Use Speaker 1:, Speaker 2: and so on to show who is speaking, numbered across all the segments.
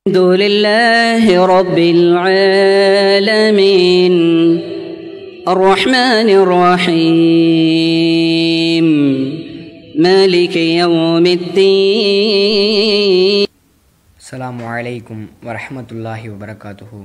Speaker 1: الحمد لله رب العالمين الرحمن الرحيم مالك يوم الدين
Speaker 2: அஸ்ஸலாமு அலைக்கும் வரஹ்மத்துல்லாஹி வபரகாத்துஹு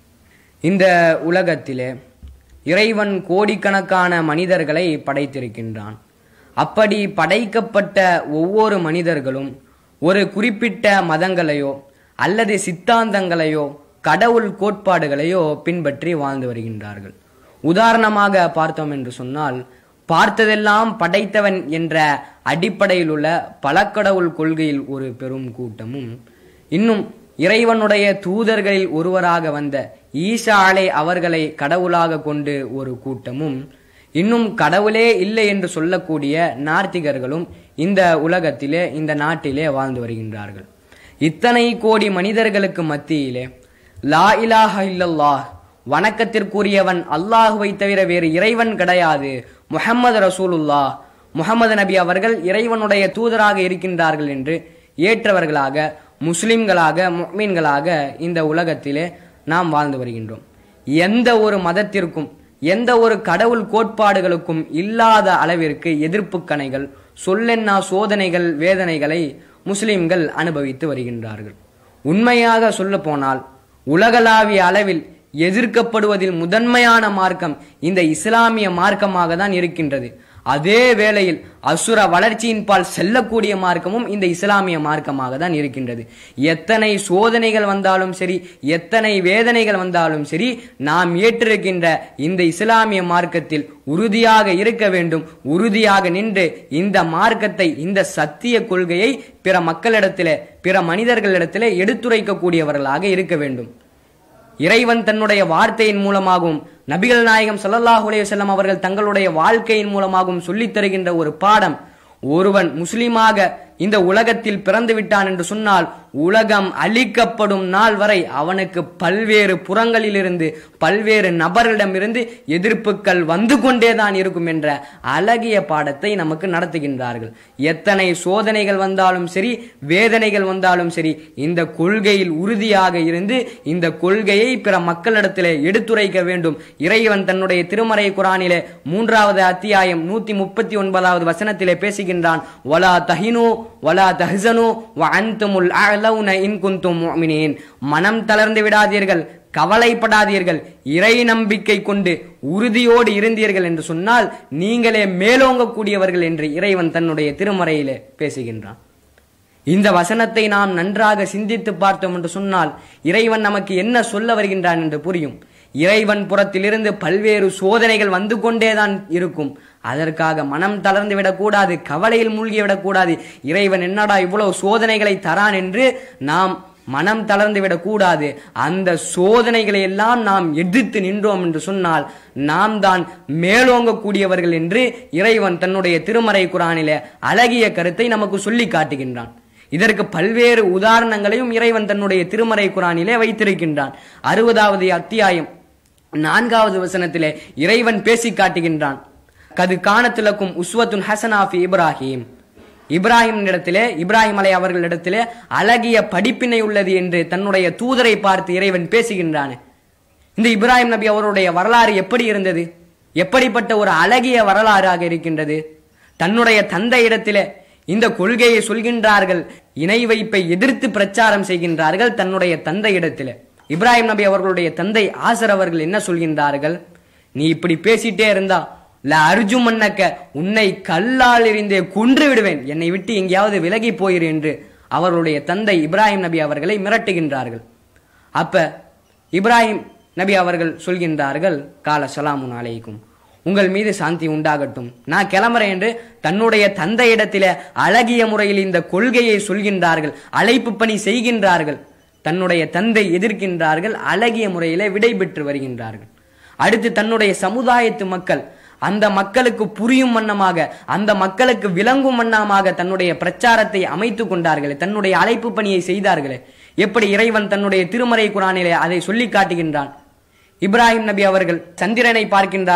Speaker 2: இந்த உலகத்திலே இறைவன் கோடிக்கணக்கான மனிதர்களை படைத்திருக்கின்றான் அப்படி படைக்கப்பட்ட ஒவ்வொரு மனிதர்களும் ஒரு குறிப்பிட்ட மதங்களையோ அல்லது சித்தாந்தங்களையோ கடவுள் கோட்பாடுகளையோ பின்பற்றி வாழ்ந்து வருகின்றார்கள் உதாரணமாக பார்த்தோம் என்று சொன்னால் பார்த்ததெல்லாம் படைத்தவன் என்ற அடிப்படையில் உள்ள பலக்கடவுள் கொள்கையில் ஒரு பெரும் கூட்டமும் இன்னும் இறைவனுடைய தூதர்களில் ஒருவராக வந்த ஈசா அலை அவர்களை கடவுளாக கொண்டு ஒரு கூட்டமும் இன்னும் கடவுளே இல்லை என்று சொல்லக்கூடிய நார்த்திகர்களும் இந்த உலகத்திலே இந்த நாட்டிலே வாழ்ந்து வருகின்றார்கள் இத்தனை கோடி மனிதர்களுக்கு மத்தியிலே லா இலாஹ இல்லல்லாஹ் வணக்கத்திற்குரியவன் அல்லாஹுவை தவிர வேறு இறைவன் கிடையாது முஹம்மது ரசூலுல்லாஹ் முஹம்மது நபி அவர்கள் இறைவனுடைய தூதராக இருக்கின்றார்கள் என்று ஏற்றவர்களாக முஸ்லிம்களாக முக்மீன்களாக இந்த உலகத்திலே நாம் வாழ்ந்து வருகின்றோம் எந்த ஒரு மதத்திற்கும் எந்த ஒரு கடவுள் கோட்பாடுகளுக்கும் இல்லாத அளவிற்கு எதிர்ப்பு கணைகள் சொல்லென்னா சோதனைகள் வேதனைகளை முஸ்லிம்கள் அனுபவித்து வருகின்றார்கள் உண்மையாக சொல்ல போனால் உலகளாவிய அளவில் எதிர்க்கப்படுவதில் முதன்மையான மார்க்கம் இந்த இஸ்லாமிய மார்க்கமாக தான் இருக்கின்றது அதே வேளையில் அசுர வளர்ச்சியின் பால் செல்லக்கூடிய மார்க்கமும் இந்த இஸ்லாமிய மார்க்கமாக தான் இருக்கின்றது எத்தனை சோதனைகள் வந்தாலும் சரி எத்தனை வேதனைகள் வந்தாலும் சரி நாம் ஏற்றிருக்கின்ற இந்த இஸ்லாமிய மார்க்கத்தில் உறுதியாக இருக்க வேண்டும் உறுதியாக நின்று இந்த மார்க்கத்தை இந்த சத்திய கொள்கையை பிற மக்களிடத்திலே பிற மனிதர்களிடத்திலே எடுத்துரைக்கக்கூடியவர்களாக இருக்க வேண்டும் இறைவன் தன்னுடைய வார்த்தையின் மூலமாகவும் நபிகள் நாயகம் ஸல்லல்லாஹு அலைஹி வஸல்லம் அவர்கள் தங்களுடைய வாழ்க்கையின் மூலமாகவும் சொல்லித் தருகின்ற ஒரு பாடம் ஒருவன் முஸ்லிமாக இந்த உலகத்தில் பிறந்து விட்டான் என்று சொன்னால் உலகம் அழிக்கப்படும் நாள் வரை அவனுக்கு பல்வேறு புறங்களிலிருந்து பல்வேறு நபர்களிடமிருந்து எதிர்ப்புகள் வந்து கொண்டேதான் இருக்கும் என்ற அழகிய பாடத்தை நமக்கு நடத்துகின்றார்கள் எத்தனை சோதனைகள் வந்தாலும் சரி வேதனைகள் வந்தாலும் சரி இந்த கொள்கையில் உறுதியாக இருந்து இந்த கொள்கையை பிற மக்களிடத்திலே எடுத்துரைக்க வேண்டும் இறைவன் தன்னுடைய திருமறை குரானிலே மூன்றாவது அத்தியாயம் நூத்தி முப்பத்தி ஒன்பதாவது வசனத்திலே பேசுகின்றான் வலா தஹினு வலா தஹ்சனு வ அன்துமுல் அலவுன இன் குந்தும் முஃமினீன் மனம் தளர்ந்து விடாதீர்கள் கவலைப்படாதீர்கள் இறை நம்பிக்கை கொண்டு உறுதியோடு இருந்தீர்கள் என்று சொன்னால் நீங்களே மேலோங்கக்கூடியவர்கள் என்று இறைவன் தன்னுடைய திருமறையிலே பேசுகின்றான் இந்த வசனத்தை நாம் நன்றாக சிந்தித்து பார்த்தோம் என்று சொன்னால் இறைவன் நமக்கு என்ன சொல்ல வருகின்றான் என்று புரியும் இறைவன் புறத்திலிருந்து பல்வேறு சோதனைகள் வந்து கொண்டேதான் இருக்கும் அதற்காக மனம் தளர்ந்து விடக்கூடாது கவலையில் மூழ்கி விடக்கூடாது இறைவன் என்னடா இவ்வளவு சோதனைகளை தரான் என்று நாம் மனம் தளர்ந்து விடக்கூடாது அந்த சோதனைகளை எல்லாம் நாம் எதிர்த்து நின்றோம் என்று சொன்னால் நாம் தான் மேலோங்கக்கூடியவர்கள் என்று இறைவன் தன்னுடைய திருமறை குரானிலே அழகிய கருத்தை நமக்கு சொல்லி காட்டுகின்றான் இதற்கு பல்வேறு உதாரணங்களையும் இறைவன் தன்னுடைய திருமறை குரானிலே வைத்திருக்கின்றான் அறுபதாவது அத்தியாயம் நான்காவது வசனத்திலே இறைவன் பேசி காட்டுகின்றான் கது காணத்திலக்கும் உஸ்வத்துன் ஹசனாஃபி இப்ராஹிம் இப்ராஹிம் இடத்திலே இப்ராஹிம் அலை அவர்களிடத்திலே அழகிய படிப்பினை உள்ளது என்று தன்னுடைய தூதரை பார்த்து இறைவன் பேசுகின்றான் இந்த இப்ராஹிம் நபி அவருடைய வரலாறு எப்படி இருந்தது எப்படிப்பட்ட ஒரு அழகிய வரலாறாக இருக்கின்றது தன்னுடைய தந்தை இடத்திலே இந்த கொள்கையை சொல்கின்றார்கள் இணை வைப்பை எதிர்த்து பிரச்சாரம் செய்கின்றார்கள் தன்னுடைய தந்தை இடத்திலே இப்ராஹிம் நபி அவர்களுடைய தந்தை ஆசர் அவர்கள் என்ன சொல்கின்றார்கள் நீ இப்படி பேசிட்டே இருந்தா ல அர்ஜு மன்னக்க உன்னை கல்லால் எறிந்தே கொன்று விடுவேன் என்னை விட்டு எங்கேயாவது விலகி போயிரு என்று அவர்களுடைய தந்தை இப்ராஹிம் நபி அவர்களை மிரட்டுகின்றார்கள் அப்ப இப்ராஹிம் நபி அவர்கள் சொல்கின்றார்கள் கால சலாமுன் அலைக்கும் உங்கள் மீது சாந்தி உண்டாகட்டும் நான் கிளம்புறேன் என்று தன்னுடைய தந்தையிடத்தில அழகிய முறையில் இந்த கொள்கையை சொல்கின்றார்கள் அழைப்பு பணி செய்கின்றார்கள் தன்னுடைய தந்தை எதிர்க்கின்றார்கள் அழகிய முறையில விடை பெற்று வருகின்றார்கள் அடுத்து தன்னுடைய சமுதாயத்து மக்கள் அந்த மக்களுக்கு புரியும் வண்ணமாக அந்த மக்களுக்கு விளங்கும் வண்ணமாக தன்னுடைய பிரச்சாரத்தை அமைத்து கொண்டார்களே தன்னுடைய அழைப்பு பணியை செய்தார்களே எப்படி இறைவன் தன்னுடைய திருமறை குரானிலே அதை சொல்லி காட்டுகின்றான் இப்ராஹிம் நபி அவர்கள் சந்திரனை பார்க்கின்றார்கள்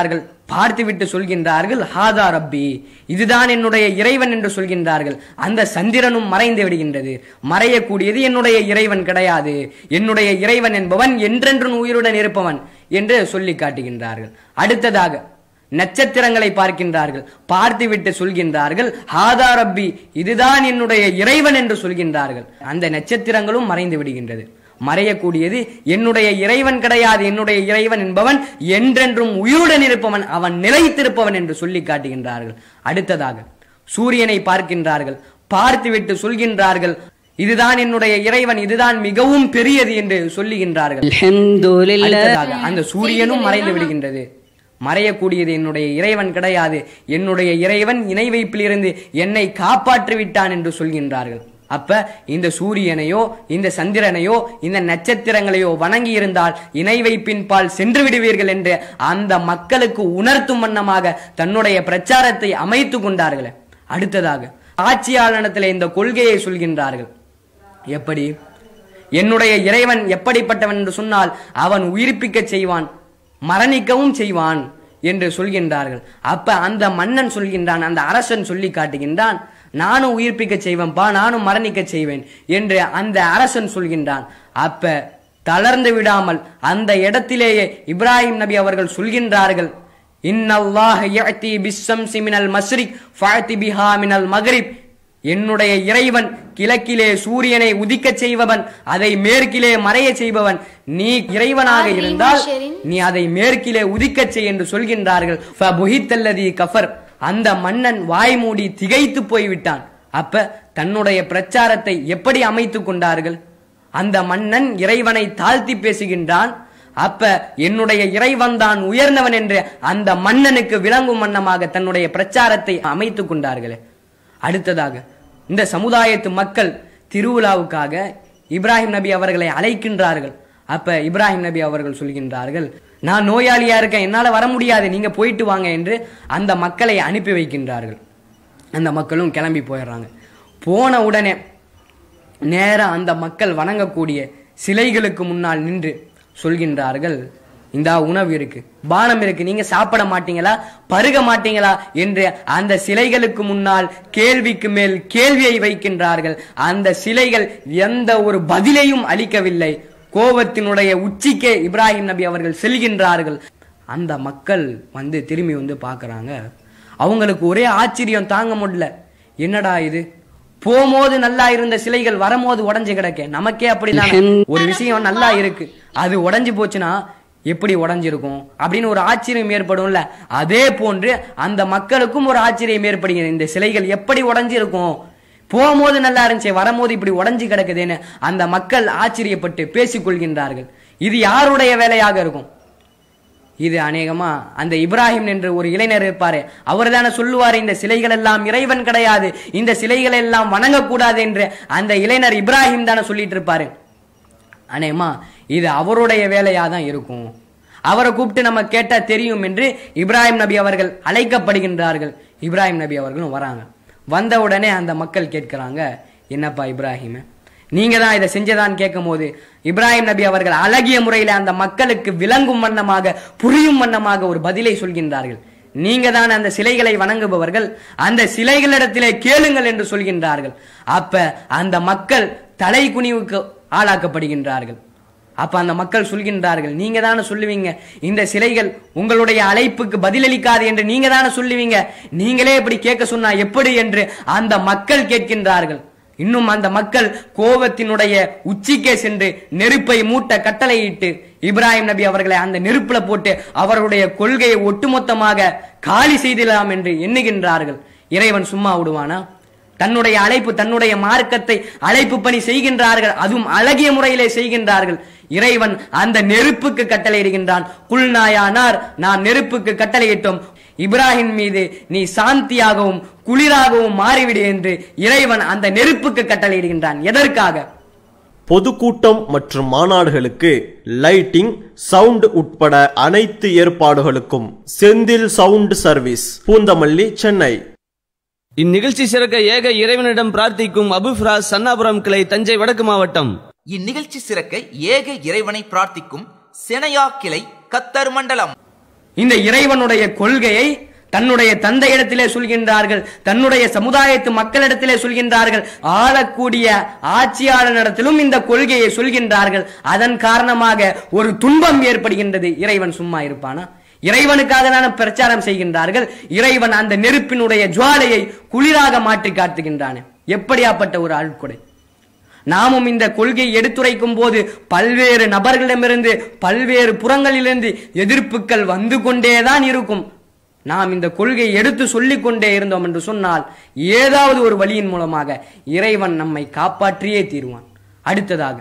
Speaker 2: பார்த்துவிட்டு சொல்கின்றார்கள் ஹாதா ரப்பி இதுதான் என்னுடைய இறைவன் என்று சொல்கின்றார்கள் அந்த சந்திரனும் மறைந்து விடுகின்றது மறையக்கூடியது என்னுடைய இறைவன் கிடையாது என்னுடைய இறைவன் என்பவன் என்றென்றும் உயிருடன் இருப்பவன் என்று சொல்லி காட்டுகின்றார்கள் அடுத்ததாக நட்சத்திரங்களை பார்க்கின்றார்கள் பார்த்துவிட்டு சொல்கின்றார்கள் ஹாதா ரப்பி இதுதான் என்னுடைய இறைவன் என்று சொல்கின்றார்கள் அந்த நட்சத்திரங்களும் மறைந்து விடுகின்றது மறையக்கூடியது என்னுடைய இறைவன் கிடையாது என்னுடைய இறைவன் என்பவன் என்றென்றும் உயிருடன் இருப்பவன் அவன் நிலைத்திருப்பவன் என்று சொல்லி காட்டுகின்றார்கள் அடுத்ததாக சூரியனை பார்க்கின்றார்கள் பார்த்துவிட்டு சொல்கின்றார்கள் இதுதான் என்னுடைய இறைவன் இதுதான் மிகவும் பெரியது என்று சொல்லுகின்றார்கள்
Speaker 1: الحمد لله
Speaker 2: அடுத்ததாக அந்த சூரியனும் மறைந்து விடுகின்றது மறையக்கூடியது என்னுடைய இறைவன் கிடையாது என்னுடைய இறைவன் இணை வைப்பிலிருந்து என்னை காப்பாற்றி விட்டான் என்று சொல்கின்றார்கள் அப்ப இந்த சூரியனையோ இந்த சந்திரனையோ இந்த நட்சத்திரங்களையோ வணங்கி இருந்தால் இணை வைப்பின் பால் சென்று விடுவீர்கள் என்று அந்த மக்களுக்கு உணர்த்தும் வண்ணமாக தன்னுடைய பிரச்சாரத்தை அமைத்து கொண்டார்கள் அடுத்ததாக ஆட்சியாளனத்தில் இந்த கொள்கையை சொல்கின்றார்கள் எப்படி என்னுடைய இறைவன் எப்படிப்பட்டவன் என்று சொன்னால் அவன் உயிர்ப்பிக்க செய்வான் மரணிக்கவும் செய்வான் என்று சொல்கின்றார்கள் அப்ப அந்த மன்னன் சொல்கின்றான் அந்த அரசன் சொல்லி காட்டுகின்றான் நானும் உயிர்ப்பிக்க செய்வேன்பா நானும் மரணிக்க செய்வேன் என்று அந்த அரசன் சொல்கின்றான் அப்ப தளர்ந்து விடாமல் அந்த இடத்திலேயே இப்ராஹிம் நபி அவர்கள் சொல்கின்றார்கள் இன்னல்லாஹ யஅதி பிஸ்ஸம்சி மினல் மஸ்ரிக் ஃபஅதி பிஹா மினல் மக்ரிப் என்னுடைய இறைவன் கிழக்கிலே சூரியனை உதிக்கச் செய்பவன் அதை மேற்கிலே மறைய செய்பவன் நீ இறைவனாக இருந்தால் நீ அதை மேற்கிலே உதிக்கச் செய் என்று சொல்கின்றார்கள் ஃபபுஹித்தல்லதி கஃபர் அந்த மன்னன் வாய் மூடி திகைத்து போய்விட்டான் அப்ப தன்னுடைய பிரச்சாரத்தை எப்படி அமைத்துக் கொண்டார்கள் அந்த மன்னன் இறைவனை தாழ்த்தி பேசுகின்றான் அப்ப என்னுடைய இறைவன் தான் உயர்ந்தவன் என்று அந்த மன்னனுக்கு விளங்கும் வண்ணமாக தன்னுடைய பிரச்சாரத்தை அமைத்துக் கொண்டார்களே அடுத்ததாக இந்த சமுதாயத்து மக்கள் திருவிழாவுக்காக இப்ராஹிம் நபி அவர்களை அழைக்கின்றார்கள் அப்ப இப்ராஹிம் நபி அவர்கள் சொல்கின்றார்கள் நான் நோயாளியா இருக்கேன் என்னால வர முடியாது நீங்க போயிட்டு வாங்க என்று அந்த மக்களை அனுப்பி வைக்கின்றார்கள் அந்த மக்களும் கிளம்பி போயிடுறாங்க போன உடனே நேரா அந்த மக்கள் வணங்கக்கூடிய சிலைகளுக்கு முன்னால் நின்று சொல்கின்றார்கள் இந்தா உணவு இருக்கு பானம் இருக்கு நீங்க சாப்பிட மாட்டீங்களா பருக மாட்டீங்களா என்று அந்த சிலைகளுக்கு முன்னால் கேள்விக்கு மேல் கேள்வியை வைக்கின்றார்கள் அந்த சிலைகள் எந்த ஒரு பதிலையும் அளிக்கவில்லை கோபத்தினுடைய உச்சிக்கே இப்ராஹிம் நபி அவர்கள் செல்கின்றார்கள் அந்த மக்கள் வந்து திரும்பி வந்து பார்க்கறாங்க அவங்களுக்கு ஒரே ஆச்சரியம் தாங்க முடியல என்னடா இது போகும்போது நல்லா இருந்த சிலைகள் வரும்போது உடைஞ்சு கிடக்க நமக்கே அப்படிதான் ஒரு விஷயம் நல்லா இருக்கு அது உடைஞ்சு போச்சுன்னா எப்படி உடைஞ்சிருக்கும் அப்படின்னு ஒரு ஆச்சரியம் ஏற்படும்ல அதே போன்று அந்த மக்களுக்கும் ஒரு ஆச்சரியம் ஏற்படுகிறது இந்த சிலைகள் எப்படி உடைஞ்சிருக்கும் போகும்போது நல்லா இருந்துச்சு வரும்போது இப்படி உடைஞ்சு கிடக்குதுன்னு அந்த மக்கள் ஆச்சரியப்பட்டு பேசிக் கொள்கின்றார்கள் இது யாருடைய வேலையாக இருக்கும் இது அநேகமா அந்த இப்ராஹிம் என்று ஒரு இளைஞர் இருப்பாரு அவர் தானே சொல்லுவாரு இந்த சிலைகள் எல்லாம் இறைவன் கிடையாது இந்த சிலைகள் எல்லாம் வணங்கக்கூடாது என்று அந்த இளைஞர் இப்ராஹிம் தானே சொல்லிட்டு இருப்பாரு அநேகமா இது அவருடைய வேலையா தான் இருக்கும் அவரை கூப்பிட்டு நம்ம கேட்டா தெரியும் என்று இப்ராஹிம் நபி அவர்கள் அழைக்கப்படுகின்றார்கள் இப்ராஹிம் நபி அவர்களும் வராங்க வந்த உடனே அந்த மக்கள் கேட்கிறாங்க என்னப்பா இப்ராஹிம் நீங்க தான் இதை செஞ்சதான்னு கேட்கும் போது இப்ராஹிம் நபி அவர்கள் அழகிய முறையில அந்த மக்களுக்கு விளங்கும் வண்ணமாக புரியும் வண்ணமாக ஒரு பதிலை சொல்கின்றார்கள் நீங்க தான் அந்த சிலைகளை வணங்குபவர்கள் அந்த சிலைகளிடத்திலே கேளுங்கள் என்று சொல்கின்றார்கள் அப்ப அந்த மக்கள் தலை குனிவுக்கு ஆளாக்கப்படுகின்றார்கள் அப்ப அந்த மக்கள் சொல்கின்றார்கள் நீங்க தானே சொல்லுவீங்க இந்த சிலைகள் உங்களுடைய அழைப்புக்கு பதிலளிக்காது என்று நீங்க தானே சொல்லுவீங்க நீங்களே இப்படி கேட்க சொன்னா எப்படி என்று அந்த மக்கள் கேட்கின்றார்கள் இன்னும் அந்த மக்கள் கோபத்தினுடைய உச்சிக்கே சென்று நெருப்பை மூட்ட கட்டளையிட்டு இப்ராஹிம் நபி அவர்களை அந்த நெருப்புல போட்டு அவர்களுடைய கொள்கையை ஒட்டுமொத்தமாக காலி செய்திடலாம் என்று எண்ணுகின்றார்கள் இறைவன் சும்மா விடுவானா தன்னுடைய அழைப்பு தன்னுடைய மார்க்கத்தை அழைப்பு பணி செய்கின்றார்கள் அதுவும் அழகிய முறையிலே செய்கின்றார்கள் இறைவன் அந்த நெருப்புக்கு கட்டளையிடுகின்றான் குல்நாயானார் நாம் நெருப்புக்கு கட்டளையிட்டோம் இப்ராஹிம் மீது நீ சாந்தியாகவும் குளிராகவும் மாறிவிடு என்று இறைவன் அந்த நெருப்புக்கு கட்டளையிடுகின்றான் எதற்காக
Speaker 3: பொதுக்கூட்டம் மற்றும் மாநாடுகளுக்கு லைட்டிங் சவுண்ட் உட்பட அனைத்து ஏற்பாடுகளுக்கும் செந்தில் சவுண்ட் சர்வீஸ் பூந்தமல்லி சென்னை
Speaker 4: இந்நிகழ்ச்சி சிறக்க ஏக இறைவனிடம் பிரார்த்திக்கும் அபுஃப்ராஸ் சன்னாபுரம் கிளை தஞ்சை வடக்கு மாவட்டம்
Speaker 5: இந்நிகழ்ச்சி சிறக்க ஏக இறைவனை பிரார்த்திக்கும் செனையா கிளை கத்தர் மண்டலம்
Speaker 2: இந்த இறைவனுடைய கொள்கையை தன்னுடைய தந்தையிடத்திலே சொல்கின்றார்கள் தன்னுடைய சமுதாயத்து மக்களிடத்திலே சொல்கின்றார்கள் ஆளக்கூடிய ஆட்சியாளரிடத்திலும் இந்த கொள்கையை சொல்கின்றார்கள் அதன் காரணமாக ஒரு துன்பம் ஏற்படுகின்றது இறைவன் சும்மா இருப்பானா இறைவனுக்காக தானே பிரச்சாரம் செய்கின்றார்கள் இறைவன் அந்த நெருப்பினுடைய ஜுவாலையை குளிராக மாற்றி காட்டுகின்றான் எப்படியாப்பட்ட ஒரு ஆழ்கொடை நாமும் இந்த கொள்கையை எடுத்துரைக்கும் போது பல்வேறு நபர்களிடமிருந்து பல்வேறு புறங்களிலிருந்து எதிர்ப்புகள் வந்து கொண்டேதான் இருக்கும் நாம் இந்த கொள்கையை எடுத்து சொல்லிக் கொண்டே இருந்தோம் என்று சொன்னால் ஏதாவது ஒரு வழியின் மூலமாக இறைவன் நம்மை காப்பாற்றியே தீருவான் அடுத்ததாக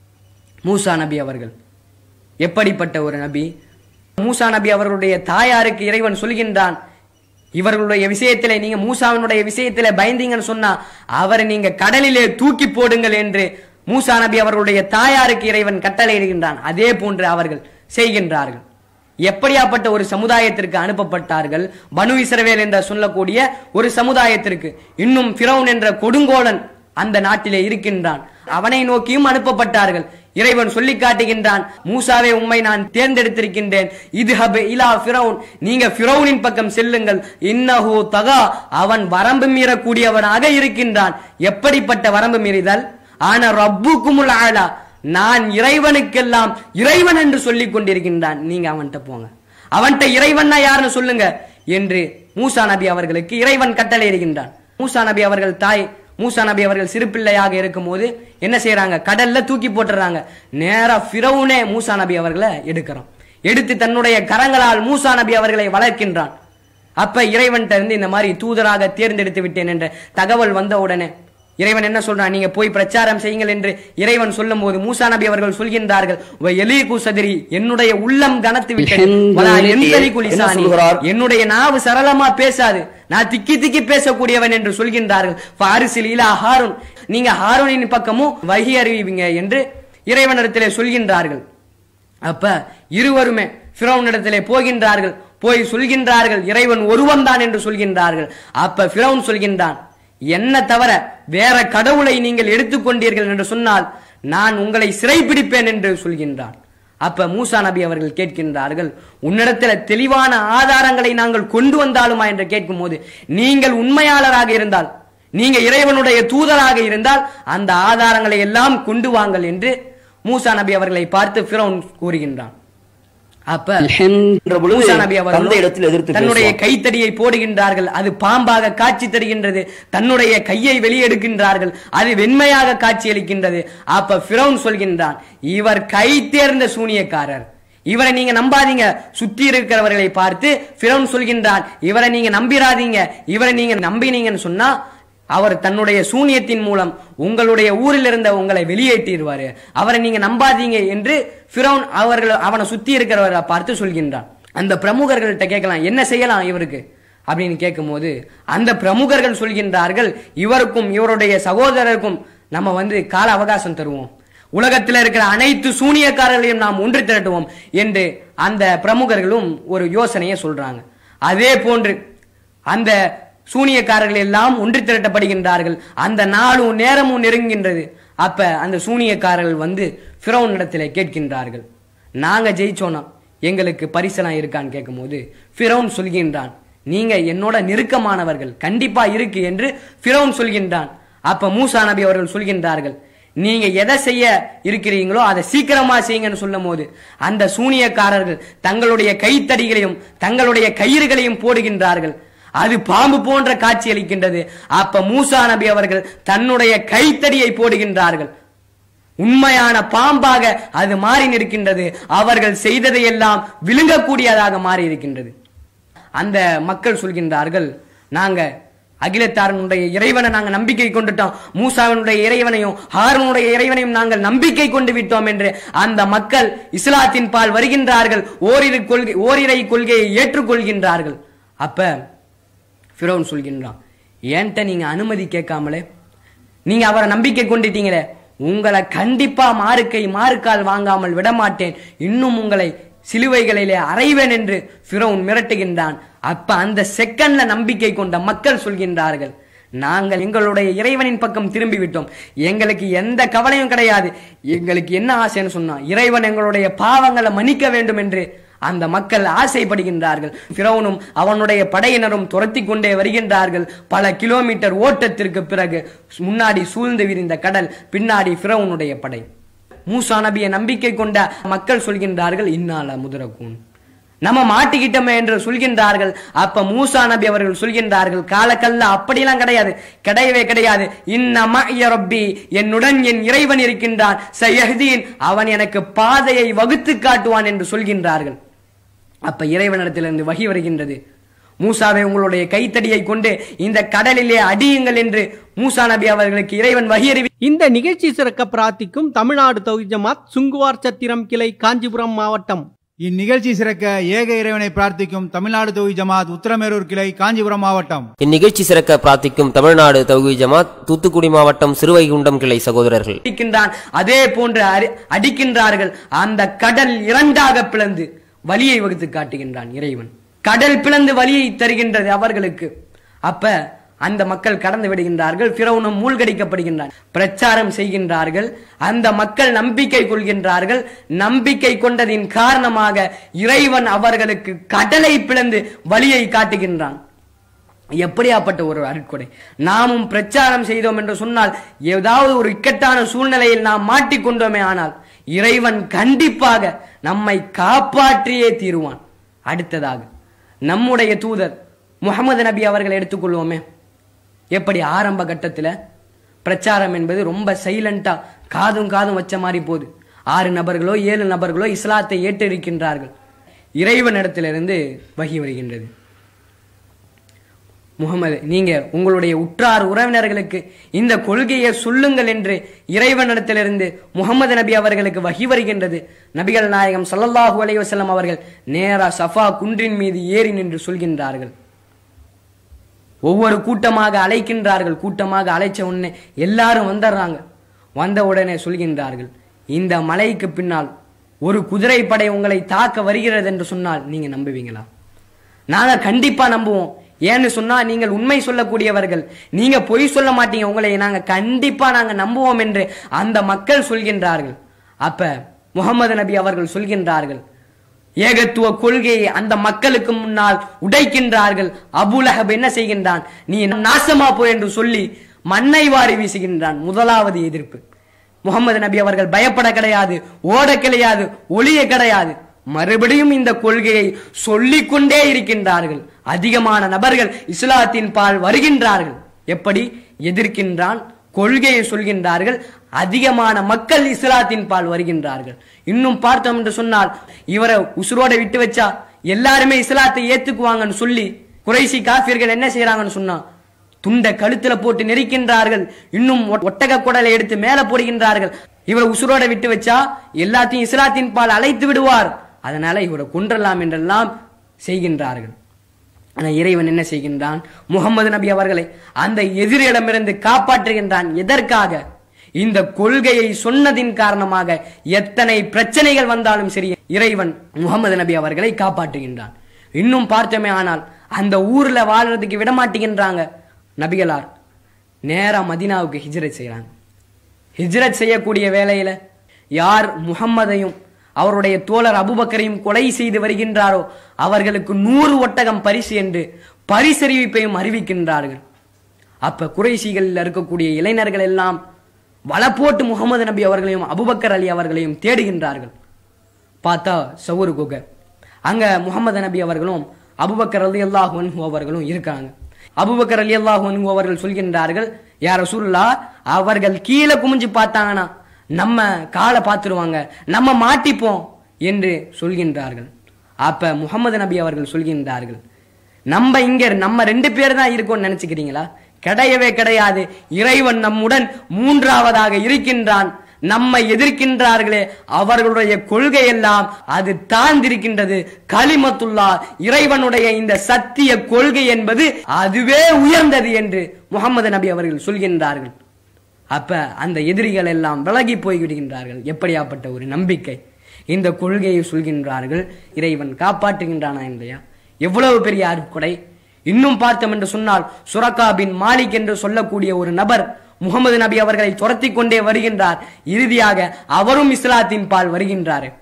Speaker 2: மூசா நபி அவர்கள் எப்படிப்பட்ட ஒரு நபி மூசா நபி அவர்களுடைய தாயாருக்கு இறைவன் சொல்கின்றான் இவர்களுடைய விஷயத்திலே நீங்க மூசாவினுடைய விஷயத்திலே பயந்தீங்கன்னு சொன்னா அவரை நீங்க கடலிலே தூக்கி போடுங்கள் என்று மூசா நபி அவர்களுடைய தாயாருக்கு இறைவன் கட்டளையிடுகின்றான் அதே போன்று அவர்கள் செய்கின்றார்கள் எப்படியாப்பட்ட ஒரு சமுதாயத்திற்கு அனுப்பப்பட்டார்கள் பனு இஸ்ரவேல் என்ற சொல்லக்கூடிய ஒரு சமுதாயத்திற்கு இன்னும் பிரவுன் என்ற கொடுங்கோலன் அந்த நாட்டிலே இருக்கின்றான் அவனை நோக்கியும் அனுப்பப்பட்டார்கள் இறைவன் சொல்லி காட்டுகின்றான் மூசாவே உம்மை நான் தேர்ந்தெடுத்திருக்கின்றேன் இது ஹப் இலா ஃபிரௌன் நீங்க ஃபிரௌனின் பக்கம் செல்லுங்கள் இன்னஹு தகா அவன் வரம்பு மீறக்கூடியவனாக இருக்கின்றான் எப்படிப்பட்ட வரம்பு மீறிதல் ஆன ரப்புக்குமுல் ஆலா நான் இறைவனுக்கெல்லாம் இறைவன் என்று சொல்லிக் கொண்டிருக்கின்றான் நீங்க அவன்கிட்ட போங்க அவன்கிட்ட இறைவன்னா யாருன்னு சொல்லுங்க என்று மூசா நபி அவர்களுக்கு இறைவன் கட்டளையிடுகின்றான் மூசா நபி அவர்கள் தாய் மூசா நபி அவர்கள் சிறுபிள்ளையாக இருக்கும்போது என்ன செய்யறாங்க கடல்ல தூக்கி போட்டுறாங்க நேரா ஃபிரௌனே மூசா நபி அவர்களை எடுக்கிறான் எடுத்து தன்னுடைய கரங்களால் மூசா நபி அவர்களை வளர்க்கின்றான் அப்ப இறைவன்கிட்ட இருந்து இந்த மாதிரி தூதராக தேர்ந்தெடுத்து விட்டேன் என்ற தகவல் வந்த உடனே இறைவன் என்ன சொல்றான் நீங்க போய் பிரச்சாரம் செய்யுங்கள் என்று இறைவன் சொல்லும் போது மூசா நபி அவர்கள் சொல்கின்றார்கள் "வ எலீகு சதிரி என்னுடைய உள்ளம் கனத்து விட்டது வலா எந்தலிகு லிசானி."
Speaker 5: சொல்கிறார்?
Speaker 2: என்னுடைய நாவு சரளமா பேசாது நான் திக்கி திக்கி பேசக்கூடியவன் என்று சொல்கின்றார்கள் ஃபாரிசில் இலா ஹாரூன் நீங்க ஹாரூனின் பக்கமும் வகி அறிவிங்க என்று இறைவனிடத்திலே சொல்கின்றார்கள் அப்ப இருவருமே ஃபிரௌனிடத்திலே போகின்றார்கள் போய் சொல்கின்றார்கள் இறைவன் ஒருவன் தான் என்று சொல்கின்றார்கள் அப்ப ஃபிரௌன் சொல்கின்றான் என்ன தவிர வேற கடவுளை நீங்கள் எடுத்துக்கொண்டீர்கள் என்று சொன்னால் நான் உங்களை சிறைப்பிடிப்பேன் என்று சொல்கின்றான் அப்ப மூசா நபி அவர்கள் கேட்கின்றார்கள் உன்னிடத்துல தெளிவான ஆதாரங்களை நாங்கள் கொண்டு வந்தாலுமா என்று கேட்கும்போது நீங்கள் உண்மையாளராக இருந்தால் நீங்க இறைவனுடைய தூதராக இருந்தால் அந்த ஆதாரங்களை எல்லாம் கொண்டு வாங்கள் என்று மூசா நபி அவர்களை பார்த்து ஃபிரௌன் கூறுகின்றான் அப்ப
Speaker 1: الحمد
Speaker 5: என்ற பொழுது
Speaker 2: மூசா நபி அவர்களும்
Speaker 5: தந்தையிடத்தில் எதிர்த்து
Speaker 2: தன்னுடைய
Speaker 5: பேசுவார்.
Speaker 2: கைத்தடியை போடுகின்றார்கள் அது பாம்பாக காட்சி தருகின்றது தன்னுடைய கையை வெளியெடுக்கின்றார்கள் அது வெண்மையாக காட்சி அளிக்கின்றது அப்ப ஃபிரௌன் சொல்கின்றான் இவர் கை தேர்ந்த சூனியக்காரர் இவரை நீங்க நம்பாதீங்க சுத்தி இருக்கிறவர்களை பார்த்து ஃபிரௌன் சொல்கின்றான் இவரை நீங்க நம்பிராதீங்க இவரை நீங்க நம்பினீங்கன்னு சொன்னா அவர் தன்னுடைய சூனியத்தின் மூலம் உங்களுடைய ஊரில் இருந்த உங்களை வெளியேற்றிடுவாரு அவரை நீங்க நம்பாதீங்க என்று ஃபிரௌன் அவர்கள் அவனை சுத்தி இருக்கிறவரை பார்த்து சொல்கின்றான் அந்த பிரமுகர்கள்ட்ட கேட்கலாம் என்ன செய்யலாம் இவருக்கு அப்படின்னு கேட்கும்போது அந்த பிரமுகர்கள் சொல்கின்றார்கள் இவருக்கும் இவருடைய சகோதரருக்கும் நம்ம வந்து கால அவகாசம் தருவோம் உலகத்தில் இருக்கிற அனைத்து சூனியக்காரர்களையும் நாம் ஒன்று திரட்டுவோம் என்று அந்த பிரமுகர்களும் ஒரு யோசனையை சொல்றாங்க அதே போன்று அந்த சூனியக்காரர்கள் எல்லாம் ஒன்று திரட்டப்படுகின்றார்கள் அந்த நாளும் நேரமும் நெருங்குகின்றது அப்ப அந்த சூனியக்காரர்கள் வந்து ஃபிரௌன் இடத்துல கேட்கின்றார்கள் நாங்க ஜெயிச்சோனா எங்களுக்கு பரிசெல்லாம் இருக்கான்னு கேட்கும்போது ஃபிரௌன் சொல்கின்றான் நீங்க என்னோட நெருக்கமானவர்கள் கண்டிப்பா இருக்கு என்று ஃபிரௌன் சொல்கின்றான் அப்ப மூசா நபி அவர்கள் சொல்கின்றார்கள் நீங்க எதை செய்ய இருக்கிறீங்களோ அதை சீக்கிரமா செய்யுங்கன்னு சொல்லும் போது அந்த சூனியக்காரர்கள் தங்களுடைய கைத்தடிகளையும் தங்களுடைய கயிறுகளையும் போடுகின்றார்கள் அது பாம்பு போன்ற காட்சி அளிக்கின்றது அப்ப மூசா நபி அவர்கள் தன்னுடைய கைத்தடியை போடுகின்றார்கள் உண்மையான பாம்பாக அது மாறி நிற்கின்றது அவர்கள் செய்ததையெல்லாம் விழுங்கக்கூடியதாக மாறி இருக்கின்றது அந்த மக்கள் சொல்கின்றார்கள் நாங்க அகிலத்தாரனுடைய இறைவனை நாங்க நம்பிக்கை கொண்டுட்டோம் மூசாவினுடைய இறைவனையும் ஹாரனுடைய இறைவனையும் நாங்கள் நம்பிக்கை கொண்டு விட்டோம் என்று அந்த மக்கள் இஸ்லாத்தின் பால் வருகின்றார்கள் ஓரிரு கொள்கை ஓரிரை கொள்கையை ஏற்றுக்கொள்கின்றார்கள் அப்ப ஃபிரௌன் சொல்கின்றான் ஏன்ட்ட நீங்க அனுமதி கேட்காமலே நீங்க அவரை நம்பிக்கை கொண்டுட்டீங்களே உங்களை கண்டிப்பா மாறுக்கை மாறுக்கால் வாங்காமல் விடமாட்டேன் இன்னும் உங்களை சிலுவைகளிலே அறைவேன் என்று ஃபிரௌன் மிரட்டுகின்றான் அப்ப அந்த செகண்ட்ல நம்பிக்கை கொண்ட மக்கள் சொல்கின்றார்கள் நாங்கள் எங்களுடைய இறைவனின் பக்கம் திரும்பி விட்டோம் எங்களுக்கு எந்த கவலையும் கிடையாது எங்களுக்கு என்ன ஆசைன்னு சொன்னா இறைவன் எங்களுடைய பாவங்களை மன்னிக்க வேண்டும் என்று அந்த மக்கள் ஆசைப்படுகின்றார்கள் பிரவுனும் அவனுடைய படையினரும் துரத்தி கொண்டே வருகின்றார்கள் பல கிலோமீட்டர் ஓட்டத்திற்கு பிறகு முன்னாடி சூழ்ந்து விரிந்த கடல் பின்னாடி பிரவுனுடைய படை மூசா நபியை நம்பிக்கை கொண்ட மக்கள் சொல்கின்றார்கள் இன்னால முதரக்கூன் நம்ம மாட்டிக்கிட்டோமே என்று சொல்கின்றார்கள் அப்ப மூசா நபி அவர்கள் சொல்கின்றார்கள் காலக்கல்ல அப்படியெல்லாம் கிடையாது கிடையவே கிடையாது இன்னம ரப்பி என்னுடன் என் இறைவன் இருக்கின்றான் சயஹ்தீன் அவன் எனக்கு பாதையை வகுத்து காட்டுவான் என்று சொல்கின்றார்கள் அப்ப இறைவனிடத்திலிருந்து வகி வருகின்றது மூசாவை உங்களுடைய கைத்தடியை கொண்டு இந்த கடலிலே அடியுங்கள் என்று மூசா நபி அவர்களுக்கு இறைவன் வகி அறிவி
Speaker 5: இந்த நிகழ்ச்சி சிறக்க பிரார்த்திக்கும் தமிழ்நாடு தௌஹீத் ஜமாத் சுங்குவார் சத்திரம் கிளை காஞ்சிபுரம் மாவட்டம்
Speaker 6: இந்நிகழ்ச்சி சிறக்க ஏக இறைவனை பிரார்த்திக்கும் தமிழ்நாடு தொகுதி ஜமாத் உத்தரமேரூர் கிளை காஞ்சிபுரம் மாவட்டம்
Speaker 7: இந்நிகழ்ச்சி சிறக்க பிரார்த்திக்கும் தமிழ்நாடு தௌஹி ஜமாத் தூத்துக்குடி மாவட்டம் சிறுவைகுண்டம் கிளை சகோதரர்கள்
Speaker 2: அடிக்கின்றான் அதே போன்று அரி- அடிக்கின்றார்கள் அந்த கடல் இரண்டாக பிளந்து வலியை வகுத்து காட்டுகின்றான் இறைவன் கடல் பிளந்து வலியை தருகின்றது அவர்களுக்கு அப்ப அந்த மக்கள் கடந்து விடுகின்றார்கள் பிறவுனும் மூழ்கடிக்கப்படுகின்றான் பிரச்சாரம் செய்கின்றார்கள் அந்த மக்கள் நம்பிக்கை கொள்கின்றார்கள் நம்பிக்கை கொண்டதின் காரணமாக இறைவன் அவர்களுக்கு கடலை பிளந்து வலியை காட்டுகின்றான் எப்படியாப்பட்ட ஒரு அருட்கொடை நாமும் பிரச்சாரம் செய்தோம் என்று சொன்னால் ஏதாவது ஒரு இக்கட்டான சூழ்நிலையில் நாம் மாட்டிக்கொண்டோமே ஆனால் இறைவன் கண்டிப்பாக நம்மை காப்பாற்றியே தீருவான் அடுத்ததாக நம்முடைய தூதர் முகமது நபி அவர்களை எடுத்துக்கொள்வோமே எப்படி ஆரம்ப கட்டத்தில் பிரச்சாரம் என்பது ரொம்ப சைலண்டா காதும் காதும் வச்ச மாதிரி போகுது ஆறு நபர்களோ ஏழு நபர்களோ இஸ்லாத்தை ஏற்றிருக்கின்றார்கள் இறைவனிடத்திலிருந்து வகி வருகின்றது முகமது நீங்க உங்களுடைய உற்றார் உறவினர்களுக்கு இந்த கொள்கையை சொல்லுங்கள் என்று இறைவனிடத்திலிருந்து முகமது நபி அவர்களுக்கு வகி வருகின்றது நபிகள் நாயகம் ஸல்லல்லாஹு அலைஹி வஸல்லம் அவர்கள் நேரா சஃபா குன்றின் மீது ஏறி நின்று சொல்கின்றார்கள் ஒவ்வொரு கூட்டமாக அழைக்கின்றார்கள் கூட்டமாக அழைச்ச உடனே எல்லாரும் வந்துடுறாங்க வந்த உடனே சொல்கின்றார்கள் இந்த மலைக்கு பின்னால் ஒரு குதிரைப்படை உங்களை தாக்க வருகிறது என்று சொன்னால் நீங்க நம்புவீங்களா நாங்க கண்டிப்பா நம்புவோம் ஏன்னு சொன்னா நீங்கள் உண்மை சொல்லக்கூடியவர்கள் நீங்க பொய் சொல்ல மாட்டீங்க உங்களை நாங்க கண்டிப்பா நாங்க நம்புவோம் என்று அந்த மக்கள் சொல்கின்றார்கள் அப்ப முகமது நபி அவர்கள் சொல்கின்றார்கள் ஏகத்துவ கொள்கையை அந்த மக்களுக்கு முன்னால் உடைக்கின்றார்கள் அபுலஹப் என்ன செய்கின்றான் நீ நாசமா போ என்று சொல்லி மண்ணை வாரி வீசுகின்றான் முதலாவது எதிர்ப்பு முகமது நபி அவர்கள் பயப்பட கிடையாது ஓட கிடையாது ஒளிய கிடையாது மறுபடியும் இந்த கொள்கையை சொல்லிக் கொண்டே இருக்கின்றார்கள் அதிகமான நபர்கள் இஸ்லாத்தின் பால் வருகின்றார்கள் எப்படி எதிர்க்கின்றான் கொள்கையை சொல்கின்றார்கள் அதிகமான மக்கள் இஸ்லாத்தின் பால் வருகின்றார்கள் இன்னும் பார்த்தோம் என்று சொன்னால் இவரை உசுரோட விட்டு வச்சா எல்லாருமே இஸ்லாத்தை ஏத்துக்குவாங்கன்னு சொல்லி குறைசி காஃபியர்கள் என்ன செய்யறாங்கன்னு சொன்னா துண்டை கழுத்துல போட்டு நெரிக்கின்றார்கள் இன்னும் ஒ- ஒட்டக குடலை எடுத்து மேல போடுகின்றார்கள் இவரை உசுரோட விட்டு வச்சா எல்லாத்தையும் இஸ்லாத்தின் பால் அழைத்து விடுவார் அதனால இவரை கொன்றலாம் என்றெல்லாம் செய்கின்றார்கள் ஆனா இறைவன் என்ன செய்கின்றான் முகமது நபி அவர்களை அந்த எதிரிடமிருந்து காப்பாற்றுகின்றான் எதற்காக இந்த கொள்கையை சொன்னதின் காரணமாக எத்தனை பிரச்சனைகள் வந்தாலும் சரி இறைவன் முகமது நபி அவர்களை காப்பாற்றுகின்றான் இன்னும் பார்த்தோமே ஆனால் அந்த ஊர்ல வாழ்றதுக்கு விடமாட்டேங்கின்றாங்க நபிகளார் நேரா மதீனாவுக்கு ஹிஜ்ரத் செய்றாங்க ஹிஜ்ரத் செய்யக்கூடிய வேளையில யார் முகம்மதையும் அவருடைய தோழர் அபுபக்கரையும் கொலை செய்து வருகின்றாரோ அவர்களுக்கு நூறு ஒட்டகம் பரிசு என்று பரிசறிவிப்பையும் அறிவிக்கின்றார்கள் அப்ப குறைசிகளில் இருக்கக்கூடிய இளைஞர்கள் எல்லாம் வலை போட்டு முகமது நபி அவர்களையும் அபுபக்கர் அலி அவர்களையும் தேடுகின்றார்கள் பார்த்தா சவுரு குகை அங்க முகமது நபி அவர்களும் அபுபக்கர் அலி அல்லாஹ் அவர்களும் இருக்காங்க அபுபக்கர் அலி அல்லாஹ் அவர்கள் சொல்கின்றார்கள் யார் ரசூலுல்லா அவர்கள் கீழே குமிஞ்சு பார்த்தாங்கன்னா நம்ம காலை பார்த்துருவாங்க நம்ம மாட்டிப்போம் என்று சொல்கின்றார்கள் அப்ப முகமது நபி அவர்கள் சொல்கின்றார்கள் நம்ம இங்க நம்ம ரெண்டு பேர் தான் இருக்கோம்னு நினைச்சுக்கிறீங்களா கிடையவே கிடையாது இறைவன் நம்முடன் மூன்றாவதாக இருக்கின்றான் நம்மை எதிர்க்கின்றார்களே அவர்களுடைய கொள்கை எல்லாம் அது தாழ்ந்திருக்கின்றது கலிமத்துல்லா இறைவனுடைய இந்த சத்திய கொள்கை என்பது அதுவே உயர்ந்தது என்று முகமது நபி அவர்கள் சொல்கின்றார்கள் அப்ப அந்த எதிரிகள் எல்லாம் விலகி போய்விடுகின்றார்கள் எப்படியாப்பட்ட ஒரு நம்பிக்கை இந்த கொள்கையை சொல்கின்றார்கள் இறைவன் காப்பாற்றுகின்றானா இல்லையா எவ்வளவு பெரிய அருட்கொடை இன்னும் பார்த்தோம் என்று சொன்னால் சுரக்கா பின் மாலிக் என்று சொல்லக்கூடிய ஒரு நபர் முகமது நபி அவர்களை துரத்தி கொண்டே வருகின்றார் இறுதியாக அவரும் இஸ்லாத்தின் பால் வருகின்றார்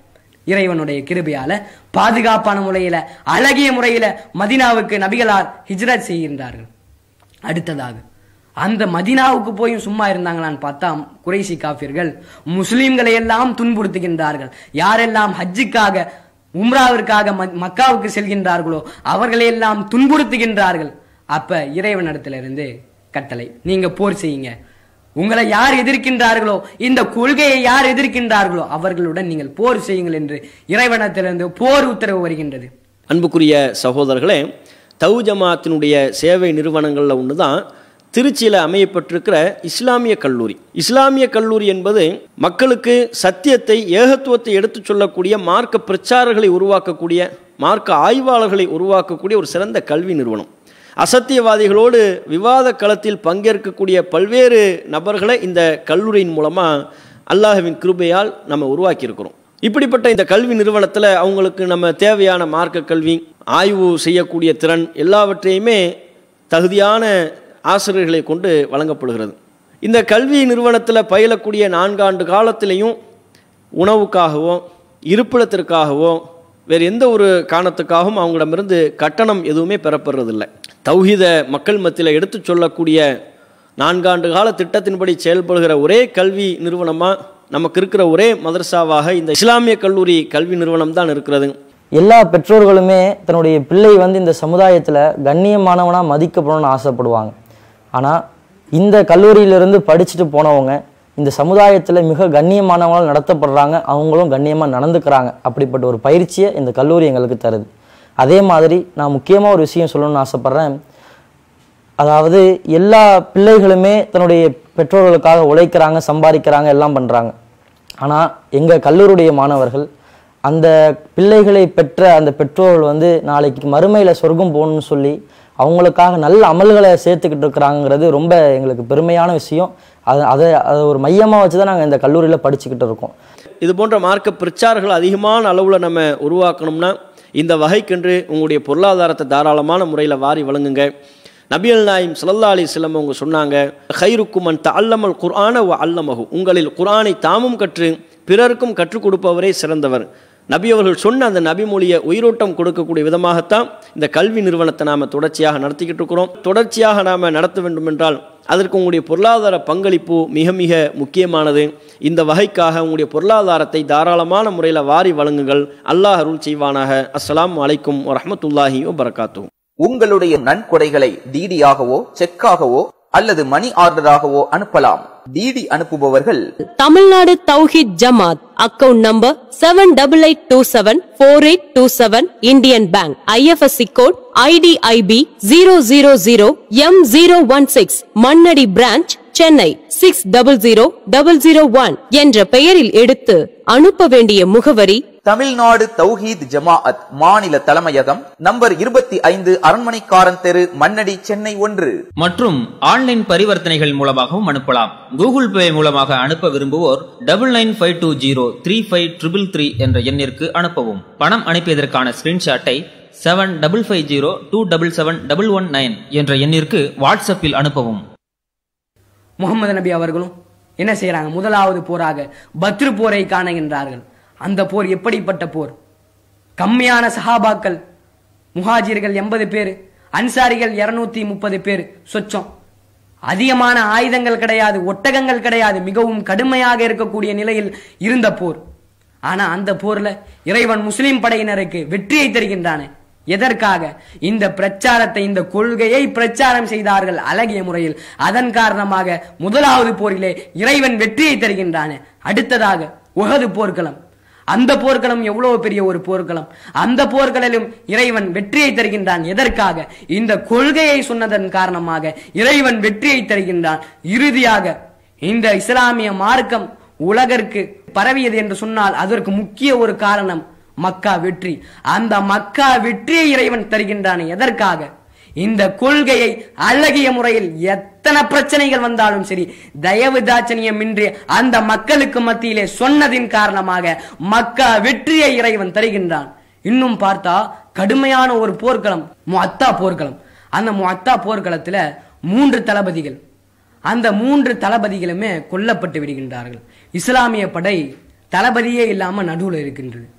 Speaker 2: இறைவனுடைய கிருபையால பாதுகாப்பான முறையில அழகிய முறையில மதினாவுக்கு நபிகளார் ஹிஜ்ரத் செய்கின்றார்கள் அடுத்ததாக அந்த மதினாவுக்கு போயும் சும்மா இருந்தாங்களான்னு பார்த்தா குறைசி காஃபிர்கள் முஸ்லிம்களை எல்லாம் துன்புறுத்துகின்றார்கள் யாரெல்லாம் ஹஜ்ஜுக்காக உம்ராவிற்காக ம- மக்காவுக்கு செல்கின்றார்களோ அவர்களை எல்லாம் துன்புறுத்துகின்றார்கள் அப்ப இறைவனிடத்திலிருந்து கட்டளை நீங்க போர் செய்யுங்க உங்களை யார் எதிர்க்கின்றார்களோ இந்த கொள்கையை யார் எதிர்க்கின்றார்களோ அவர்களுடன் நீங்கள் போர் செய்யுங்கள் என்று இறைவனத்திலிருந்து போர் உத்தரவு வருகின்றது
Speaker 8: அன்புக்குரிய சகோதரர்களே தவு ஜமாத்தினுடைய சேவை நிறுவனங்களில் ஒன்று தான் திருச்சியில் அமையப்பட்டிருக்கிற இஸ்லாமிய கல்லூரி இஸ்லாமிய கல்லூரி என்பது மக்களுக்கு சத்தியத்தை ஏகத்துவத்தை எடுத்துச் சொல்லக்கூடிய மார்க்க பிரச்சாரர்களை உருவாக்கக்கூடிய மார்க்க ஆய்வாளர்களை உருவாக்கக்கூடிய ஒரு சிறந்த கல்வி நிறுவனம் அசத்தியவாதிகளோடு விவாத களத்தில் பங்கேற்கக்கூடிய பல்வேறு நபர்களை இந்த கல்லூரியின் மூலமாக அல்லாஹ்வின் கிருபையால் நம்ம உருவாக்கியிருக்கிறோம் இப்படிப்பட்ட இந்த கல்வி நிறுவனத்தில் அவங்களுக்கு நம்ம தேவையான மார்க்க கல்வி ஆய்வு செய்யக்கூடிய திறன் எல்லாவற்றையுமே தகுதியான ஆசிரியர்களை கொண்டு வழங்கப்படுகிறது இந்த கல்வி நிறுவனத்தில் பயிலக்கூடிய நான்காண்டு காலத்திலையும் உணவுக்காகவோ இருப்பிடத்திற்காகவோ வேறு எந்த ஒரு காரணத்துக்காகவும் அவங்களிடமிருந்து கட்டணம் எதுவுமே பெறப்படுறதில்லை தௌஹீத மக்கள் மத்தியில் எடுத்துச் சொல்லக்கூடிய நான்காண்டு கால திட்டத்தின்படி செயல்படுகிற ஒரே கல்வி நிறுவனமாக நமக்கு இருக்கிற ஒரே மதரசாவாக இந்த இஸ்லாமிய கல்லூரி கல்வி நிறுவனம் தான் இருக்கிறது
Speaker 9: எல்லா பெற்றோர்களுமே தன்னுடைய பிள்ளை வந்து இந்த சமுதாயத்தில் கண்ணியமானவனாக மதிக்கப்படணும்னு ஆசைப்படுவாங்க ஆனால் இந்த கல்லூரியிலிருந்து படிச்சுட்டு போனவங்க இந்த சமுதாயத்தில் மிக கண்ணியமானவங்களால் நடத்தப்படுறாங்க அவங்களும் கண்ணியமாக நடந்துக்கிறாங்க அப்படிப்பட்ட ஒரு பயிற்சியை இந்த கல்லூரி எங்களுக்கு தருது அதே மாதிரி நான் முக்கியமாக ஒரு விஷயம் சொல்லணும்னு ஆசைப்பட்றேன் அதாவது எல்லா பிள்ளைகளுமே தன்னுடைய பெற்றோர்களுக்காக உழைக்கிறாங்க சம்பாதிக்கிறாங்க எல்லாம் பண்ணுறாங்க ஆனால் எங்கள் கல்லூரியுடைய மாணவர்கள் அந்த பிள்ளைகளை பெற்ற அந்த பெற்றோர்கள் வந்து நாளைக்கு மறுமையில் சொர்க்கம் போகணும்னு சொல்லி அவங்களுக்காக நல்ல அமல்களை சேர்த்துக்கிட்டு இருக்கிறாங்கிறது ரொம்ப எங்களுக்கு பெருமையான விஷயம் அது அதை அதை ஒரு மையமாக வச்சு தான் நாங்கள் இந்த கல்லூரியில் படிச்சுக்கிட்டு இருக்கோம்
Speaker 8: இது போன்ற மார்க்க பிரச்சாரங்கள் அதிகமான அளவில் நம்ம உருவாக்கணும்னா இந்த வகைக்கென்று உங்களுடைய பொருளாதாரத்தை தாராளமான முறையில் வாரி வழங்குங்க நபியல் நாயிம் ஸல்லல்லாஹு அலைஹி வஸல்லம் அவங்க சொன்னாங்க ஹைருக்குமன் தஅல்லமல் குர்ஆன வ அல்லமஹு உங்களில் குர்ஆனை தாமும் கற்று பிறருக்கும் கற்றுக் கொடுப்பவரே சிறந்தவர் நபி அவர்கள் சொன்ன அந்த நபி மொழியை உயிரோட்டம் கொடுக்கக்கூடிய விதமாகத்தான் இந்த கல்வி நிறுவனத்தை நாம் தொடர்ச்சியாக நடத்திக்கிட்டு இருக்கிறோம் தொடர்ச்சியாக நாம் நடத்த வேண்டும் என்றால் அதற்கு உங்களுடைய பொருளாதார பங்களிப்பு மிக மிக முக்கியமானது இந்த வகைக்காக உங்களுடைய பொருளாதாரத்தை தாராளமான முறையில் வாரி வழங்குங்கள் அல்லாஹ் அருள் செய்வானாக அஸ்ஸலாமு அலைக்கும் வரஹ்மத்துல்லாஹி வபரகாத்துஹு
Speaker 10: உங்களுடைய நன்கொடைகளை டிடியாகவோ செக்காகவோ அல்லது மணி ஆர்டராகவோ அனுப்பலாம் டிடி அனுப்புபவர்கள்
Speaker 11: Tamil Nadu Thowheed Jamath account number seven double eight two seven four eight two seven Indian Bank IFSC code IDIB zero zero zero M zero one six Mannady branch Chennai six double zero double zero one என்ற பெயரில் எடுத்து அனுப்ப வேண்டிய முகவரி
Speaker 10: தமிழ்நாடு தௌஹீத் ஜமாஅத் மாநில தலைமையகம் number இருபத்தி ஐந்து அரண்மனைக்காரன் தெரு மண்ணடி சென்னை ஒன்று
Speaker 12: மற்றும் ஆன்லைன் பரிவர்த்தனைகள் மூலமாகவும் அனுப்பலாம் கூகுள் பே மூலமாக அனுப்ப விரும்புவோர் double nine five two zero three five triple three என்ற எண்ணிற்கு அனுப்பவும் பணம் அனுப்பியதற்கான ஸ்கிரீன்ஷாட்டை seven double five zero two double seven double one nine என்ற எண்ணிற்கு வாட்ஸ்அப்பில் அனுப்பவும்
Speaker 2: முகமது நபி அவர்களும் என்ன செய்றாங்க முதலாவது போராக பத்ரு போரை காணுகின்றார்கள் அந்த போர் எப்படிப்பட்ட போர் கம்மியான சஹாபாக்கள் முஹாஜிர்கள் எண்பது பேர் அன்சாரிகள் இருநூத்தி முப்பது பேர் சொச்சம் அதிகமான ஆயுதங்கள் கிடையாது ஒட்டகங்கள் கிடையாது மிகவும் கடுமையாக இருக்கக்கூடிய நிலையில் இருந்த போர் ஆனா அந்த போர்ல இறைவன் முஸ்லிம் படையினருக்கு வெற்றியை தருகின்றானே எதற்காக இந்த பிரச்சாரத்தை இந்த கொள்கையை பிரச்சாரம் செய்தார்கள் அழகிய முறையில் அதன் காரணமாக முதலாவது போரிலே இறைவன் வெற்றியை தருகின்றானே அடுத்ததாக உகது போர்க்களம் அந்த போர்க்களம் எவ்வளவு பெரிய ஒரு போர்க்களம் அந்த போர்க்களிலும் இறைவன் வெற்றியை தருகின்றான் எதற்காக இந்த கொள்கையை சொன்னதன் காரணமாக இறைவன் வெற்றியை தருகின்றான் இறுதியாக இந்த இஸ்லாமிய மார்க்கம் உலகிற்கு பரவியது என்று சொன்னால் அதற்கு முக்கிய ஒரு காரணம் மக்கா வெற்றி அந்த மக்கா வெற்றியை இறைவன் தருகின்றான் எதற்காக இந்த கொள்கையை அழகிய முறையில் எத்தனை பிரச்சனைகள் வந்தாலும் சரி தயவு தாட்சணியம் இன்றி அந்த மக்களுக்கு மத்தியிலே சொன்னதின் காரணமாக மக்கா வெற்றியை இறைவன் தருகின்றான் இன்னும் பார்த்தா கடுமையான ஒரு போர்க்களம் முஅத்தா போர்க்களம் அந்த முஅத்தா போர்க்களத்துல மூன்று தளபதிகள் அந்த மூன்று தளபதிகளுமே கொல்லப்பட்டு விடுகின்றார்கள் இஸ்லாமிய படை தளபதியே இல்லாம நடுவுல இருக்கின்றது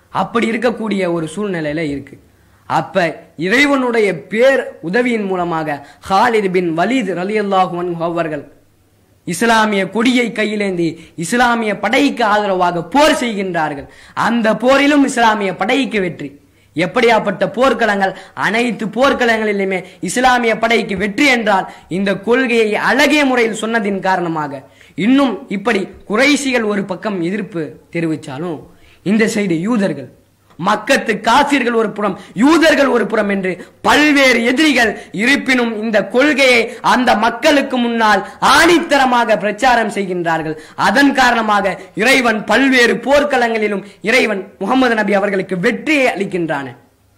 Speaker 2: அப்படி இருக்கக்கூடிய ஒரு சூழ்நிலையில இருக்கு அப்ப இறைவனுடைய பேர் உதவியின் மூலமாக ஹாலித் பின் வலீத் ரலியல்லாஹு அன்ஹு அவர்கள் இஸ்லாமிய கொடியை கையிலேந்தி இஸ்லாமிய படைக்கு ஆதரவாக போர் செய்கின்றார்கள் அந்த போரிலும் இஸ்லாமிய படைக்கு வெற்றி எப்படியாப்பட்ட போர்க்களங்கள் அனைத்து போர்க்களங்களிலுமே இஸ்லாமிய படைக்கு வெற்றி என்றால் இந்த கொள்கையை அழகிய முறையில் சொன்னதின் காரணமாக இன்னும் இப்படி குறைசிகள் ஒரு பக்கம் எதிர்ப்பு தெரிவித்தாலும் இந்த சைடு யூதர்கள் மக்கத்து காசிர்கள் ஒரு புறம் யூதர்கள் ஒரு புறம் என்று பல்வேறு எதிரிகள் இருப்பினும் இந்த கொள்கையை அந்த மக்களுக்கு முன்னால் ஆணித்தரமாக பிரச்சாரம் செய்கின்றார்கள் அதன் காரணமாக இறைவன் பல்வேறு போர்க்களங்களிலும் இறைவன் முகமது நபி அவர்களுக்கு வெற்றியை அளிக்கின்றான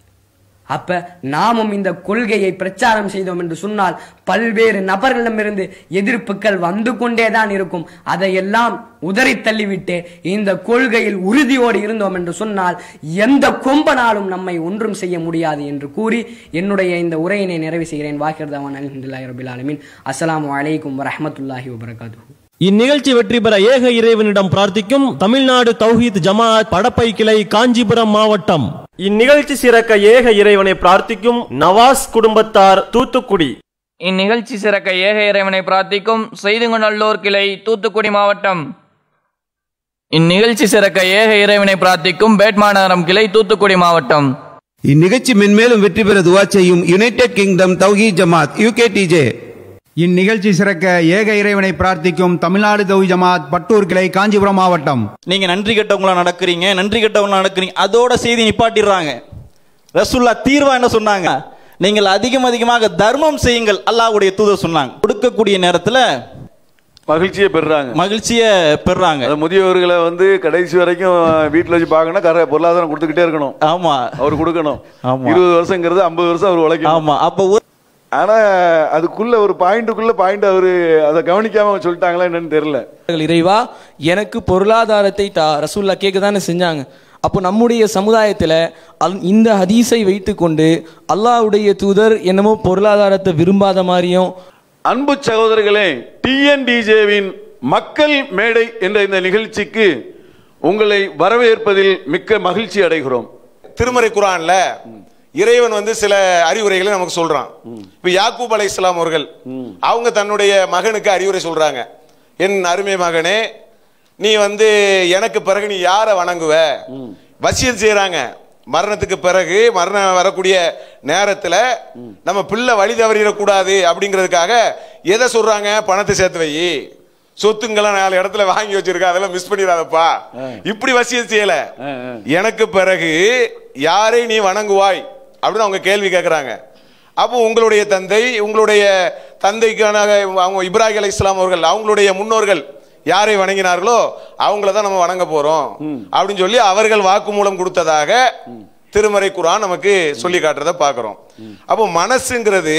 Speaker 2: அப்ப நாமும் இந்த கொள்கையை பிரச்சாரம் செய்தோம் என்று சொன்னால் பல்வேறு நபர்களிடமிருந்து எதிர்ப்புகள் வந்து கொண்டேதான் இருக்கும் அதையெல்லாம் உதறி தள்ளிவிட்டு இந்த கொள்கையில் உறுதியோடு இருந்தோம் என்று சொன்னால் எந்த கொம்பனாலும் நம்மை ஒன்றும் செய்ய முடியாது என்று கூறி என்னுடைய இந்த உரையினை நிறைவு செய்கிறேன் வாக்கிர்தவான் அலமதுல்லாஹி ரபில் ஆலமின் அஸ்ஸலாமு அலைக்கும் வரஹமத்துல்லாஹி வபரகாத்துஹு
Speaker 3: இந்நிகழ்ச்சி வெற்றி பெற ஏக இறைவனிடம் பிரார்த்திக்கும் தமிழ்நாடு தௌஹீத் ஜமாஅத் படப்பை கிளை காஞ்சிபுரம் மாவட்டம் இந்நிகழ்ச்சி சிறக்க ஏக இறைவனை பிரார்த்திக்கும் நவாஸ் குடும்பத்தார் தூத்துக்குடி
Speaker 13: இந்நிகழ்ச்சி சிறக்க ஏக இறைவனை பிரார்த்திக்கும் செய்துங்கநல்லூர் கிளை தூத்துக்குடி மாவட்டம் இந்நிகழ்ச்சி சிறக்க ஏக இறைவனை பிரார்த்திக்கும் பேட்மாநகரம் கிளை தூத்துக்குடி மாவட்டம்
Speaker 14: இந்நிகழ்ச்சி மென்மேலும் வெற்றி பெற துவா செய்யும் யுனைடெட் கிங்டம் தௌஹி ஜமாத் யூகேடிஜே
Speaker 6: இந்நிகழ்ச்சி சிறக்க ஏக இறைவனை பிரார்த்திக்கும் தமிழ்நாடு தௌஹி ஜமாத் பட்டூர் கிளை காஞ்சிபுரம் மாவட்டம்
Speaker 15: நீங்க நன்றி கெட்டவங்களா நடக்கிறீங்க நன்றி கெட்டவங்களா நடக்கிறீங்க அதோட செய்தி நிப்பாட்டிடுறாங்க ரசுல்லா தீர்வா என்ன சொன்னாங்க நீங்கள் அதிகம் அதிகமாக தர்மம் செய்யுங்கள் அல்லாஹ்வுடைய தூதர் சொன்னாங்க கொடுக்கக்கூடிய நேரத்துல
Speaker 16: மகிழ்ச்சியை பெறுறாங்க
Speaker 15: மகிழ்ச்சியை பெறுறாங்க
Speaker 16: அந்த முதியவர்களை வந்து கடைசி வரைக்கும் வீட்டில் வச்சு பார்க்கணும் கர பொருளாதாரம் கொடுத்துக்கிட்டே இருக்கணும்
Speaker 15: ஆமா
Speaker 16: அவர் கொடுக்கணும்
Speaker 15: ஆமா.
Speaker 16: இருபது வருஷங்கிறது ஐம்பது வருஷம் அவர் உழைக்கணும்
Speaker 15: ஆமா அப்ப ஒரு
Speaker 16: ஆனா அதுக்குள்ள ஒரு பாயிண்ட்டுக்குள்ள பாயிண்ட் அவரு அதை கவனிக்காம சொல்லிட்டாங்களா என்னன்னு தெரியல
Speaker 17: இறைவா எனக்கு பொருளாதாரத்தை தா ரசூல்லா கேட்க தானே செஞ்சாங்க அப்போ நம்முடைய சமுதாயத்தில் அல் இந்த ஹதீஸை வைத்துக்கொண்டு அல்லாஹ்வுடைய தூதர் என்னமோ பொருளாதாரத்தை விரும்பாத மாதிரியும்
Speaker 16: அன்பு சகோதரர்களே டிஎன்டிஜேவின் மக்கள் மேடை என்ற இந்த நிகழ்ச்சிக்கு உங்களை வரவேற்பதில் மிக்க மகிழ்ச்சி அடைகிறோம்
Speaker 18: திருமறை குரான்ல இறைவன் வந்து சில அறிவுரைகளை நமக்கு சொல்றான் இப்ப யாக்கூப் அலை இஸ்லாம் அவர்கள் அவங்க தன்னுடைய மகனுக்கு அறிவுரை சொல்றாங்க என் அருமை மகனே நீ வந்து எனக்கு பிறகு நீ யாரை வணங்குவ வசியம் செய்யறாங்க மரணத்துக்கு பிறகு மரணம் வரக்கூடிய நேரத்துல நம்ம பிள்ளை வழி தவறிடக்கூடாது அப்படிங்கிறதுக்காக எதை சொல்றாங்க பணத்தை சேர்த்து வை சொத்துங்கெல்லாம் நாலு இடத்துல வாங்கி வச்சிருக்க அதெல்லாம் மிஸ் பண்ணிடாதப்பா இப்படி வசியம் செய்யல எனக்கு பிறகு யாரை நீ வணங்குவாய் அப்படின்னு அவங்க கேள்வி கேட்கறாங்க அப்போ உங்களுடைய தந்தை உங்களுடைய தந்தைக்கான அவங்க இப்ராஹிம் அலை இஸ்லாம் அவர்கள் அவங்களுடைய முன்னோர்கள் யாரை வணங்கினார்களோ அவங்கள தான் நம்ம வணங்க போறோம் அப்படின்னு சொல்லி அவர்கள் வாக்குமூலம் கொடுத்ததாக திருமறை குரான் நமக்கு சொல்லி காட்டுறத பார்க்கிறோம் அப்போ மனசுங்கிறது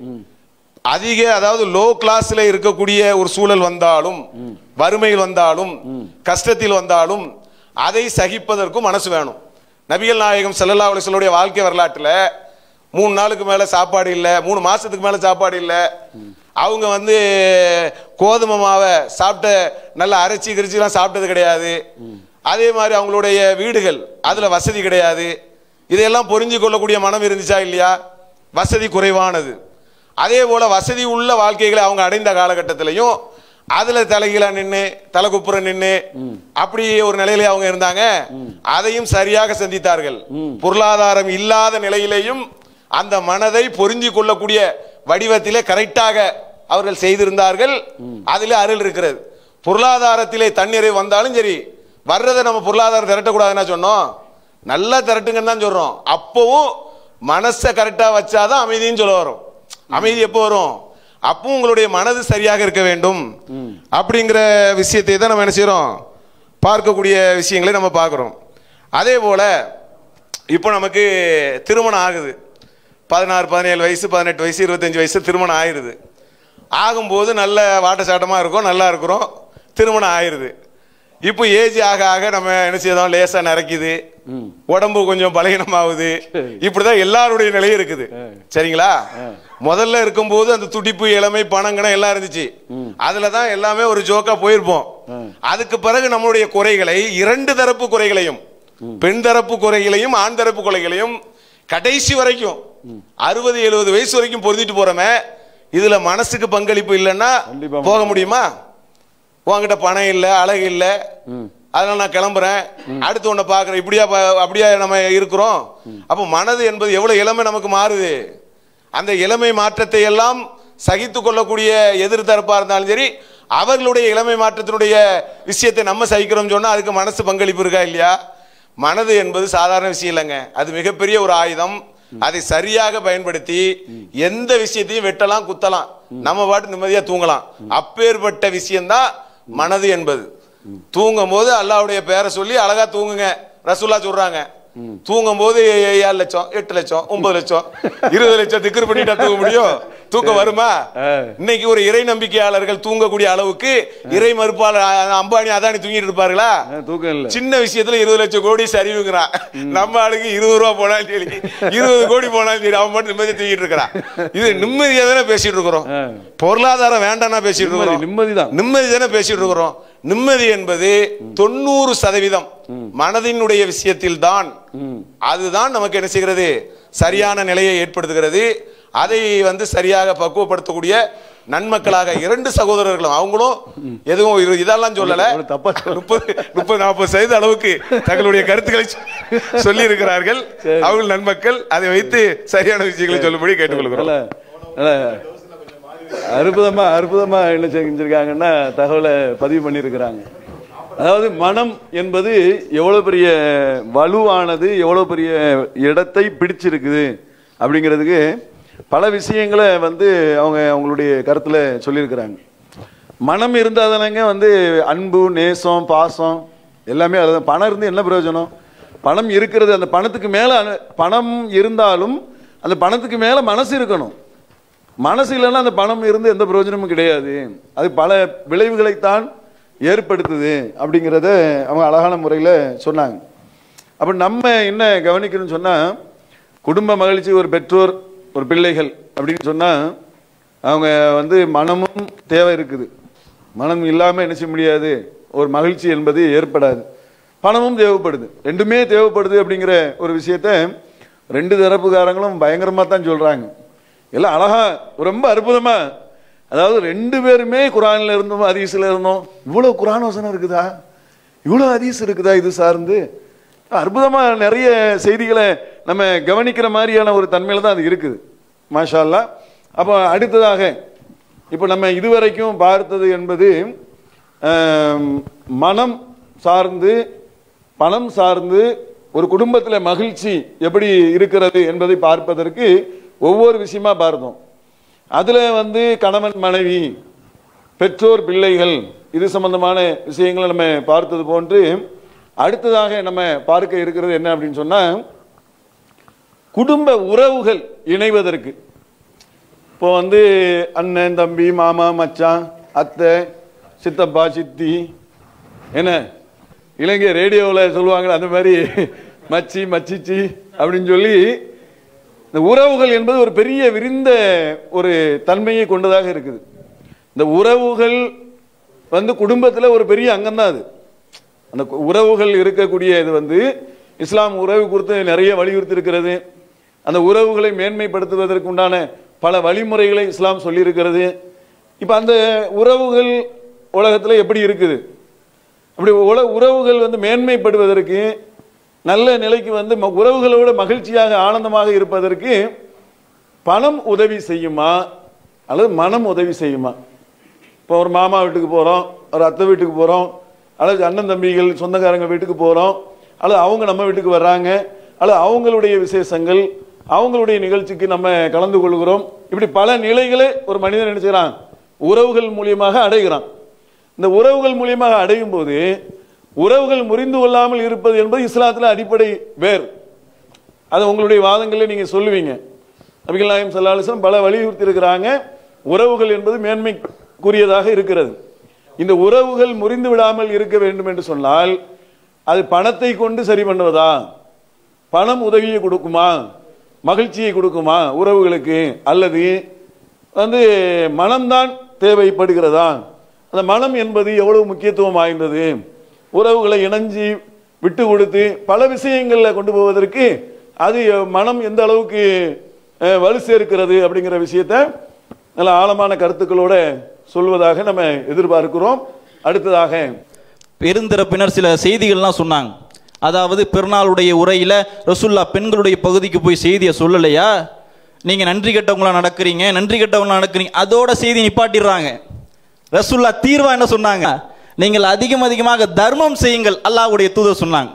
Speaker 18: அதிக அதாவது லோ கிளாஸ்ல இருக்கக்கூடிய ஒரு சூழல் வந்தாலும் வறுமையில் வந்தாலும் கஷ்டத்தில் வந்தாலும் அதை சகிப்பதற்கும் மனசு வேணும் நபிகள் நாயகம் ஸல்லல்லாஹு அலைஹி வஸல்லுடைய வாழ்க்கை வரலாற்றுல மூணு நாளுக்கு மேல சாப்பாடு இல்லை மூணு மாசத்துக்கு மேல சாப்பாடு இல்லை அவங்க வந்து கோதுமை மாவை சாப்பிட்ட நல்ல அரைச்சி கிரிச்சிலாம் சாப்பிட்டது கிடையாது அதே மாதிரி அவங்களுடைய வீடுகள் அதுல வசதி கிடையாது இதையெல்லாம் புரிஞ்சு கொள்ளக்கூடிய மனம் இருந்துச்சா இல்லையா வசதி குறைவானது அதே போல வசதி உள்ள வாழ்க்கைகளை அவங்க அடைந்த காலகட்டத்திலையும் அதுல தலைகீழா நின்று தலை குப்புற நின்று அப்படி ஒரு நிலையில அவங்க இருந்தாங்க அதையும் சரியாக சந்தித்தார்கள் பொருளாதாரம் இல்லாத நிலையிலேயும் அந்த மனதை பொருந்தி கொள்ளக்கூடிய வடிவத்திலே கரெக்டாக அவர்கள் செய்திருந்தார்கள் அதிலே அருள் இருக்கிறது பொருளாதாரத்திலே தண்ணீரை வந்தாலும் சரி வர்றதை நம்ம பொருளாதாரம் திரட்டக்கூடாதுன்னா சொன்னோம் நல்லா திரட்டுங்கன்னு தான் சொல்றோம் அப்பவும் மனசை கரெக்டா வச்சாதான் அமைதின்னு சொல்ல வரும் அமைதி எப்போ வரும் அப்பவும் உங்களுடைய மனது சரியாக இருக்க வேண்டும் அப்படிங்கிற விஷயத்தை தான் நம்ம என்ன செய்றோம் பார்க்கக்கூடிய விஷயங்களை நம்ம பார்க்குறோம் அதே போல இப்போ நமக்கு திருமணம் ஆகுது பதினாறு பதினேழு வயசு பதினெட்டு வயசு இருபத்தஞ்சு வயசு திருமணம் ஆயிருது ஆகும்போது நல்ல வாட்ட சாட்டமாக இருக்கும் நல்லா இருக்கிறோம் திருமணம் ஆயிருது இப்போ ஏஜ் ஆக ஆக நம்ம என்ன செய்தோம் லேசா நரைக்குது உடம்பு கொஞ்சம் பலகீனமாகுது இப்படிதான் எல்லாருடைய நிலையும் இருக்குது சரிங்களா முதல்ல இருக்கும்போது அந்த துடிப்பு இளமை பணங்கணம் எல்லாம் இருந்துச்சு அதுல தான் எல்லாமே ஒரு ஜோக்கா போயிருப்போம் அதுக்கு பிறகு நம்மளுடைய குறைகளை இரண்டு தரப்பு குறைகளையும் பெண் தரப்பு குறைகளையும் ஆண் தரப்பு கொலைகளையும் கடைசி வரைக்கும் அறுபது எழுபது வயசு வரைக்கும் பொருந்திட்டு போறோமே இதுல மனசுக்கு பங்களிப்பு இல்லைன்னா போக முடியுமா உன்கிட்ட பணம் இல்ல அழகு இல்ல அதனால நான் கிளம்புறேன் அடுத்து உன்னை பாக்குறேன் இப்படியா ப- அப்படியா நம்ம இருக்கிறோம் அப்போ மனது என்பது எவ்வளவு இளமை நமக்கு மாறுது அந்த இளமை மாற்றத்தை எல்லாம் சகித்து கொள்ளக்கூடிய எதிர்த்தரப்பா இருந்தாலும் சரி அவர்களுடைய இளமை மாற்றத்தினுடைய விஷயத்தை நம்ம சகிக்கிறோம் சொன்னா அதுக்கு மனசு பங்களிப்பு இருக்கா இல்லையா மனது என்பது சாதாரண விஷயம் இல்லைங்க அது மிகப்பெரிய ஒரு ஆயுதம் அதை சரியாக பயன்படுத்தி எந்த விஷயத்தையும் வெட்டலாம் குத்தலாம் நம்ம பாட்டு நிம்மதியா தூங்கலாம் அப்பேற்பட்ட விஷயம்தான் மனது என்பது தூங்கும் போது அல்லாவுடைய பேரை சொல்லி அழகா தூங்குங்க ரசூல்லா சொல்றாங்க தூங்கும் போது ஏழு லட்சம் எட்டு லட்சம் ஒன்பது லட்சம் இருபது லட்சம் திக்கர் பண்ணிட்டா தூங்க முடியும் தூக்கம் வருமா இன்னைக்கு ஒரு இறை நம்பிக்கையாளர்கள் தூங்கக்கூடிய அளவுக்கு இறை மறுப்பாளர் அ- அம்பானி அதானி தூங்கிட்டு இருப்பார்களா
Speaker 16: தூக்கம் இல்ல
Speaker 18: சின்ன விஷயத்துல இருபது லட்சம் கோடி சரிவுங்கிறான் நம்ம ஆளுக்கு இருபது ரூபா போனாலும் சரி இருபது கோடி போனாலும் சரி அவன் மட்டும் நிம்மதியா தூங்கிட்டு இருக்கிறான் இது நிம்மதியா தானே பேசிட்டு இருக்கிறோம் பொருளாதாரம் வேண்டாம்னா பேசிட்டு இருக்கிறோம்
Speaker 16: நிம்மதிதான்
Speaker 18: நிம்மதி தானே பேசிட்டு இருக்கிறோம் நிம்மதி என்பது தொண்ணூறு சதவீதம் மனதினுடைய விஷயத்தில் தான் அதுதான் நமக்கு என்ன செய்கிறது சரியான நிலையை ஏற்படுத்துகிறது அதை வந்து சரியாக பக்குவப்படுத்தக்கூடிய நன்மக்களாக இரண்டு சகோதரர்களும் அவங்களும் எதுவும் இது- இதெல்லாம் சொல்லல முப்பது முப்பது நாற்பது சதவீத அளவுக்கு தங்களுடைய கருத்துக்களை சொல்லி இருக்கிறார்கள் அவர்கள் நன்மக்கள் அதை வைத்து சரியான விஷயங்களை சொல்லும்படி கேட்டுக்கொள்கிறோம்
Speaker 16: நல்ல நல்ல அற்புதமா அற்புதமா என்ன செஞ்சிருக்காங்கன்னா தகவலை பதிவு பண்ணியிருக்கிறாங்க அதாவது மனம் என்பது எவ்வளவு பெரிய வலுவானது எவ்வளவு பெரிய இடத்தை பிடிச்சிருக்குது அப்படிங்கிறதுக்கு பல விஷயங்களை வந்து அவங்க அவங்களுடைய கருத்துல சொல்லியிருக்கிறாங்க மனம் இருந்தாதானங்க வந்து அன்பு நேசம் பாசம் எல்லாமே அதுதான் பணம் இருந்து என்ன பிரயோஜனம் பணம் இருக்கிறது அந்த பணத்துக்கு மேல அனு- பணம் இருந்தாலும் அந்த பணத்துக்கு மேல மனசு இருக்கணும் மனசு இல்லைன்னா அந்த பணம் இருந்து எந்த பிரயோஜனமும் கிடையாது அது பல விளைவுகளைத்தான் ஏற்படுத்துது அப்படிங்கிறத அவங்க அழகான முறையில் சொன்னாங்க அப்போ நம்ம என்ன கவனிக்கணும்னு சொன்னால் குடும்ப மகிழ்ச்சி ஒரு பெற்றோர் ஒரு பிள்ளைகள் அப்படின்னு சொன்னால் அவங்க வந்து மனமும் தேவை இருக்குது மனம் இல்லாமல் என்ன செய்ய முடியாது ஒரு மகிழ்ச்சி என்பது ஏற்படாது பணமும் தேவைப்படுது ரெண்டுமே தேவைப்படுது அப்படிங்கிற ஒரு விஷயத்த ரெண்டு தரப்புக்காரங்களும் பயங்கரமாக தான் சொல்கிறாங்க எல்லாம் அழகா ரொம்ப அற்புதமா அதாவது ரெண்டு பேருமே குரான்ல இருந்தோம் ஹதீஸ்ல இருந்தோம் இவ்வளவு குரான் வசனம் இருக்குதா இவ்வளவு ஹதீஸ் இருக்குதா இது சார்ந்து அற்புதமா நிறைய செய்திகளை நம்ம கவனிக்கிற மாதிரியான ஒரு தன்மையில தான் அது இருக்குது மாஷா அல்லாஹ் அப்போ அடுத்ததாக இப்போ நம்ம இதுவரைக்கும் பார்த்தது என்பது ஆம், மனம் சார்ந்து பணம் சார்ந்து ஒரு குடும்பத்தில் மகிழ்ச்சி எப்படி இருக்கிறது என்பதை பார்ப்பதற்கு ஒவ்வொரு விஷயமா பார்த்தோம் அதுல வந்து கணவன் மனைவி பெற்றோர் பிள்ளைகள் இது சம்பந்தமான விஷயங்களை நம்ம பார்த்தது போன்று அடுத்ததாக நம்ம பார்க்க இருக்கிறது என்ன அப்படின்னு சொன்னா குடும்ப உறவுகள் இணைவதற்கு இப்போ வந்து அண்ணன் தம்பி மாமா மச்சான் அத்தை சித்தப்பா சித்தி என்ன இலங்கை ரேடியோவில் சொல்லுவாங்களே அந்த மாதிரி மச்சி மச்சிச்சி அப்படின்னு சொல்லி இந்த உறவுகள் என்பது ஒரு பெரிய விரிந்த ஒரு தன்மையை கொண்டதாக இருக்குது இந்த உறவுகள் வந்து குடும்பத்தில் ஒரு பெரிய அங்கம்தான் அது அந்த கு- உறவுகள் இருக்கக்கூடிய இது வந்து இஸ்லாம் உறவு குறித்து நிறைய வலியுறுத்தி இருக்கிறது அந்த உறவுகளை மேன்மைப்படுத்துவதற்கு உண்டான பல வழிமுறைகளை இஸ்லாம் சொல்லியிருக்கிறது இப்போ அந்த உறவுகள் உலகத்தில் எப்படி இருக்குது அப்படி உல உறவுகள் வந்து மேன்மைப்படுவதற்கு நல்ல நிலைக்கு வந்து ம- உறவுகளோட மகிழ்ச்சியாக ஆனந்தமாக இருப்பதற்கு பணம் உதவி செய்யுமா அல்லது மனம் உதவி செய்யுமா இப்போ ஒரு மாமா வீட்டுக்கு போகிறோம் ஒரு அத்தை வீட்டுக்கு போகிறோம் அல்லது அண்ணன் தம்பிகள் சொந்தக்காரங்க வீட்டுக்கு போகிறோம் அல்லது அவங்க நம்ம வீட்டுக்கு வர்றாங்க அல்லது அவங்களுடைய விசேஷங்கள் அவங்களுடைய நிகழ்ச்சிக்கு நம்ம கலந்து கொள்கிறோம் இப்படி பல நிலைகளை ஒரு மனிதன் என்ன செய்றான் உறவுகள் மூலியமாக அடைகிறான் இந்த உறவுகள் மூலியமாக அடையும் போது உறவுகள் முறிந்து கொள்ளாமல் இருப்பது என்பது இஸ்லாத்தில் அடிப்படை வேர் அது உங்களுடைய வாதங்களில் நீங்க சொல்லுவீங்க நபிகள் நாயம் சல்லாஹம் பல வலியுறுத்தி இருக்கிறாங்க உறவுகள் என்பது மேன்மைக்குரியதாக இருக்கிறது இந்த உறவுகள் முறிந்து விடாமல் இருக்க வேண்டும் என்று சொன்னால் அது பணத்தை கொண்டு சரி பண்ணுவதா பணம் உதவியை கொடுக்குமா மகிழ்ச்சியை கொடுக்குமா உறவுகளுக்கு அல்லது வந்து மனம்தான் தேவைப்படுகிறதா அந்த மனம் என்பது எவ்வளவு முக்கியத்துவம் வாய்ந்தது உறவுகளை இணைஞ்சி விட்டு கொடுத்து பல விஷயங்களில் கொண்டு போவதற்கு அது மனம் எந்த அளவுக்கு அஹ், வலு சேர்க்கிறது அப்படிங்கிற விஷயத்த நல்ல ஆழமான கருத்துக்களோட சொல்வதாக நம்ம எதிர்பார்க்கிறோம் அடுத்ததாக
Speaker 15: பெருந்திறப்பினர் சில செய்திகள்லாம் சொன்னாங்க அதாவது பெருநாளுடைய உரையில ரசுல்லா பெண்களுடைய பகுதிக்கு போய் செய்தியை சொல்லலையா நீங்க நன்றி கெட்டவங்களா நடக்கிறீங்க நன்றி கெட்டவங்களா நடக்கிறீங்க அதோட செய்தி நிப்பாட்டிடுறாங்க ரசுல்லா தீர்வா என்ன சொன்னாங்க நீங்கள் அதிகம் அதிகமாக தர்மம் செய்யுங்கள் அல்லாஹ்வுடைய தூதர் சொன்னாங்க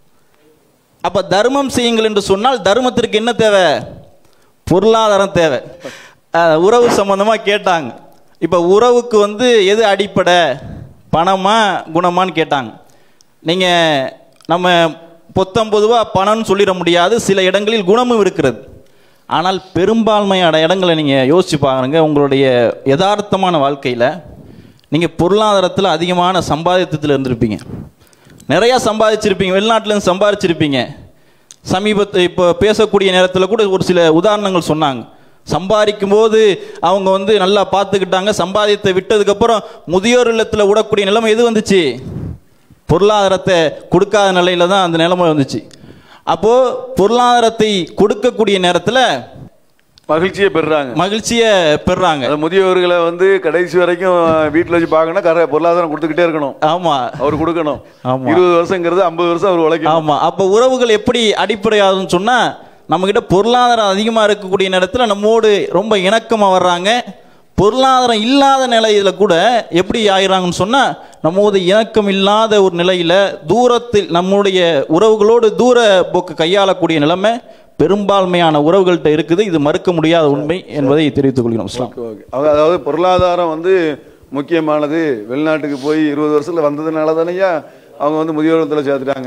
Speaker 15: அப்ப தர்மம் செய்யுங்கள் என்று சொன்னால் தர்மத்திற்கு என்ன தேவை பொருளாதாரம் தேவை அஹ், உறவு சம்பந்தமா கேட்டாங்க இப்ப உறவுக்கு வந்து எது அடிப்படை பணமா குணமான்னு கேட்டாங்க நீங்க நம்ம பொத்தம் பொதுவாக பணம்னு சொல்லிட முடியாது சில இடங்களில் குணமும் இருக்கிறது ஆனால் பெரும்பான்மையான இடங்களை நீங்கள் யோசிச்சு பாருங்க உங்களுடைய யதார்த்தமான வாழ்க்கையில் நீங்கள் பொருளாதாரத்தில் அதிகமான சம்பாதித்தத்தில் இருந்திருப்பீங்க நிறையா சம்பாதிச்சிருப்பீங்க வெளிநாட்டிலேருந்து சம்பாதிச்சிருப்பீங்க சமீபத்து இப்போ பேசக்கூடிய நேரத்தில் கூட ஒரு சில உதாரணங்கள் சொன்னாங்க சம்பாதிக்கும் போது அவங்க வந்து நல்லா பார்த்துக்கிட்டாங்க சம்பாதித்தை விட்டதுக்கப்புறம் முதியோர் இல்லத்தில் விடக்கூடிய நிலைமை எது வந்துச்சு பொருளாதாரத்தை கொடுக்காத நிலையில தான் அந்த நிலைமை வந்துச்சு அப்போது பொருளாதாரத்தை கொடுக்கக்கூடிய நேரத்தில்
Speaker 16: மகிழ்ச்சியை பெறுறாங்க
Speaker 15: மகிழ்ச்சியை பெறுறாங்க
Speaker 16: அந்த முதியவர்களை வந்து கடைசி வரைக்கும் வீட்டில் வச்சு பார்க்கணும் கர பொருளாதாரம் கொடுத்துக்கிட்டே இருக்கணும்
Speaker 15: ஆமா
Speaker 16: அவர் கொடுக்கணும்
Speaker 15: ஆமா.
Speaker 16: இருபது வருஷங்கிறது ஐம்பது வருஷம் அவர் உழைக்கணும்
Speaker 15: ஆமா அப்போ உறவுகள் எப்படி அடிப்படையாகுதுன்னு சொன்னா நம்ம கிட்ட பொருளாதாரம் அதிகமா இருக்கக்கூடிய நேரத்தில் நம்மோடு ரொம்ப இணக்கமா வர்றாங்க பொருளாதாரம் இல்லாத நிலையில கூட எப்படி ஆயிராங்கன்னு சொன்னா நம்மோடு இணக்கம் இல்லாத ஒரு நிலையில தூரத்தில் நம்முடைய உறவுகளோடு தூர போக்கு கையாளக்கூடிய நிலைமை பெரும்பான்மையான உறவுகள்கிட்ட இருக்குது இது மறுக்க முடியாத உண்மை என்பதை தெரிவித்துக் கொள்கிறோம் இஸ்லாம்
Speaker 16: ஓகே அவங்க அதாவது பொருளாதாரம் வந்து முக்கியமானது வெளிநாட்டுக்கு போய் இருபது வருஷத்துல வந்ததுனால தானேயா அவங்க வந்து முதியோர் இல்லத்துல சேர்த்துட்டாங்க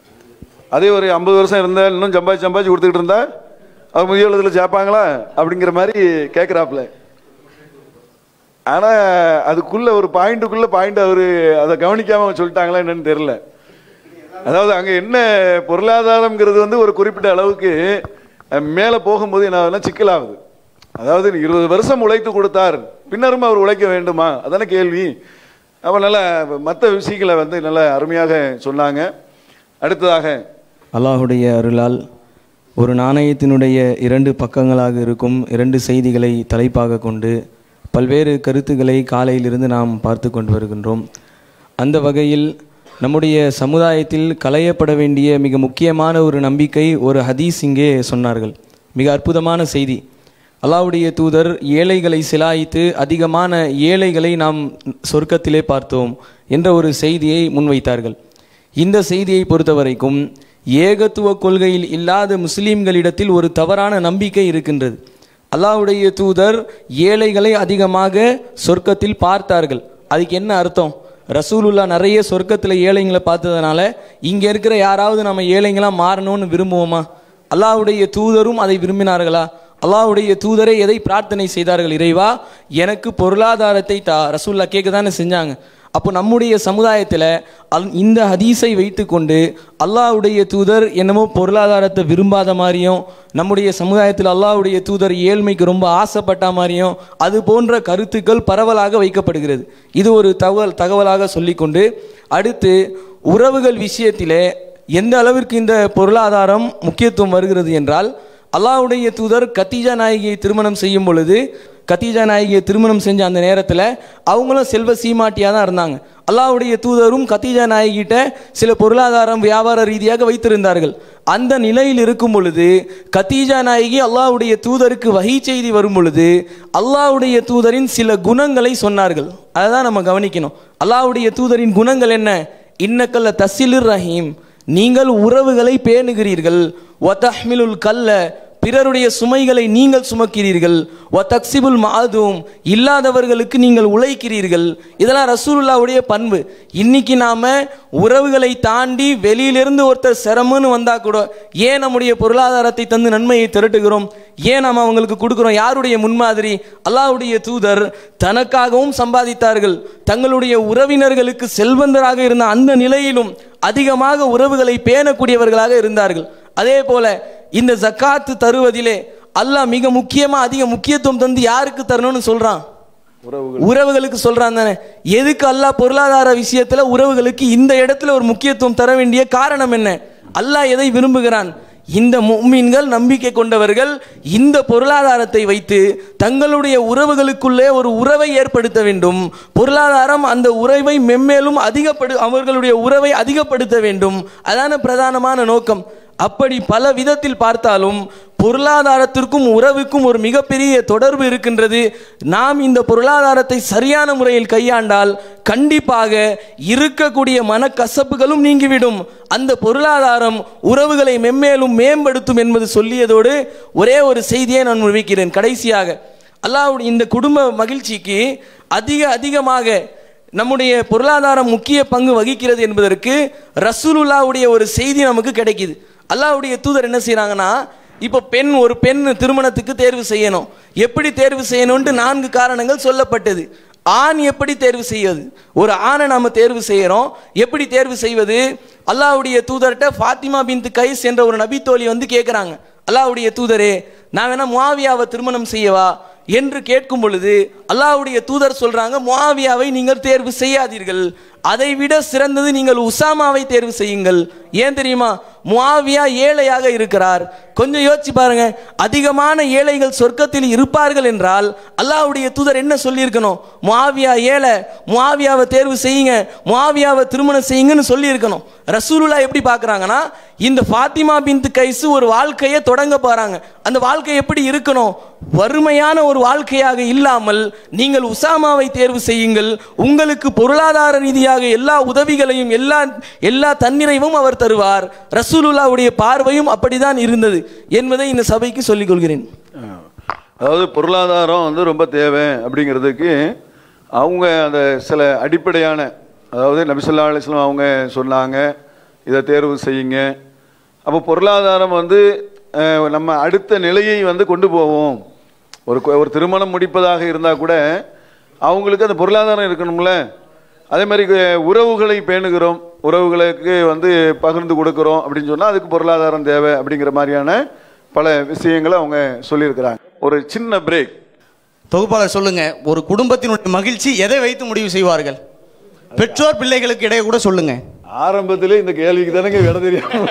Speaker 16: அதே ஒரு ஐம்பது வருஷம் இருந்தா இன்னும் சம்பாதிச்சு சம்பாதிச்சு கொடுத்துக்கிட்டு இருந்தா அவங்க முதியோர் இல்லத்துல சேர்ப்பாங்களா அப்படிங்கிற மாதிரி கேட்குறாப்புல ஆனா அதுக்குள்ள ஒரு பாயிண்ட்டுக்குள்ள பாயிண்ட் அவரு அதை கவனிக்காம சொல்லிட்டாங்களா என்னன்னு தெரியல அதாவது அங்க என்ன பொருளாதாரம்ங்கிறது வந்து ஒரு குறிப்பிட்ட அளவுக்கு அஹ், மேல போகும்போது என்ன ஆகுதுன்னா சிக்கலாகுது அதாவது இருபது வருஷம் உழைத்து கொடுத்தார் பின்னரும் அவர் உழைக்க வேண்டுமா அதான கேள்வி அப்ப நல்ல மற்ற விஷயங்களை வந்து நல்ல அருமையாக சொன்னாங்க அடுத்ததாக
Speaker 17: அல்லாஹுடைய அருளால் ஒரு நாணயத்தினுடைய இரண்டு பக்கங்களாக இருக்கும் இரண்டு செய்திகளை தலைப்பாக கொண்டு பல்வேறு கருத்துக்களை காலையிலிருந்து நாம் பார்த்து கொண்டு வருகின்றோம் அந்த வகையில் நம்முடைய சமுதாயத்தில் களையப்பட வேண்டிய மிக முக்கியமான ஒரு நம்பிக்கை ஒரு ஹதீஸ் இங்கே சொன்னார்கள் மிக அற்புதமான செய்தி அல்லாஹ்வுடைய தூதர் ஏழைகளை சிலாயித்து அதிகமான ஏழைகளை நாம் சொர்க்கத்திலே பார்த்தோம் என்ற ஒரு செய்தியை முன்வைத்தார்கள் இந்த செய்தியை பொறுத்தவரைக்கும் ஏகத்துவ கொள்கையில் இல்லாத முஸ்லிம்களிடத்தில் ஒரு தவறான நம்பிக்கை இருக்கின்றது அல்லாஹ்வுடைய தூதர் ஏழைகளை அதிகமாக சொர்க்கத்தில் பார்த்தார்கள் அதுக்கு என்ன அர்த்தம் ரசூலுல்லா நிறைய சொர்க்கத்தில் ஏழைங்களை பார்த்ததுனால இங்கே இருக்கிற யாராவது நம்ம ஏழைங்களா மாறணும்னு விரும்புவோமா அல்லாஹ்வுடைய தூதரும் அதை விரும்பினார்களா அல்லாஹ்வுடைய தூதரை எதை பிரார்த்தனை செய்தார்கள் இறைவா எனக்கு பொருளாதாரத்தை தா ரசூல்லா கேட்க தானே செஞ்சாங்க அப்போ நம்முடைய சமுதாயத்தில் அல் இந்த ஹதீஸை வைத்துக்கொண்டு அல்லாஹ்வுடைய தூதர் என்னமோ பொருளாதாரத்தை விரும்பாத மாதிரியும் நம்முடைய சமுதாயத்தில் அல்லாஹ்வுடைய தூதர் ஏழ்மைக்கு ரொம்ப ஆசைப்பட்ட மாதிரியும் அது போன்ற கருத்துக்கள் பரவலாக வைக்கப்படுகிறது இது ஒரு தகவல் தகவலாக சொல்லிக்கொண்டு அடுத்து உறவுகள் விஷயத்திலே எந்த அளவிற்கு இந்த பொருளாதாரம் முக்கியத்துவம் வருகிறது என்றால் அல்லாஹ்வுடைய தூதர் கத்தீஜா நாயகியை திருமணம் செய்யும் பொழுது கத்தீஜா நாயகியை திருமணம் செஞ்ச அந்த நேரத்தில் அவங்களும் செல்வ சீமாட்டியாக தான் இருந்தாங்க அல்லாஹ்வுடைய தூதரும் கத்தீஜா நாயகிட்ட சில பொருளாதாரம் வியாபார ரீதியாக வைத்திருந்தார்கள் அந்த நிலையில் இருக்கும் பொழுது கத்தீஜா நாயகி அல்லாஹ்வுடைய தூதருக்கு வகை செய்தி வரும் பொழுது அல்லாஹ்வுடைய தூதரின் சில குணங்களை சொன்னார்கள் அதை தான் நம்ம கவனிக்கணும் அல்லாஹ்வுடைய தூதரின் குணங்கள் என்ன இன்னக்கல்ல தசிலிர் ரஹீம் நீங்கள் உறவுகளை பேணுகிறீர்கள் ஒத்தஹ்மிலுல் கல்ல பிறருடைய சுமைகளை நீங்கள் சுமக்கிறீர்கள் ஒ தக்சிபுல் மாதும் இல்லாதவர்களுக்கு நீங்கள் உழைக்கிறீர்கள் இதெல்லாம் ரசூலுல்லாவுடைய பண்பு இன்னைக்கு நாம உறவுகளை தாண்டி வெளியிலிருந்து ஒருத்தர் சிரமம்னு வந்தா கூட ஏன் நம்முடைய பொருளாதாரத்தை தந்து நன்மையை திரட்டுகிறோம் ஏன் நாம் அவங்களுக்கு கொடுக்கிறோம் யாருடைய முன்மாதிரி அல்லாஹ்வுடைய தூதர் தனக்காகவும் சம்பாதித்தார்கள் தங்களுடைய உறவினர்களுக்கு செல்வந்தராக இருந்த அந்த நிலையிலும் அதிகமாக உறவுகளை பேணக்கூடியவர்களாக இருந்தார்கள் அதே போல இந்த ஜக்காத்து தருவதிலே அல்லாஹ் மிக முக்கியமா அதிக முக்கியத்துவம் தந்து யாருக்கு தரணும்னு சொல்றான் உறவுகளுக்கு சொல்றான் தானே எதுக்கு அல்லாஹ் பொருளாதார விஷயத்துல உறவுகளுக்கு இந்த இடத்துல ஒரு முக்கியத்துவம் தர வேண்டிய காரணம் என்ன அல்லாஹ் எதை விரும்புகிறான் இந்த மும்மீன்கள் நம்பிக்கை கொண்டவர்கள் இந்த பொருளாதாரத்தை வைத்து தங்களுடைய உறவுகளுக்குள்ளே ஒரு உறவை ஏற்படுத்த வேண்டும் பொருளாதாரம் அந்த உறவை மென்மேலும் அதிகப்படு அவர்களுடைய உறவை அதிகப்படுத்த வேண்டும் அதான பிரதானமான நோக்கம் அப்படி பல விதத்தில் பார்த்தாலும் பொருளாதாரத்திற்கும் உறவுக்கும் ஒரு மிகப்பெரிய தொடர்பு இருக்கின்றது நாம் இந்த பொருளாதாரத்தை சரியான முறையில் கையாண்டால் கண்டிப்பாக இருக்கக்கூடிய மனக்கசப்புகளும் நீங்கிவிடும் அந்த பொருளாதாரம் உறவுகளை மென்மேலும் மேம்படுத்தும் என்பது சொல்லியதோடு ஒரே ஒரு செய்தியை நான் முன்வைக்கிறேன் கடைசியாக அல்லாஹ்வுடைய இந்த குடும்ப மகிழ்ச்சிக்கு அதிக அதிகமாக நம்முடைய பொருளாதாரம் முக்கிய பங்கு வகிக்கிறது என்பதற்கு ரசூலுல்லாவுடைய ஒரு செய்தி நமக்கு கிடைக்குது அல்லாஹ்வுடைய தூதர் என்ன செய்றாங்கன்னா இப்போ பெண் ஒரு பெண் திருமணத்துக்கு தேர்வு செய்யணும் எப்படி தேர்வு செய்யணும்ட்டு நான்கு காரணங்கள் சொல்லப்பட்டது ஆண் எப்படி தேர்வு செய்வது ஒரு ஆணை நாம தேர்வு செய்யறோம் எப்படி தேர்வு செய்வது அல்லாஹ்வுடைய தூதர்கிட்ட ஃபாத்திமா பின்த் கைஸ் என்ற ஒரு நபித்தோழி வந்து கேட்குறாங்க அல்லாஹ்வுடைய தூதரே நான் வேணா முஆவியாவை திருமணம் செய்யவா என்று கேட்கும் பொழுது அல்லாஹ்வுடைய தூதர் சொல்றாங்க முஆவியாவை நீங்கள் தேர்வு செய்யாதீர்கள் அதை விட சிறந்தது நீங்கள் உசாமாவை தேர்வு செய்யுங்கள் ஏன் தெரியுமா முஆவியா ஏழையாக இருக்கிறார் கொஞ்சம் யோசிச்சு பாருங்க அதிகமான ஏழைகள் சொர்க்கத்தில் இருப்பார்கள் என்றால் அல்லாஹ்வுடைய தூதர் என்ன சொல்லியிருக்கணும் முஆவியா ஏழை முஆவியாவை தேர்வு செய்யுங்க முஆவியாவை திருமணம் செய்யுங்கன்னு சொல்லியிருக்கணும் ரசூலுல்லா எப்படி பார்க்கறாங்கன்னா இந்த ஃபாத்திமா பின்த் கைசு ஒரு வாழ்க்கையை தொடங்க போறாங்க அந்த வாழ்க்கை எப்படி இருக்கணும் வறுமையான ஒரு வாழ்க்கையாக இல்லாமல் நீங்கள் உசாமாவை தேர்வு செய்யுங்கள் உங்களுக்கு பொருளாதார ரீதியாக எல்லா உதவிகளையும் எல்லா எல்லா தன்னிறைவும் அவர் தருவார் ரசூலுல்லாவுடைய பார்வையும் அப்படிதான் இருந்தது என்பதை இந்த சபைக்கு சொல்லிக் கொள்கிறேன்
Speaker 16: அதாவது பொருளாதாரம் வந்து ரொம்ப தேவை அப்படிங்கிறதுக்கு அவங்க அந்த சில அடிப்படையான அதாவது நபிசல்லா அலிஸ்லாம் அவங்க சொன்னாங்க இதை தேர்வு செய்யுங்க அப்போ பொருளாதாரம் வந்து அஹ், நம்ம அடுத்த நிலையை வந்து கொண்டு போவோம் ஒரு கு- ஒரு திருமணம் முடிப்பதாக இருந்தால் கூட அவங்களுக்கு அந்த பொருளாதாரம் இருக்கணும்ல அதே மாதிரி அஹ், உறவுகளை பேணுகிறோம் உறவுகளுக்கு வந்து பகிர்ந்து கொடுக்குறோம் அப்படின்னு சொன்னால் அதுக்கு பொருளாதாரம் தேவை அப்படிங்கிற மாதிரியான பல விஷயங்களை அவங்க சொல்லியிருக்கிறாங்க ஒரு சின்ன பிரேக்
Speaker 19: தொகுப்பாளர் சொல்லுங்க ஒரு குடும்பத்தினுடைய மகிழ்ச்சி எதை வைத்து முடிவு செய்வார்கள் பெற்றோர் பிள்ளைகளுக்கு இடையே கூட சொல்லுங்க
Speaker 16: ஆரம்பத்திலே இந்த கேள்விக்கு தானங்க விட தெரியாம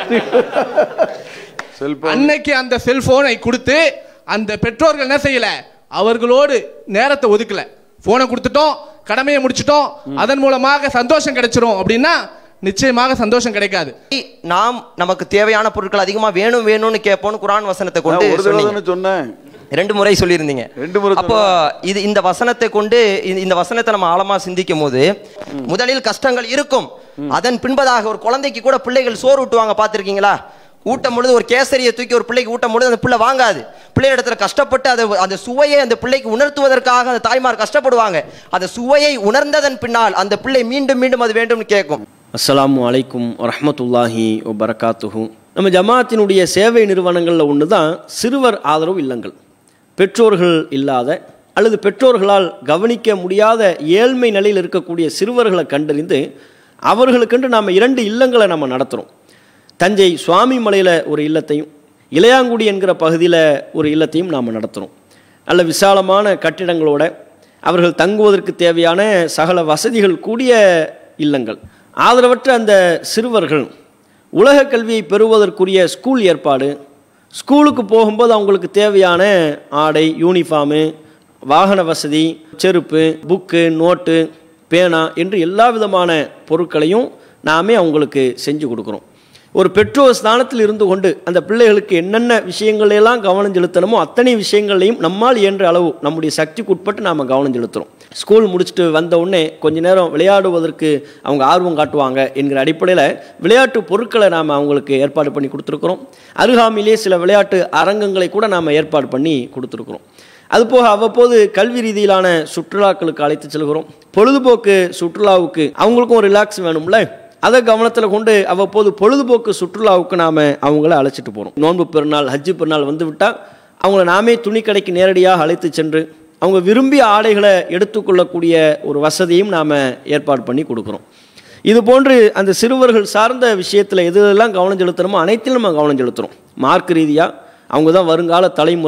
Speaker 16: செல்போன்
Speaker 20: அன்னைக்கு அந்த செல்போனை கொடுத்து அந்த பெற்றோர்கள் என்ன செய்யல அவர்களோடு நேரத்தை ஒதுக்கல போனை கொடுத்துட்டோம் கடமையை முடிச்சிட்டோம் அதன் மூலமாக சந்தோஷம் கிடைச்சிரும் அப்படின்னா நிச்சயமாக சந்தோஷம் கிடைக்காது
Speaker 21: நாம் நமக்கு தேவையான பொருட்கள் அதிகமா வேணும் வேணும்னு கேட்போம்னு குரான் வசனத்தை கொண்டு
Speaker 16: நான் ஒரு தடவை
Speaker 21: சொன்னீங்க.
Speaker 16: தானே சொன்னேன்
Speaker 21: ரெண்டு முறை சொல்லியிருந்தீங்க
Speaker 16: ரெண்டு முறை
Speaker 21: அப்போ இது இந்த வசனத்தை கொண்டு இந்த- இந்த வசனத்தை நம்ம ஆழமா சிந்திக்கும் போது முதலில் கஷ்டங்கள் இருக்கும் அதன் பின்பதாக ஒரு குழந்தைக்கு கூட பிள்ளைகள் சோறு ஊட்டுவாங்க பார்த்திருக்கீங்களா ஊட்டும் பொழுது ஒரு கேசரியை தூக்கி ஒரு பிள்ளைக்கு ஊட்டும் பொழுது அந்த பிள்ளை வாங்காது பிள்ளை இடத்துல கஷ்டப்பட்டு அதை அந்த சுவையை அந்த பிள்ளைக்கு உணர்த்துவதற்காக அந்த தாய்மார் கஷ்டப்படுவாங்க அந்த சுவையை உணர்ந்ததன் பின்னால் அந்த பிள்ளை மீண்டும் மீண்டும் அது வேண்டும்னு கேட்கும்
Speaker 8: அஸ்ஸலாமு அலைக்கும் வரஹ்மத்துல்லாஹி வபரகாத்துஹு நம்ம ஜமாத்தினுடைய சேவை நிறுவனங்களில் ஒன்று தான் சிறுவர் ஆதரவு இல்லங்கள் பெற்றோர்கள் இல்லாத அல்லது பெற்றோர்களால் கவனிக்க முடியாத ஏழ்மை நிலையில் இருக்கக்கூடிய சிறுவர்களை கண்டறிந்து அவர்களுக்கென்று நாம் இரண்டு இல்லங்களை நம்ம நடத்துகிறோம் தஞ்சை சுவாமி மலையில் ஒரு இல்லத்தையும் இளையாங்குடி என்கிற பகுதியில் ஒரு இல்லத்தையும் நாம் நடத்துகிறோம் நல்ல விசாலமான கட்டிடங்களோட அவர்கள் தங்குவதற்கு தேவையான சகல வசதிகள் கூடிய இல்லங்கள் ஆதரவற்ற அந்த சிறுவர்கள் உலக கல்வியை பெறுவதற்குரிய ஸ்கூல் ஏற்பாடு ஸ்கூலுக்கு போகும்போது அவங்களுக்கு தேவையான ஆடை யூனிஃபார்மு வாகன வசதி செருப்பு புக்கு நோட்டு பேனா என்று எல்லா விதமான பொருட்களையும் நாமே அவங்களுக்கு செஞ்சு கொடுக்குறோம் ஒரு பெற்றோர் ஸ்தானத்தில் இருந்து கொண்டு அந்த பிள்ளைகளுக்கு என்னென்ன விஷயங்களெல்லாம் கவனம் செலுத்தணுமோ அத்தனை விஷயங்களையும் நம்மால் இயன்ற அளவு நம்முடைய சக்திக்கு உட்பட்டு நாம் கவனம் செலுத்துகிறோம் ஸ்கூல் முடிச்சுட்டு வந்த உடனே கொஞ்ச நேரம் விளையாடுவதற்கு அவங்க ஆர்வம் காட்டுவாங்க என்கிற அடிப்படையில் விளையாட்டு பொருட்களை நாம் அவங்களுக்கு ஏற்பாடு பண்ணி கொடுத்துருக்குறோம் அருகாமையிலே சில விளையாட்டு அரங்கங்களை கூட நாம் ஏற்பாடு பண்ணி கொடுத்துருக்குறோம் அதுபோக அவ்வப்போது கல்வி ரீதியிலான சுற்றுலாக்களுக்கு அழைத்து செல்கிறோம் பொழுதுபோக்கு சுற்றுலாவுக்கு அவங்களுக்கும் ஒரு ரிலாக்ஸ் வேணும்ல அதை கவனத்தில் கொண்டு அவ்வப்போது பொழுதுபோக்கு சுற்றுலாவுக்கு நாம் அவங்கள அழைச்சிட்டு போகிறோம் நோன்பு பெருநாள் ஹஜ்ஜு பெருநாள் வந்து விட்டால் அவங்கள நாமே துணி கடைக்கு நேரடியாக அழைத்து சென்று அவங்க விரும்பிய ஆடைகளை எடுத்துக்கொள்ளக்கூடிய ஒரு வசதியும் நாம் ஏற்பாடு பண்ணி கொடுக்குறோம் இது போன்று அந்த சிறுவர்கள் சார்ந்த விஷயத்தில் எது எதெல்லாம் கவனம் செலுத்தணுமோ அனைத்திலும் நம்ம கவனம் செலுத்துகிறோம் மார்க் ரீதியாக அவங்க தான் வருங்கால தலைமுறை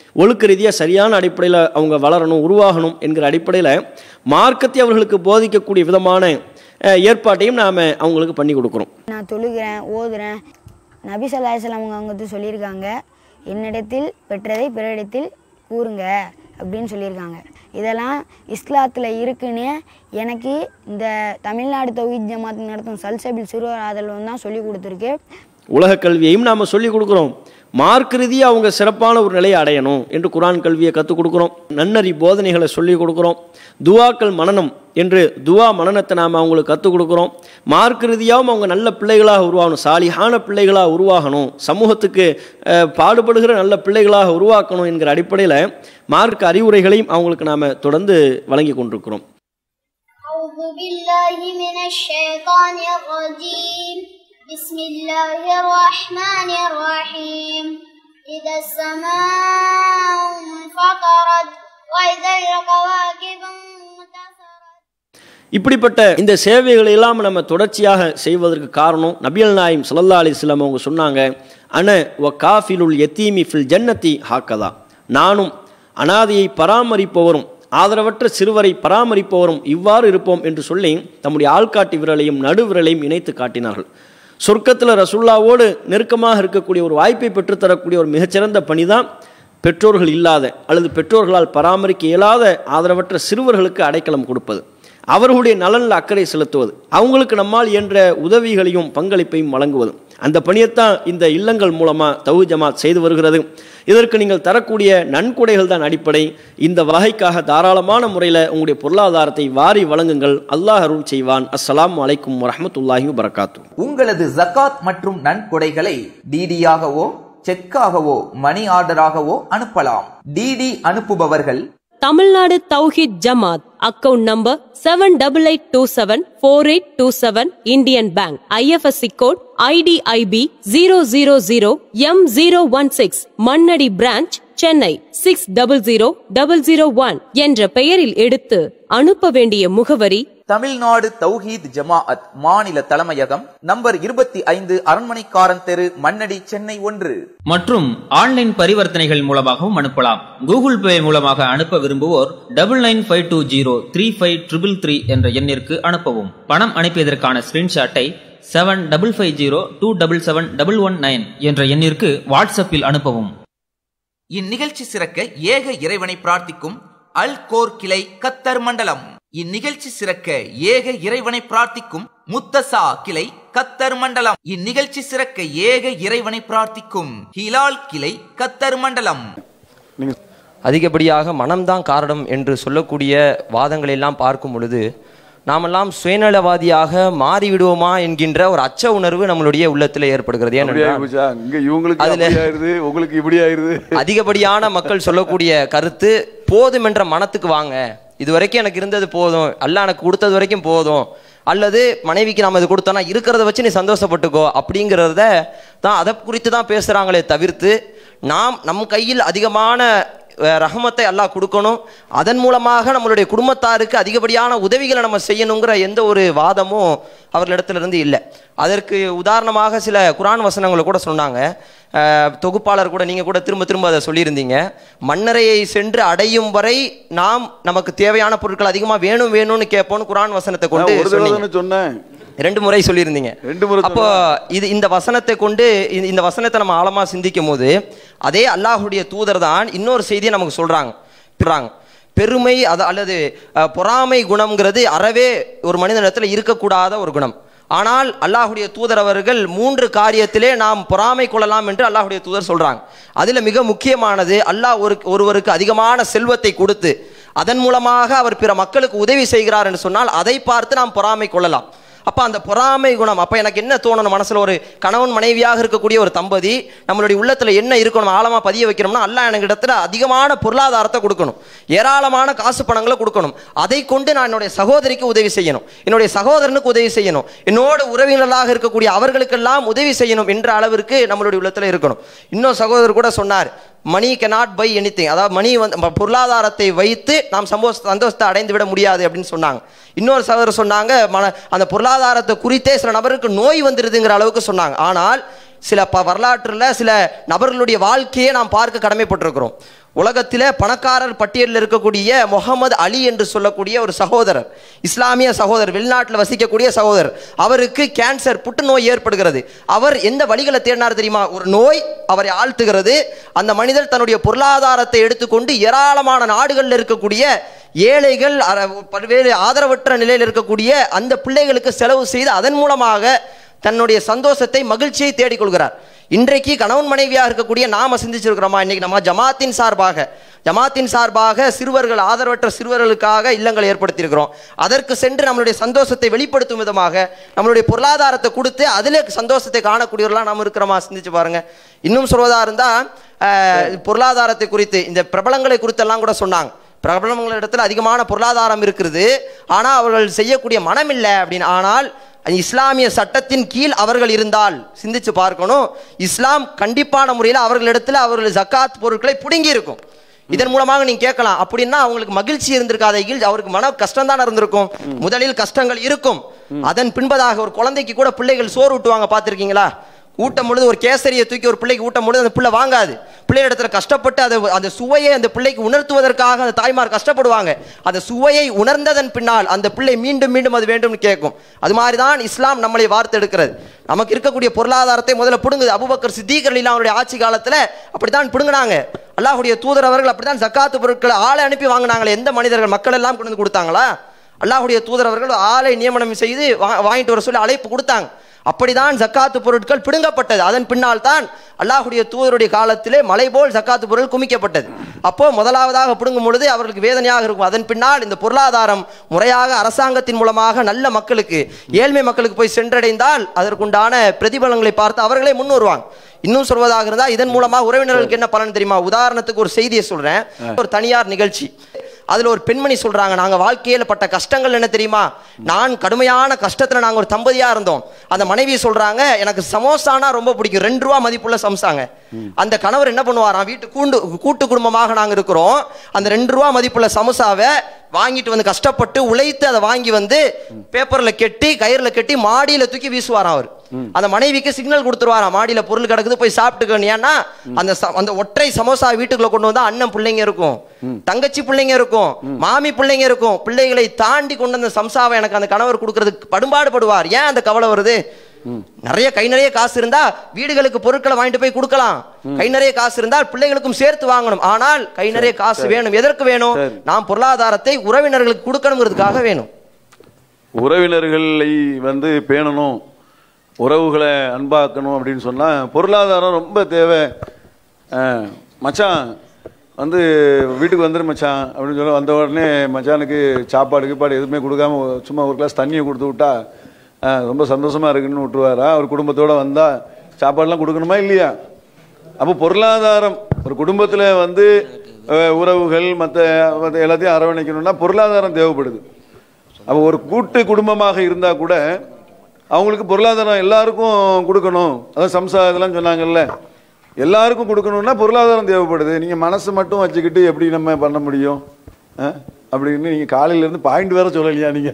Speaker 8: ஒழுக்க ரீதியாக சரியான அடிப்படையில் அவங்க வளரணும் உருவாகணும் என்கிற அடிப்படையில் மார்க்கத்தை அவர்களுக்கு போதிக்கக்கூடிய விதமான அஹ், ஏற்பாட்டையும் நாம் அவங்களுக்கு பண்ணி கொடுக்குறோம்
Speaker 4: நான் தொழுகிறேன் ஓதுறேன் நபி சல்லாஹம் அவங்க அவங்க வந்து சொல்லியிருக்காங்க என்னிடத்தில் பெற்றதை பிறரிடத்தில் கூறுங்க அப்படின்னு சொல்லியிருக்காங்க இதெல்லாம் இஸ்லாத்தில் இருக்குன்னு எனக்கு இந்த தமிழ்நாடு தௌஹீத் ஜமாத் நடத்தும் சல்சபில் சிறுவர் ஆதரவு தான் சொல்லி கொடுத்துருக்கு
Speaker 8: உலக கல்வியையும் நாம் சொல்லிக் கொடுக்குறோம் மார்க் ரீதியாக அவங்க சிறப்பான ஒரு நிலையை அடையணும் என்று குரான் கல்வியை கற்றுக் கொடுக்குறோம் நன்னறி போதனைகளை சொல்லிக் கொடுக்குறோம் துவாக்கள் மனனம் என்று துவா மனனத்தை நாம் அவங்களுக்கு கற்றுக் கொடுக்குறோம் மார்க் ரீதியாகவும் அவங்க நல்ல பிள்ளைகளாக உருவாகணும் சாலிகான பிள்ளைகளாக உருவாகணும் சமூகத்துக்கு அஹ், பாடுபடுகிற நல்ல பிள்ளைகளாக உருவாக்கணும் என்கிற அடிப்படையில் மார்க் அறிவுரைகளையும் அவங்களுக்கு நாம் தொடர்ந்து வழங்கி கொண்டிருக்கிறோம்
Speaker 22: أعوذ بالله من الشيطان الرجيم بسم الله الرحمن الرحيم إذا السماء انفطرت وإذا الكواكب
Speaker 8: இப்படிப்பட்ட இந்த சேவைகளை எல்லாம் நம்ம தொடர்ச்சியாக செய்வதற்கு காரணம் நபியல் நாயம் சல்லா அலிஸ்லாம் அவங்க சொன்னாங்க அன ஒ காஃபிலுல் எத்தீமி ஃபில் ஜன்னத்தி ஹாக்கதா நானும் அனாதையை பராமரிப்பவரும் ஆதரவற்ற சிறுவரை பராமரிப்பவரும் இவ்வாறு இருப்போம் என்று சொல்லி தம்முடைய ஆள்காட்டி விரலையும் நடு விரலையும் இணைத்து காட்டினார்கள் சொர்க்கத்தில் ரசுல்லாவோடு நெருக்கமாக இருக்கக்கூடிய ஒரு வாய்ப்பை பெற்றுத்தரக்கூடிய ஒரு மிகச்சிறந்த பணிதான் பெற்றோர்கள் இல்லாத அல்லது பெற்றோர்களால் பராமரிக்க இயலாத ஆதரவற்ற சிறுவர்களுக்கு அடைக்கலம் கொடுப்பது அவர்களுடைய நலனில் அக்கறை செலுத்துவது அவங்களுக்கு நம்மால் இயன்ற உதவிகளையும் பங்களிப்பையும் வழங்குவது அந்த பணியைத்தான் இந்த இல்லங்கள் மூலமாக தவு ஜமாத் செய்து வருகிறது இதற்கு நீங்கள் தரக்கூடிய நன்கொடைகள் தான் அடிப்படை இந்த வகைக்காக தாராளமான முறையில் உங்களுடைய பொருளாதாரத்தை வாரி வழங்குங்கள் அல்லாஹ் அருள் செய்வான் அஸ்ஸலாமு அலைக்கும் வரஹ்மத்துல்லாஹி வபரகாத்து
Speaker 10: உங்களது ஜகாத் மற்றும் நன்கொடைகளை டிடியாகவோ செக்காகவோ மணி ஆர்டராகவோ அனுப்பலாம் டிடி அனுப்புபவர்கள்
Speaker 11: Tamil Nadu Thowheed Jamath account number seven double eight two seven four eight two seven Indian Bank IFSC code IDIB zero zero zero M zero one six Mannady branch Chennai six double zero double zero one என்ற பெயரில் எடுத்து அனுப்ப வேண்டிய முகவரி
Speaker 10: தமிழ்நாடு தௌஹீத் ஜமாஅத் மாநில தலைமையகம் number இருபத்தி ஐந்து அரண்மனைக்காரன் தெரு மண்ணடி சென்னை ஒன்று
Speaker 12: மற்றும் ஆன்லைன் பரிவர்த்தனைகள் மூலமாகவும் அனுப்பலாம் கூகுள் பே மூலமாக அனுப்ப விரும்புவோர் double nine five two zero three five triple three என்ற எண்ணிற்கு அனுப்பவும் பணம் அனுப்பியதற்கான ஸ்கிரீன்ஷாட்டை seven double five zero two double seven double one nine என்ற எண்ணிற்கு வாட்ஸ்அப்பில் அனுப்பவும்
Speaker 10: இந்நிகழ்ச்சி சிறக்க ஏக இறைவனை பிரார்த்திக்கும் அல் கோர் கிளை கத்தர் மண்டலம் இந்நிகழ்ச்சி சிறக்க ஏக இறைவனை பிரார்த்திக்கும் முத்தசா கிளை கத்தர் மண்டலம் இந்நிகழ்ச்சி சிறக்க ஏக இறைவனை பிரார்த்திக்கும் ஹிலால் கிளை கத்தர் மண்டலம்
Speaker 21: அதிகப்படியாக மனம்தான் காரணம் என்று சொல்லக்கூடிய வாதங்களை எல்லாம் பார்க்கும் பொழுது நாமெல்லாம் சுயநலவாதியாக மாறிவிடுவோமா என்கின்ற ஒரு அச்ச உணர்வு நம்மளுடைய உள்ளத்தில் ஏற்படுகிறது
Speaker 16: அப்படி
Speaker 21: ஏனென்றால்
Speaker 16: ஆயிப்போச்சா? இங்க இவங்களுக்கு
Speaker 21: அதுல-
Speaker 16: அப்படி ஆயிருது உங்களுக்கு இப்படி ஆயிருது
Speaker 21: அதிகப்படியான மக்கள் சொல்லக்கூடிய கருத்து போதும் என்ற மனத்துக்கு வாங்க இது வரைக்கும் எனக்கு இருந்தது போதும் அல்ல எனக்கு கொடுத்தது வரைக்கும் போதும் அல்லது மனைவிக்கு நாம இது கொடுத்தோம்னா இருக்கிறத வச்சு நீ சந்தோஷப்பட்டுக்கோ அப்படிங்கிறத தான் அதை குறித்து தான் பேசுகிறாங்களே தவிர்த்து நாம் நம் கையில் அதிகமான அஹ், ரஹமத்தை அல்லாஹ் கொடுக்கணும் அதன் மூலமாக நம்மளுடைய குடும்பத்தாருக்கு அதிகப்படியான உதவிகளை நம்ம செய்யணுங்கிற எந்த ஒரு வாதமும் அவர்களிடத்திலிருந்து இல்லை அதற்கு உதாரணமாக சில குரான் வசனங்களை கூட சொன்னாங்க அஹ், தொகுப்பாளர் கூட நீங்கள் கூட திரும்ப திரும்ப அதை சொல்லியிருந்தீங்க மன்னரையை சென்று அடையும் வரை நாம் நமக்கு தேவையான பொருட்கள் அதிகமாக வேணும் வேணும்னு கேட்போம்னு குரான் வசனத்தை கொண்டு
Speaker 16: நான் ஒரு தடவை
Speaker 21: சொன்னீங்க
Speaker 16: தானே சொன்னேன்
Speaker 21: ரெண்டு முறை சொல்லியிருந்தீங்க
Speaker 16: ரெண்டு முறை
Speaker 21: அப்போ இது இந்த வசனத்தை கொண்டு இந்த- இந்த வசனத்தை நம்ம ஆழமா சிந்திக்கும் போது அதே அல்லாஹுடைய தூதர் தான் இன்னொரு செய்தியை நமக்கு சொல்றாங்க சொல்றாங்க பெருமை அது அல்லது அஹ், பொறாமை குணம்ங்கிறது அறவே ஒரு மனிதனிடத்தில் இருக்கக்கூடாத ஒரு குணம் ஆனால் அல்லாஹுடைய தூதர் அவர்கள் மூன்று காரியத்திலே நாம் பொறாமை கொள்ளலாம் என்று அல்லாஹுடைய தூதர் சொல்றாங்க அதுல மிக முக்கியமானது அல்லாஹ் ஒரு ஒருவருக்கு அதிகமான செல்வத்தை கொடுத்து அதன் மூலமாக அவர் பிற மக்களுக்கு உதவி செய்கிறார் என்று சொன்னால் அதை பார்த்து நாம் பொறாமை கொள்ளலாம் அப்போ அந்த பொறாமை குணம் அப்போ எனக்கு என்ன தோணணும் மனசில் ஒரு கணவன் மனைவியாக இருக்கக்கூடிய ஒரு தம்பதி நம்மளுடைய உள்ளத்தில் என்ன இருக்கணும் ஆழமாக பதிய வைக்கணும்னா அல்லாஹ் எனக்கு இடத்துல அதிகமான பொருளாதாரத்தை கொடுக்கணும் ஏராளமான காசு பணங்களை கொடுக்கணும் அதை கொண்டு நான் என்னுடைய சகோதரிக்கு உதவி செய்யணும் என்னுடைய சகோதரனுக்கு உதவி செய்யணும் என்னோட உறவினர்களாக இருக்கக்கூடிய அவர்களுக்கெல்லாம் உதவி செய்யணும் என்ற அளவிற்கு நம்மளுடைய உள்ளத்தில் இருக்கணும் இன்னும் சகோதரர் கூட சொன்னார் மணி cannot பை எனிதிங் அதாவது மணி வந்து ம- பொருளாதாரத்தை வைத்து நாம் சந்தோஷ சந்தோஷத்தை அடைந்து விட முடியாது அப்படின்னு சொன்னாங்க இன்னொரு சகோதரர் சொன்னாங்க மன அந்த பொருளாதாரத்தை குறித்தே சில நபருக்கு நோய் வந்துடுதுங்கிற அளவுக்கு சொன்னாங்க ஆனால் சில ப வரலாற்றில் சில நபர்களுடைய வாழ்க்கையை நாம் பார்க்க கடமைப்பட்டிருக்கிறோம் உலகத்திலே பணக்காரர் பட்டியலில் இருக்கக்கூடிய முகமது அலி என்று சொல்லக்கூடிய ஒரு சகோதரர் இஸ்லாமிய சகோதரர் வெளிநாட்டில் வசிக்கக்கூடிய சகோதரர் அவருக்கு கேன்சர் புற்றுநோய் ஏற்படுகிறது அவர் எந்த வழிகளை தேடினார் தெரியுமா ஒரு நோய் அவரை ஆழ்த்துகிறது அந்த மனிதர் தன்னுடைய பொருளாதாரத்தை எடுத்துக்கொண்டு ஏராளமான நாடுகளில் இருக்கக்கூடிய ஏழைகள் அர- பல்வேறு ஆதரவற்ற நிலையில் இருக்கக்கூடிய அந்த பிள்ளைகளுக்கு செலவு செய்து அதன் மூலமாக தன்னுடைய சந்தோஷத்தை மகிழ்ச்சியை தேடிக்கொள்கிறார் இன்றைக்கு கணவன் மனைவியாக இருக்கக்கூடிய நாம சிந்திச்சிருக்கிறோமா இன்னைக்கு நம்ம ஜமாத்தின் சார்பாக ஜமாத்தின் சார்பாக சிறுவர்கள் ஆதரவற்ற சிறுவர்களுக்காக இல்லங்கள் ஏற்படுத்தியிருக்கிறோம் அதற்கு சென்று நம்மளுடைய சந்தோஷத்தை வெளிப்படுத்தும் விதமாக நம்மளுடைய பொருளாதாரத்தை கொடுத்து அதிலே சந்தோஷத்தை காணக்கூடியவர்களாக நாம் இருக்கிறோமா சிந்திச்சு பாருங்க இன்னும் சொல்வதா இருந்தா அஹ், பொருளாதாரத்தை குறித்து இந்த பிரபலங்களை குறித்தெல்லாம் கூட சொன்னாங்க பிரபலங்களிடத்தில் அதிகமான பொருளாதாரம் இருக்கிறது ஆனால் அவர்கள் செய்யக்கூடிய மனம் இல்லை அப்படின்னு ஆனால் இஸ்லாமிய சட்டத்தின் கீழ் அவர்கள் இருந்தால் சிந்திச்சு பார்க்கணும் இஸ்லாம் கண்டிப்பான முறையில் அவர்களிடத்தில் அவர்கள் ஜக்காத் பொருட்களை பிடுங்கி இருக்கும் இதன் மூலமாக நீங்க கேட்கலாம் அப்படின்னா அவங்களுக்கு மகிழ்ச்சி இருந்திருக்காத இல் அவருக்கு மன கஷ்டம் தான் இருந்திருக்கும் முதலில் கஷ்டங்கள் இருக்கும் அதன் பின்பதாக ஒரு குழந்தைக்கு கூட பிள்ளைகள் சோறு ஊட்டுவாங்க பார்த்திருக்கீங்களா ஊட்டும் பொழுது ஒரு கேசரியை தூக்கி ஒரு பிள்ளைக்கு ஊட்டும் பொழுது அந்த பிள்ளை வாங்காது பிள்ளை இடத்துல கஷ்டப்பட்டு அதை அந்த சுவையை அந்த பிள்ளைக்கு உணர்த்துவதற்காக அந்த தாய்மார் கஷ்டப்படுவாங்க அந்த சுவையை உணர்ந்ததன் பின்னால் அந்த பிள்ளை மீண்டும் மீண்டும் அது வேண்டும்னு கேட்கும் அது மாதிரி தான் இஸ்லாம் நம்மளை வார்த்தெடுக்கிறது நமக்கு இருக்கக்கூடிய பொருளாதாரத்தை முதல்ல பிடுங்குது அபுபக்கர் சித்திகர்கள் அவருடைய ஆட்சி காலத்துல அப்படித்தான் பிடுங்கினாங்க அல்லாஹ்வுடைய தூதர் அவர்கள் அப்படித்தான் ஜக்காத்து பொருட்களை ஆளை அனுப்பி வாங்கினாங்களே எந்த மனிதர்கள் மக்கள் எல்லாம் கொண்டு வந்து கொடுத்தாங்களா அல்லாஹ்வுடைய தூதர் அவர்கள் ஆளை நியமனம் செய்து வா- வாங்கிட்டு வர சொல்லி அழைப்பு கொடுத்தாங்க அப்படிதான் ஜக்காத்து பொருட்கள் பிடுங்கப்பட்டது அதன் பின்னால் தான் அல்லாஹ்வுடைய தூதருடைய காலத்திலே மலை போல் ஜக்காத்து பொருள் குமிக்கப்பட்டது அப்போ முதலாவதாக பிடுங்கும் பொழுது அவர்களுக்கு வேதனையாக இருக்கும் அதன் பின்னால் இந்த பொருளாதாரம் முறையாக அரசாங்கத்தின் மூலமாக நல்ல மக்களுக்கு ஏழ்மை மக்களுக்கு போய் சென்றடைந்தால் அதற்குண்டான பிரதிபலங்களை பார்த்து அவர்களே முன் வருவாங்க இன்னும் சொல்வதாக இருந்தால் இதன் மூலமாக உறவினர்களுக்கு என்ன பலன் தெரியுமா உதாரணத்துக்கு ஒரு செய்தியை சொல்றேன் ஒரு தனியார் நிகழ்ச்சி அதுல ஒரு பெண்மணி சொல்றாங்க நாங்க வாழ்க்கையில பட்ட கஷ்டங்கள் என்ன தெரியுமா நான் கடுமையான கஷ்டத்துல நாங்க ஒரு தம்பதியா இருந்தோம் அந்த மனைவி சொல்றாங்க எனக்கு சமோசானா ரொம்ப பிடிக்கும் ரெண்டு ரூபா மதிப்புள்ள சம்சாங்க அந்த கணவர் என்ன பண்ணுவாராம் வீட்டு கூண்டு கூட்டு குடும்பமாக நாங்க இருக்கிறோம் அந்த ரெண்டு ரூபா மதிப்புள்ள சமோசாவை வாங்கிட்டு வந்து கஷ்டப்பட்டு உழைத்து அதை வாங்கி வந்து பேப்பர்ல கெட்டி கயிறுல கெட்டி மாடியில தூக்கி வீசுவாராம் அவர் அந்த மனைவிக்கு சிக்னல் கொடுத்துருவாராம் மாடியில பொருள் கிடக்குது போய் சாப்பிட்டுக்கணும் ஏன்னா அந்த ச- அந்த ஒற்றை சமோசா வீட்டுக்குள்ள கொண்டு வந்தா அண்ணன் பிள்ளைங்க இருக்கும் தங்கச்சி பிள்ளைங்க இருக்கும் மாமி பிள்ளைங்க இருக்கும் பிள்ளைகளை தாண்டி கொண்டு வந்த சம்சாவை எனக்கு அந்த கணவர் கொடுக்கறதுக்கு படும்பாடு படுவார் ஏன் அந்த கவலை வருது நிறைய கை நிறைய காசு இருந்தா வீடுகளுக்கு பொருட்களை வாங்கிட்டு போய் கொடுக்கலாம் கை நிறைய காசு இருந்தால் பிள்ளைகளுக்கும் சேர்த்து வாங்கணும் ஆனால் கை நிறைய காசு வேணும் எதற்கு வேணும் நாம் பொருளாதாரத்தை உறவினர்களுக்கு கொடுக்கணுங்கிறதுக்காக வேணும்
Speaker 16: உறவினர்களை வந்து பேணணும் உறவுகளை அன்பாக்கணும் அப்படின்னு சொன்னால் பொருளாதாரம் ரொம்ப தேவை அஹ், மச்சான் வந்து வீட்டுக்கு வந்துரு மச்சான் அப்படின்னு சொல்ல வந்த உடனே மச்சானுக்கு சாப்பாடு கீப்பாடு எதுவுமே கொடுக்காம ஒரு- சும்மா ஒரு கிளாஸ் தண்ணியை கொடுத்து விட்டா அஹ், ரொம்ப சந்தோஷமா இருக்குன்னு விட்டுருவாரா அவர் குடும்பத்தோட வந்தா சாப்பாடுலாம் கொடுக்கணுமா இல்லையா அப்போ பொருளாதாரம் ஒரு குடும்பத்தில் வந்து அஹ், உறவுகள் மற்ற எல்லாத்தையும் அரவணைக்கணும்னா பொருளாதாரம் தேவைப்படுது அப்போ ஒரு கூட்டு குடும்பமாக இருந்தா கூட அவங்களுக்கு பொருளாதாரம் எல்லாருக்கும் கொடுக்கணும் அதான் சம்சா இதெல்லாம் சொன்னாங்கல்ல எல்லாருக்கும் கொடுக்கணும்னா பொருளாதாரம் தேவைப்படுது நீங்க மனசு மட்டும் வச்சுக்கிட்டு எப்படி நம்ம பண்ண முடியும் அஹ்? அப்படின்னு நீங்க காலையில இருந்து பாயிண்ட் வேற சொல்லலையா நீங்க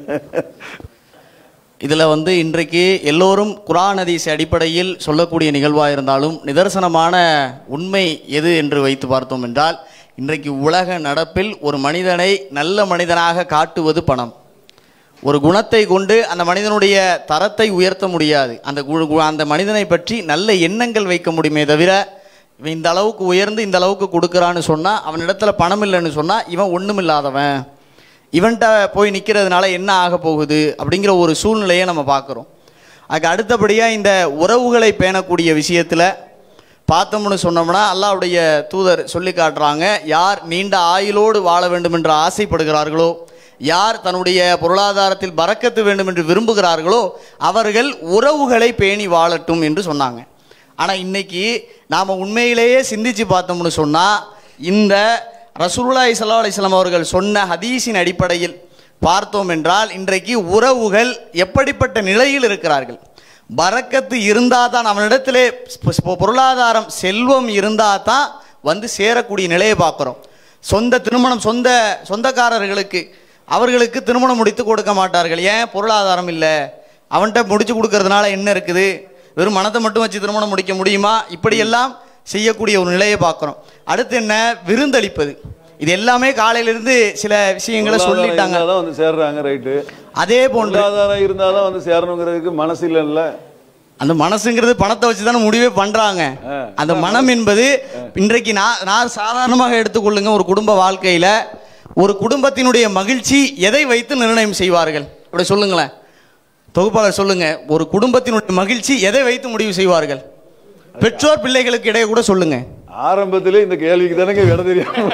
Speaker 19: இதில் வந்து இன்றைக்கு எல்லோரும் குரான் ஹதீஸ் அடிப்படையில் சொல்லக்கூடிய நிகழ்வாக இருந்தாலும் நிதர்சனமான உண்மை எது என்று வைத்து பார்த்தோம் என்றால் இன்றைக்கு உலக நடப்பில் ஒரு மனிதனை நல்ல மனிதனாக காட்டுவது பணம் ஒரு குணத்தை கொண்டு அந்த மனிதனுடைய தரத்தை உயர்த்த முடியாது அந்த கு- கு- அந்த மனிதனை பற்றி நல்ல எண்ணங்கள் வைக்க முடியுமே தவிர இவன் இந்த அளவுக்கு உயர்ந்து இந்த அளவுக்கு கொடுக்குறான்னு சொன்னால் அவனிடத்துல பணம் இல்லைன்னு சொன்னால் இவன் ஒன்றும் இல்லாதவன் இவன்கிட்ட போய் நிற்கிறதுனால என்ன ஆக போகுது அப்படிங்கிற ஒரு சூழ்நிலையை நம்ம பார்க்குறோம் அதுக்கு அடுத்தபடியாக இந்த உறவுகளை பேணக்கூடிய விஷயத்தில் பார்த்தோம்னு சொன்னோம்னா அல்லாஹ்வுடைய தூதர் சொல்லி காட்டுறாங்க யார் நீண்ட ஆயுளோடு வாழ வேண்டும் என்று ஆசைப்படுகிறார்களோ யார் தன்னுடைய பொருளாதாரத்தில் பறக்கத்து வேண்டும் என்று விரும்புகிறார்களோ அவர்கள் உறவுகளை பேணி வாழட்டும் என்று சொன்னாங்க ஆனால் இன்னைக்கு நாம் உண்மையிலேயே சிந்திச்சு பார்த்தோம்னு சொன்னால் இந்த ரசூலுல்லாஹி ஸல்லல்லாஹு அலைஹி வஸல்லம் அவர்கள் சொன்ன ஹதீஸின் அடிப்படையில் பார்த்தோம் என்றால் இன்றைக்கு உறவுகள் எப்படிப்பட்ட நிலையில் இருக்கிறார்கள் பறக்கத்து இருந்தால் தான் அவனிடத்திலே பொ- பொ- பொருளாதாரம் செல்வம் இருந்தால் தான் வந்து சேரக்கூடிய நிலையை பார்க்குறோம் சொந்த திருமணம் சொந்த சொந்தக்காரர்களுக்கு அவர்களுக்கு திருமணம் முடித்து கொடுக்க மாட்டார்கள் ஏன் பொருளாதாரம் இல்லை அவன்கிட்ட முடிச்சு கொடுக்கறதுனால என்ன இருக்குது வெறும் மனத்தை மட்டும் வச்சு திருமணம் முடிக்க முடியுமா இப்படியெல்லாம் செய்யக்கூடிய ஒரு நிலையை பார்க்குறோம் அடுத்து என்ன விருந்தளிப்பது இது எல்லாமே காலையிலிருந்து சில விஷயங்களை சொல்லிட்டாங்க
Speaker 16: தான் வந்து சேர்றாங்க ரைட்டு
Speaker 19: அதே போன்று
Speaker 16: பொருளாதாரம் இருந்தாதான் வந்து சேரணுங்கிறதுக்கு மனசு இல்லைல்ல
Speaker 19: அந்த மனசுங்கிறது பணத்தை வச்சு தானே முடிவே பண்றாங்க அந்த மனம் என்பது இன்றைக்கு நான் நான் சாதாரணமாக எடுத்துக்கொள்ளுங்க ஒரு குடும்ப வாழ்க்கையில ஒரு குடும்பத்தினுடைய மகிழ்ச்சி எதை வைத்து நிர்ணயம் செய்வார்கள் அப்படி சொல்லுங்களேன் தொகுப்பாளர் சொல்லுங்க ஒரு குடும்பத்தினுடைய மகிழ்ச்சி எதை வைத்து முடிவு செய்வார்கள் பெற்றோர் பிள்ளைகளுக்கு இடையே கூட சொல்லுங்க
Speaker 16: ஆரம்பத்திலே இந்த கேள்விக்கு தானங்க விட தெரியும்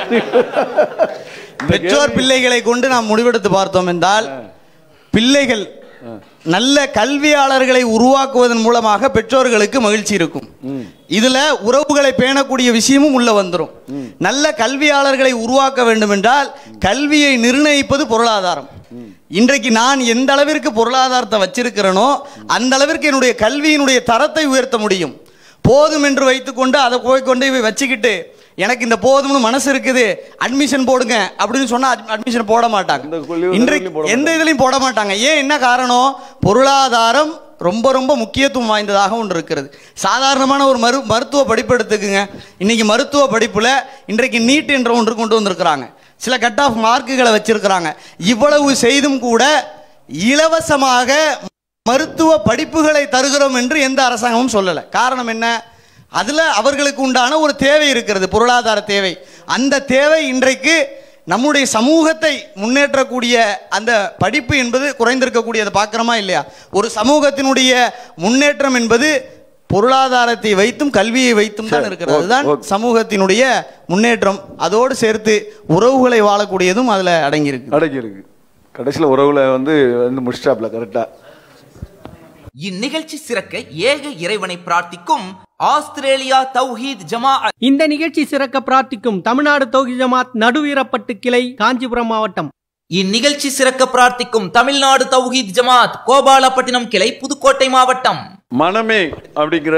Speaker 19: பெற்றோர் பிள்ளைகளை கொண்டு நாம் முடிவெடுத்து பார்த்தோம் என்றால் பிள்ளைகள் நல்ல கல்வியாளர்களை உருவாக்குவதன் மூலமாக பெற்றோர்களுக்கு மகிழ்ச்சி இருக்கும் இதுல உறவுகளை பேணக்கூடிய விஷயமும் உள்ள வந்துரும் நல்ல கல்வியாளர்களை உருவாக்க வேண்டும் என்றால் கல்வியை நிர்ணயிப்பது பொருளாதாரம் இன்றைக்கு நான் எந்த அளவிற்கு பொருளாதாரத்தை வச்சிருக்கிறேனோ அந்த அளவிற்கு என்னுடைய கல்வியினுடைய தரத்தை உயர்த்த முடியும் போதும் என்று வைத்துக்கொண்டு அதை போய் கொண்டு போய் வச்சுக்கிட்டு எனக்கு இந்த போதும்னு மனசு இருக்குது அட்மிஷன் போடுங்க அப்படின்னு சொன்னா அட்மிஷன் போட மாட்டாங்க இன்றைக்கு எந்த இதுலையும் போட மாட்டாங்க ஏன் என்ன காரணம் பொருளாதாரம் ரொம்ப ரொம்ப முக்கியத்துவம் வாய்ந்ததாக ஒன்று இருக்கிறது சாதாரணமான ஒரு மரு மருத்துவ படிப்பு எடுத்துக்குங்க இன்னைக்கு மருத்துவ படிப்புல இன்றைக்கு நீட் என்ற ஒன்று கொண்டு வந்திருக்கிறாங்க சில கட் ஆஃப் மார்க்குகளை வச்சிருக்கிறாங்க இவ்வளவு செய்தும் கூட இலவசமாக மருத்துவ படிப்புகளை தருகிறோம் என்று எந்த அரசாங்கமும் சொல்லலை காரணம் என்ன அதில் அவர்களுக்கு உண்டான ஒரு தேவை இருக்கிறது பொருளாதார தேவை அந்த தேவை இன்றைக்கு நம்முடைய சமூகத்தை முன்னேற்றக்கூடிய அந்த படிப்பு என்பது குறைந்திருக்கக்கூடியதை பார்க்குறோமா இல்லையா ஒரு சமூகத்தினுடைய முன்னேற்றம் என்பது பொருளாதாரத்தை வைத்தும் கல்வியை வைத்தும் தான் இருக்கிறது அதுதான் சமூகத்தினுடைய முன்னேற்றம் அதோடு சேர்த்து உறவுகளை வாழக்கூடியதும் அதில் அடங்கியிருக்கு
Speaker 16: அடங்கியிருக்கு கடைசியில் உறவுல வந்து வந்து முடிச்சிட்டாப்ல கரெக்டாக
Speaker 10: இந்நிகழ்ச்சி சிறக்க ஏக இறைவனை பிரார்த்திக்கும் ஆஸ்திரேலியா தௌஹீத் ஜமா
Speaker 1: இந்த நிகழ்ச்சி சிறக்க பிரார்த்திக்கும் தமிழ்நாடு தௌஹி ஜமாத் நடுவீரப்பட்டு கிளை காஞ்சிபுரம் மாவட்டம்
Speaker 10: இந்நிகழ்ச்சி சிறக்க பிரார்த்திக்கும் தமிழ்நாடு தௌஹீத் ஜமாத் கோபாலப்பட்டினம் கிளை புதுக்கோட்டை மாவட்டம்
Speaker 16: மனமே அப்படிங்கிற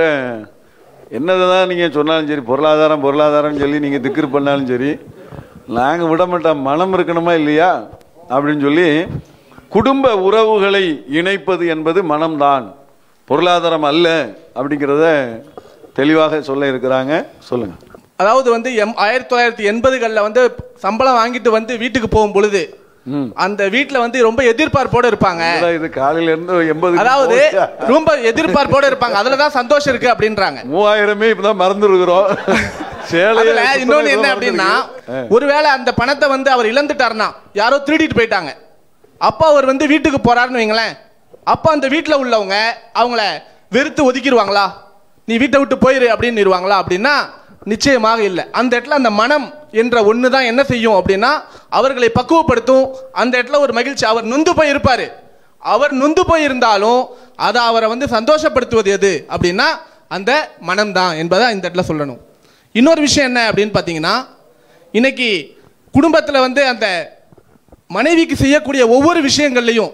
Speaker 16: என்னதான் நீங்க சொன்னாலும் சரி பொருளாதாரம் பொருளாதாரம் சொல்லி நீங்க திக்ரு பண்ணாலும் சரி நாங்க விட மாட்டோம் மனம் இருக்கணுமா இல்லையா அப்படின்னு சொல்லி குடும்ப உறவுகளை இணைப்பது என்பது மனம்தான் பொருளாதாரம் அல்ல அப்படிங்கிறத தெளிவாக சொல்ல இருக்கிறாங்க சொல்லுங்க
Speaker 20: அதாவது வந்து எம் ஆயிரத்தி தொள்ளாயிரத்தி எண்பதுகளில் வந்து சம்பளம் வாங்கிட்டு வந்து வீட்டுக்கு போகும் பொழுது அந்த வீட்ல வந்து ரொம்ப எதிர்பார்ப்போட இருப்பாங்க
Speaker 16: இது காலையில இருந்து எண்பது
Speaker 20: அதாவது ரொம்ப எதிர்பார்ப்போட இருப்பாங்க அதுலதான் சந்தோஷம் இருக்கு அப்படின்றாங்க
Speaker 16: மூவாயிரமே இப்பதான் மறந்துருக்கிறோம்
Speaker 20: அதுல இன்னொன்னு என்ன அப்படின்னா ஒருவேளை அந்த பணத்தை வந்து அவர் இழந்துட்டாருன்னா யாரோ திருடிட்டு போயிட்டாங்க அப்பா அவர் வந்து வீட்டுக்கு போறாருன்னு வைங்களேன் அப்பா அந்த வீட்டில் உள்ளவங்க அவங்கள வெறுத்து ஒதுக்கிடுவாங்களா நீ வீட்டை விட்டு போயிரு அப்படின்னு இருவாங்களா அப்படின்னா நிச்சயமாக இல்லை அந்த இடத்துல அந்த மனம் என்ற ஒன்று தான் என்ன செய்யும் அப்படின்னா அவர்களை பக்குவப்படுத்தும் அந்த இடத்துல ஒரு மகிழ்ச்சி அவர் நொந்து போய் இருப்பாரு அவர் நொந்து போய் இருந்தாலும் அதை அவரை வந்து சந்தோஷப்படுத்துவது எது அப்படின்னா அந்த மனம்தான் என்பதை இந்த இடத்துல சொல்லணும் இன்னொரு விஷயம் என்ன அப்படின்னு பார்த்தீங்கன்னா இன்னைக்கு குடும்பத்தில் வந்து அந்த மனைவிக்கு செய்யக்கூடிய ஒவ்வொரு விஷயங்கள்லையும்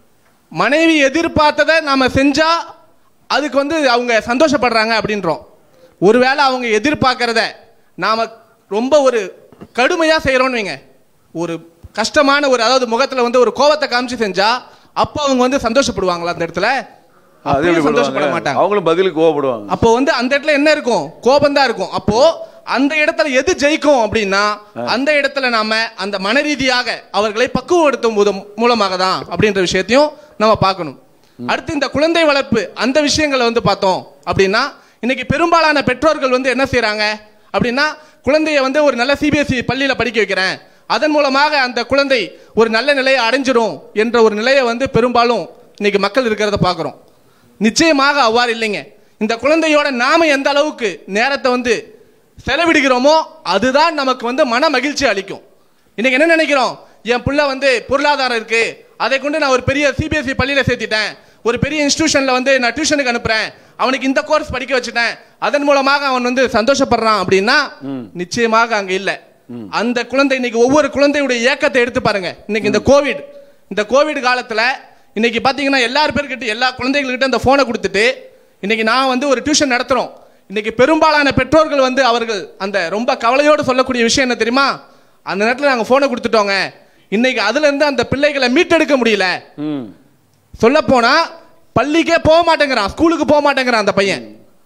Speaker 20: மனைவி எதிர்பார்த்ததை நாம செஞ்சா அதுக்கு வந்து அவங்க சந்தோஷப்படுறாங்க அப்படின்றோம் ஒருவேளை அவங்க எதிர்பார்க்கறத நாம ரொம்ப ஒரு கடுமையா செய்யறோம்னு வைங்க ஒரு கஷ்டமான ஒரு அதாவது முகத்துல வந்து ஒரு கோவத்தை காமிச்சு செஞ்சா அப்போ அவங்க வந்து சந்தோஷப்படுவாங்களா அந்த இடத்துல
Speaker 16: அது எப்படி
Speaker 20: அப்பயும் சந்தோஷப்பட
Speaker 16: பண்ணுவாங்க?
Speaker 20: மாட்டாங்க
Speaker 16: அவங்களும் பதிலுக்கு கோவப்படுவாங்க
Speaker 20: அப்போ வந்து அந்த இடத்துல என்ன இருக்கும் கோபம் தான் இருக்கும் அப்போ அந்த இடத்துல எது ஜெயிக்கும் அப்படின்னா அந்த இடத்துல நாம அந்த மன ரீதியாக அவர்களை பக்குவப்படுத்தும் போது மூலமாக தான் அப்படின்ற விஷயத்தையும் நம்ம பார்க்கணும் அடுத்து இந்த குழந்தை வளர்ப்பு அந்த விஷயங்களை வந்து பார்த்தோம் அப்படின்னா இன்னைக்கு பெரும்பாலான பெற்றோர்கள் வந்து என்ன செய்றாங்க அப்படின்னா குழந்தைய வந்து ஒரு நல்ல சிபிஎஸ்இ பள்ளியில படிக்க வைக்கிறேன் அதன் மூலமாக அந்த குழந்தை ஒரு நல்ல நிலையை அடைஞ்சிரும் என்ற ஒரு நிலையை வந்து பெரும்பாலும் இன்னைக்கு மக்கள் இருக்கிறத பார்க்குறோம் நிச்சயமாக அவ்வாறு இல்லைங்க இந்த குழந்தையோட நாம எந்த அளவுக்கு நேரத்தை வந்து செலவிடுகிறோமோ அதுதான் நமக்கு வந்து மன மகிழ்ச்சி அளிக்கும் இன்னைக்கு என்ன நினைக்கிறோம் என் புள்ள வந்து பொருளாதாரம் இருக்கு அதை கொண்டு நான் ஒரு பெரிய சிபிஎஸ்இ பள்ளியில சேர்த்திட்டேன் ஒரு பெரிய இன்ஸ்டிடியூஷன்ல வந்து நான் டியூஷனுக்கு அனுப்புறேன் அவனுக்கு இந்த கோர்ஸ் படிக்க வச்சுட்டேன் அதன் மூலமாக அவன் வந்து சந்தோஷப்படுறான் அப்படின்னா நிச்சயமாக அங்க இல்ல அந்த குழந்தை இன்னைக்கு ஒவ்வொரு குழந்தையுடைய ஏக்கத்தை எடுத்து பாருங்க இன்னைக்கு இந்த கோவிட் இந்த கோவிட் காலத்துல இன்னைக்கு பாத்தீங்கன்னா எல்லார் பேர்கிட்ட எல்லா குழந்தைகள்கிட்ட இந்த போனை கொடுத்துட்டு இன்னைக்கு நான் வந்து ஒரு டியூஷன் நடத்துறோம் இன்னைக்கு பெரும்பாலான பெற்றோர்கள் வந்து அவர்கள் அந்த ரொம்ப கவலையோடு சொல்லக்கூடிய விஷயம் என்ன தெரியுமா அந்த நேரத்தில் நாங்கள் போனை கொடுத்துட்டோங்க இன்னைக்கு அதுல இருந்து அந்த பிள்ளைகளை மீட்டெடுக்க முடியல சொல்ல போனா பள்ளிக்கே போக மாட்டேங்கிறான் ஸ்கூலுக்கு போக மாட்டேங்கிறான் அந்த பையன்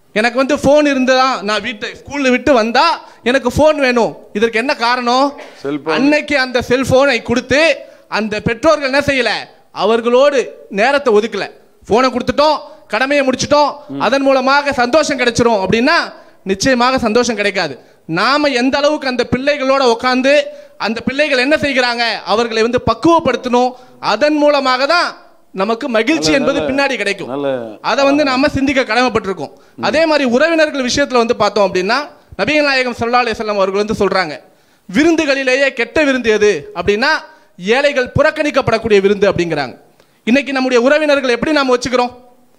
Speaker 20: எனக்கு வந்து ஃபோன் இருந்ததா நான் வீட்டை ஸ்கூல்ல விட்டு வந்தா எனக்கு ஃபோன் வேணும் இதற்கு என்ன காரணம் அன்னைக்கு அந்த செல்போனை கொடுத்து அந்த பெற்றோர்கள் என்ன செய்யல அவர்களோடு நேரத்தை ஒதுக்கல போனை கொடுத்துட்டோம் கடமையை முடிச்சிட்டோம் அதன் மூலமாக சந்தோஷம் கிடைச்சிரும் அப்படின்னா நிச்சயமாக சந்தோஷம் கிடைக்காது நாம எந்த அளவுக்கு அந்த பிள்ளைகளோட உட்காந்து அந்த பிள்ளைகள் என்ன செய்கிறாங்க அவர்களை வந்து பக்குவப்படுத்தணும் அதன் மூலமாக தான் நமக்கு மகிழ்ச்சி என்பது பின்னாடி கிடைக்கும் அதை வந்து நாம சிந்திக்க கடமைப்பட்டிருக்கோம் அதே மாதிரி உறவினர்கள் விஷயத்துல வந்து பார்த்தோம் அப்படின்னா நபிகள் நாயகம் ஸல்லல்லாஹு அலைஹி வஸல்லம் அவர்கள் வந்து சொல்றாங்க விருந்துகளிலேயே கெட்ட விருந்து எது அப்படின்னா ஏழைகள் புறக்கணிக்கப்படக்கூடிய விருந்து அப்படிங்கிறாங்க இன்னைக்கு நம்முடைய உறவினர்கள் எப்படி நாம வச்சுக்கிறோம்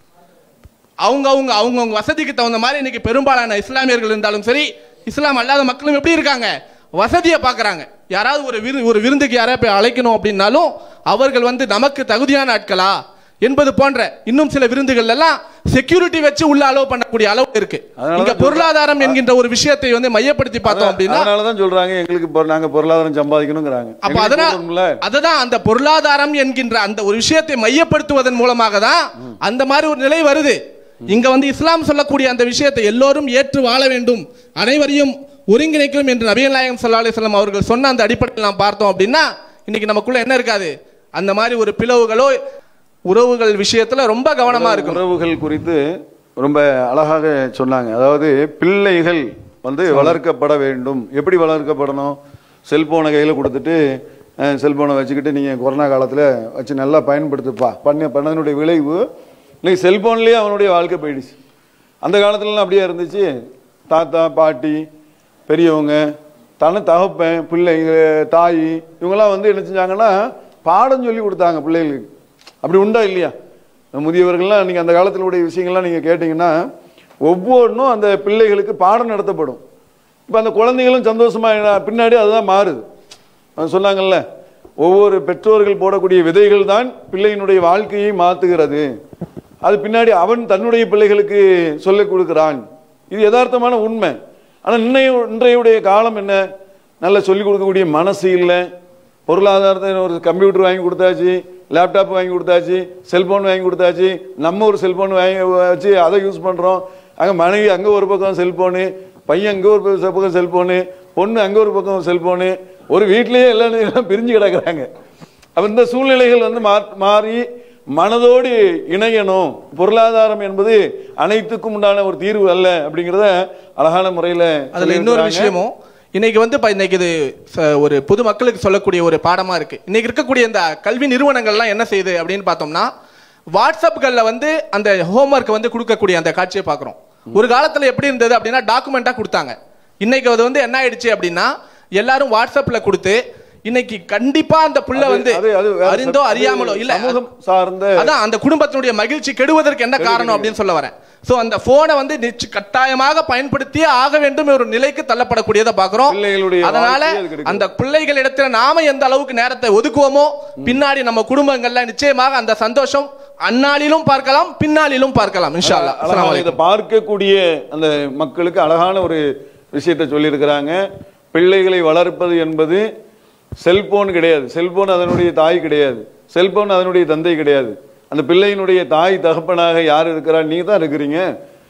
Speaker 20: அவங்க அவங்க அவங்கவுங்க வசதிக்கு தகுந்த மாதிரி இன்னைக்கு பெரும்பாலான இஸ்லாமியர்கள் இருந்தாலும் சரி இஸ்லாம் அல்லாத மக்களும் எப்படி இருக்காங்க வசதியை பார்க்குறாங்க யாராவது ஒரு விரு ஒரு விருந்துக்கு யாராவது போய் அழைக்கணும் அப்படின்னாலும் அவர்கள் வந்து நமக்கு தகுதியான ஆட்களா என்பது போன்ற இன்னும் சில விருந்துகள் எல்லாம் செக்யூரிட்டி வச்சு உள்ள அலோவ் பண்ணக்கூடிய அளவு இருக்கு இங்க பொருளாதாரம் என்கின்ற ஒரு விஷயத்தை வந்து மையப்படுத்தி பார்த்தோம் அப்படின்னா
Speaker 16: அதனால தான் சொல்றாங்க எங்களுக்கு பொ- நாங்க பொருளாதாரம் சம்பாதிக்கணுங்கிறாங்க
Speaker 20: அப்ப
Speaker 16: எங்களுக்கு
Speaker 20: அதனால்
Speaker 16: போதும்ல.
Speaker 20: அதுதான் அந்த பொருளாதாரம் என்கின்ற அந்த ஒரு விஷயத்தை மையப்படுத்துவதன் மூலமாக தான் அந்த மாதிரி ஒரு நிலை வருது இங்க வந்து இஸ்லாம் சொல்லக்கூடிய அந்த விஷயத்தை எல்லோரும் ஏற்று வாழ வேண்டும் அனைவரையும் ஒருங்கிணைக்கணும் என்று நபிகள் நாயகம் ஸல்லல்லாஹு அலைஹி வஸல்லம் அவர்கள் சொன்ன அந்த அடிப்படையில் நாம் பார்த்தோம் அப்படின்னா இன்னைக்கு நமக்குள்ள என்ன இருக்காது அந்த மாதிரி ஒரு பிளவுகளோ உறவுகள் விஷயத்துல ரொம்ப கவனமா இருக்கும்
Speaker 16: உறவுகள் குறித்து ரொம்ப அழகாக சொன்னாங்க அதாவது பிள்ளைகள் வந்து வளர்க்கப்பட வேண்டும் எப்படி வளர்க்கப்படணும் செல்போனை கையில் கொடுத்துட்டு செல்போனை வச்சுக்கிட்டு நீங்கள் கொரோனா காலத்தில் வச்சு நல்லா பயன்படுத்துப்பா பண்ண பண்ணதனுடைய விளைவு இன்னைக்கு செல்போன்லேயே அவனுடைய வாழ்க்கை போயிடுச்சு அந்த காலத்துலலாம் அப்படியே இருந்துச்சு தாத்தா பாட்டி பெரியவங்க தன தகப்பன் பிள்ளைங்க தாய் இவங்கெல்லாம் வந்து என்ன செஞ்சாங்கன்னா பாடம் சொல்லி கொடுத்தாங்க பிள்ளைகளுக்கு அப்படி உண்டா இல்லையா முதியவர்கள்லாம் நீங்கள் அந்த காலத்தில் உடைய விஷயங்கள்லாம் நீங்கள் கேட்டிங்கன்னா ஒவ்வொன்றும் அந்த பிள்ளைகளுக்கு பாடம் நடத்தப்படும் இப்போ அந்த குழந்தைகளும் சந்தோஷமா என்ன- பின்னாடி அதுதான் மாறுது அது சொன்னாங்கல்ல ஒவ்வொரு பெற்றோர்கள் போடக்கூடிய விதைகள் தான் பிள்ளையினுடைய வாழ்க்கையை மாற்றுகிறது அது பின்னாடி அவன் தன்னுடைய பிள்ளைகளுக்கு சொல்லிக் கொடுக்கிறான் இது யதார்த்தமான உண்மை ஆனால் இன்னைய இன்றையுடைய காலம் என்ன நல்லா சொல்லிக் கொடுக்கக்கூடிய மனசு இல்லை பொருளாதாரத்தை ஒரு கம்ப்யூட்டர் வாங்கி கொடுத்தாச்சு லேப்டாப் வாங்கி கொடுத்தாச்சு செல்போன் வாங்கி கொடுத்தாச்சு நம்ம ஒரு செல்போன் வாங்கி வச்சு அதை யூஸ் பண்ணுறோம் அங்கே மனைவி அங்கே ஒரு பக்கம் செல்போனு பையன் அங்கே ஒரு பக்கம் பக்கம் செல்போனு பொண்ணு அங்கே ஒரு பக்கம் செல்போனு ஒரு வீட்லேயே எல்லாம் எல்லாம் பிரிஞ்சு கிடக்குறாங்க அப்ப இந்த சூழ்நிலைகள் வந்து மா- மாறி மனதோடு இணையணும் பொருளாதாரம் என்பது அனைத்துக்கும் உண்டான ஒரு தீர்வு அல்ல அப்படிங்கிறத அழகான முறையில்
Speaker 20: அதுல இன்னொரு விஷயமும் இன்னைக்கு வந்து இப்ப இன்னைக்கு இது ச- ஒரு பொது மக்களுக்கு சொல்லக்கூடிய ஒரு பாடமா இருக்கு இன்னைக்கு இருக்கக்கூடிய இந்த கல்வி நிறுவனங்கள்லாம் என்ன செய்யுது அப்படின்னு பார்த்தோம்னா வாட்ஸ்அப்கள்ல வந்து அந்த ஹோம்ஒர்க் வந்து கொடுக்கக்கூடிய அந்த காட்சியை பார்க்குறோம் ஒரு காலத்துல எப்படி இருந்தது அப்படின்னா டாக்குமெண்டா கொடுத்தாங்க இன்னைக்கு அது வந்து என்ன ஆயிடுச்சு அப்படின்னா எல்லாரும் வாட்ஸ்அப்ல கொடுத்து இன்னைக்கு கண்டிப்பா அந்த புள்ள
Speaker 16: அது-
Speaker 20: வந்து
Speaker 16: அது- அது வேற
Speaker 20: அறிந்தோ
Speaker 16: சப்-
Speaker 20: அறியாமலோ இல்ல
Speaker 16: சமூகம் சார்ந்த
Speaker 20: அதான் அந்த குடும்பத்தினுடைய மகிழ்ச்சி கெடுவதற்கு என்ன காரணம் அப்படின்னு சொல்ல வரேன் சோ அந்த போனை வந்து நிச்ச கட்டாயமாக பயன்படுத்தியே ஆக வேண்டும் ஒரு நிலைக்கு தள்ளப்படக்கூடியதை பாக்குறோம் அதனால
Speaker 16: வாழ்க்கையே அது கெடுக்குது.
Speaker 20: அந்த பிள்ளைகள் இடத்துல நாம எந்த அளவுக்கு நேரத்தை ஒதுக்குவோமோ பின்னாடி நம்ம குடும்பங்கள்ல நிச்சயமாக அந்த சந்தோஷம் அந்நாளிலும் பார்க்கலாம் பின்னாளிலும் பார்க்கலாம் இன்ஷா அல்லாஹ் அஸ்ஸலாமு
Speaker 16: அழகான
Speaker 20: அலைக்கும்.
Speaker 16: இதை பார்க்கக்கூடிய அந்த மக்களுக்கு அழகான ஒரு விஷயத்தை சொல்லியிருக்கிறாங்க பிள்ளைகளை வளர்ப்பது என்பது செல்போன் கிடையாது செல்போன் அதனுடைய தாய் கிடையாது செல்போன் அதனுடைய தந்தை கிடையாது அந்த பிள்ளையினுடைய தாய் தகப்பனாக யார் இருக்கிறா நீ தான் இருக்கிறீங்க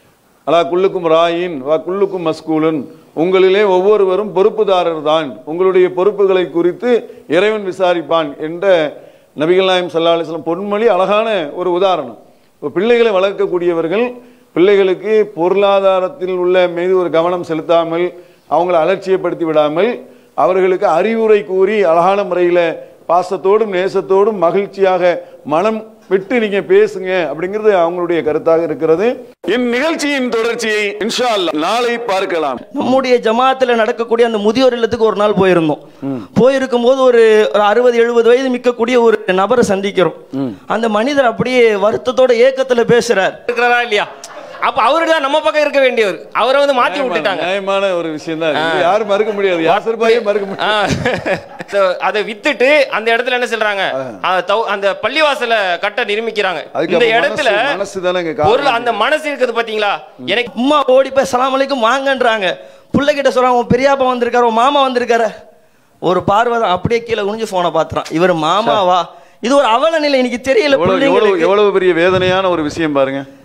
Speaker 16: அலா குல்லுக்கும் ராயின் வா குல்லுக்கும் மஸ்கூலன் உங்களிலே ஒவ்வொருவரும் பொறுப்புதாரர் தான் உங்களுடைய பொறுப்புகளை குறித்து இறைவன் விசாரிப்பான் என்ற நபிகள் நாயம் சல்லா அலிஸ்லாம் பொன்மொழி அழகான ஒரு உதாரணம் இப்போ பிள்ளைகளை வளர்க்கக்கூடியவர்கள் பிள்ளைகளுக்கு பொருளாதாரத்தில் உள்ள மீது ஒரு கவனம் செலுத்தாமல் அவங்களை அலட்சியப்படுத்தி விடாமல் அவர்களுக்கு அறிவுரை கூறி அழகான முறையில் பாசத்தோடும் நேசத்தோடும் மகிழ்ச்சியாக மனம் விட்டு நீங்க பேசுங்க அப்படிங்கிறது அவங்களுடைய கருத்தாக இருக்கிறது இந்நிகழ்ச்சியின் தொடர்ச்சியை இன்ஷா அல்லாஹ் நாளை பார்க்கலாம்
Speaker 5: நம்முடைய ஜமாத்துல நடக்கக்கூடிய அந்த முதியோர் இல்லத்துக்கு ஒரு நாள் போயிருந்தோம் போயிருக்கும் போது ஒரு ஒரு அறுபது எழுபது வயது மிக்கக்கூடிய ஒரு நபரை சந்திக்கிறோம் அந்த மனிதர் அப்படியே வருத்தத்தோட ஏக்கத்துல பேசுறார்
Speaker 3: இருக்கிறாரா இல்லையா அப்ப அவரு தான் நம்ம பக்கம் இருக்க வேண்டியவர் அவரை வந்து மாத்தி விட்டுட்டாங்க
Speaker 16: நியாயமான ஒரு விஷயம் தான் இது யாரும் மறுக்க முடியாது யாசர் பாயே மறுக்க முடியாது
Speaker 3: So, அதை வித்துட்டு அந்த இடத்துல என்ன சொல்றாங்க ஆ, தௌ- அந்த பள்ளிவாசல கட்ட நிர்மிக்கிறாங்க
Speaker 16: அதுக்கு
Speaker 3: இந்த
Speaker 16: அப்ப
Speaker 3: இடத்துல
Speaker 16: மனசு- மனசு தானேங்க காரணம்.
Speaker 3: பொருள் அந்த மனசு இருக்குது பாத்தீங்களா எனக்கு
Speaker 5: அம்மா ஓடி போய் சலாம் அலைக்கும் வாங்கன்றாங்க புள்ள கிட்ட சொல்றாங்க உன் பெரியப்பா வந்திருக்காரு உன் மாமா வந்திருக்காரு ஒரு பார்வை தான் அப்படியே கீழே குனிஞ்சு போனை பாத்துறான் இவர் மாமாவா இது ஒரு அவல நிலை இன்னைக்கு தெரியல
Speaker 16: எவ்வளவு எவ்வளவு
Speaker 5: பிள்ளைங்களுக்கு
Speaker 16: எவ்வளவு பெரிய வேதனையான ஒரு விஷயம் பாருங்க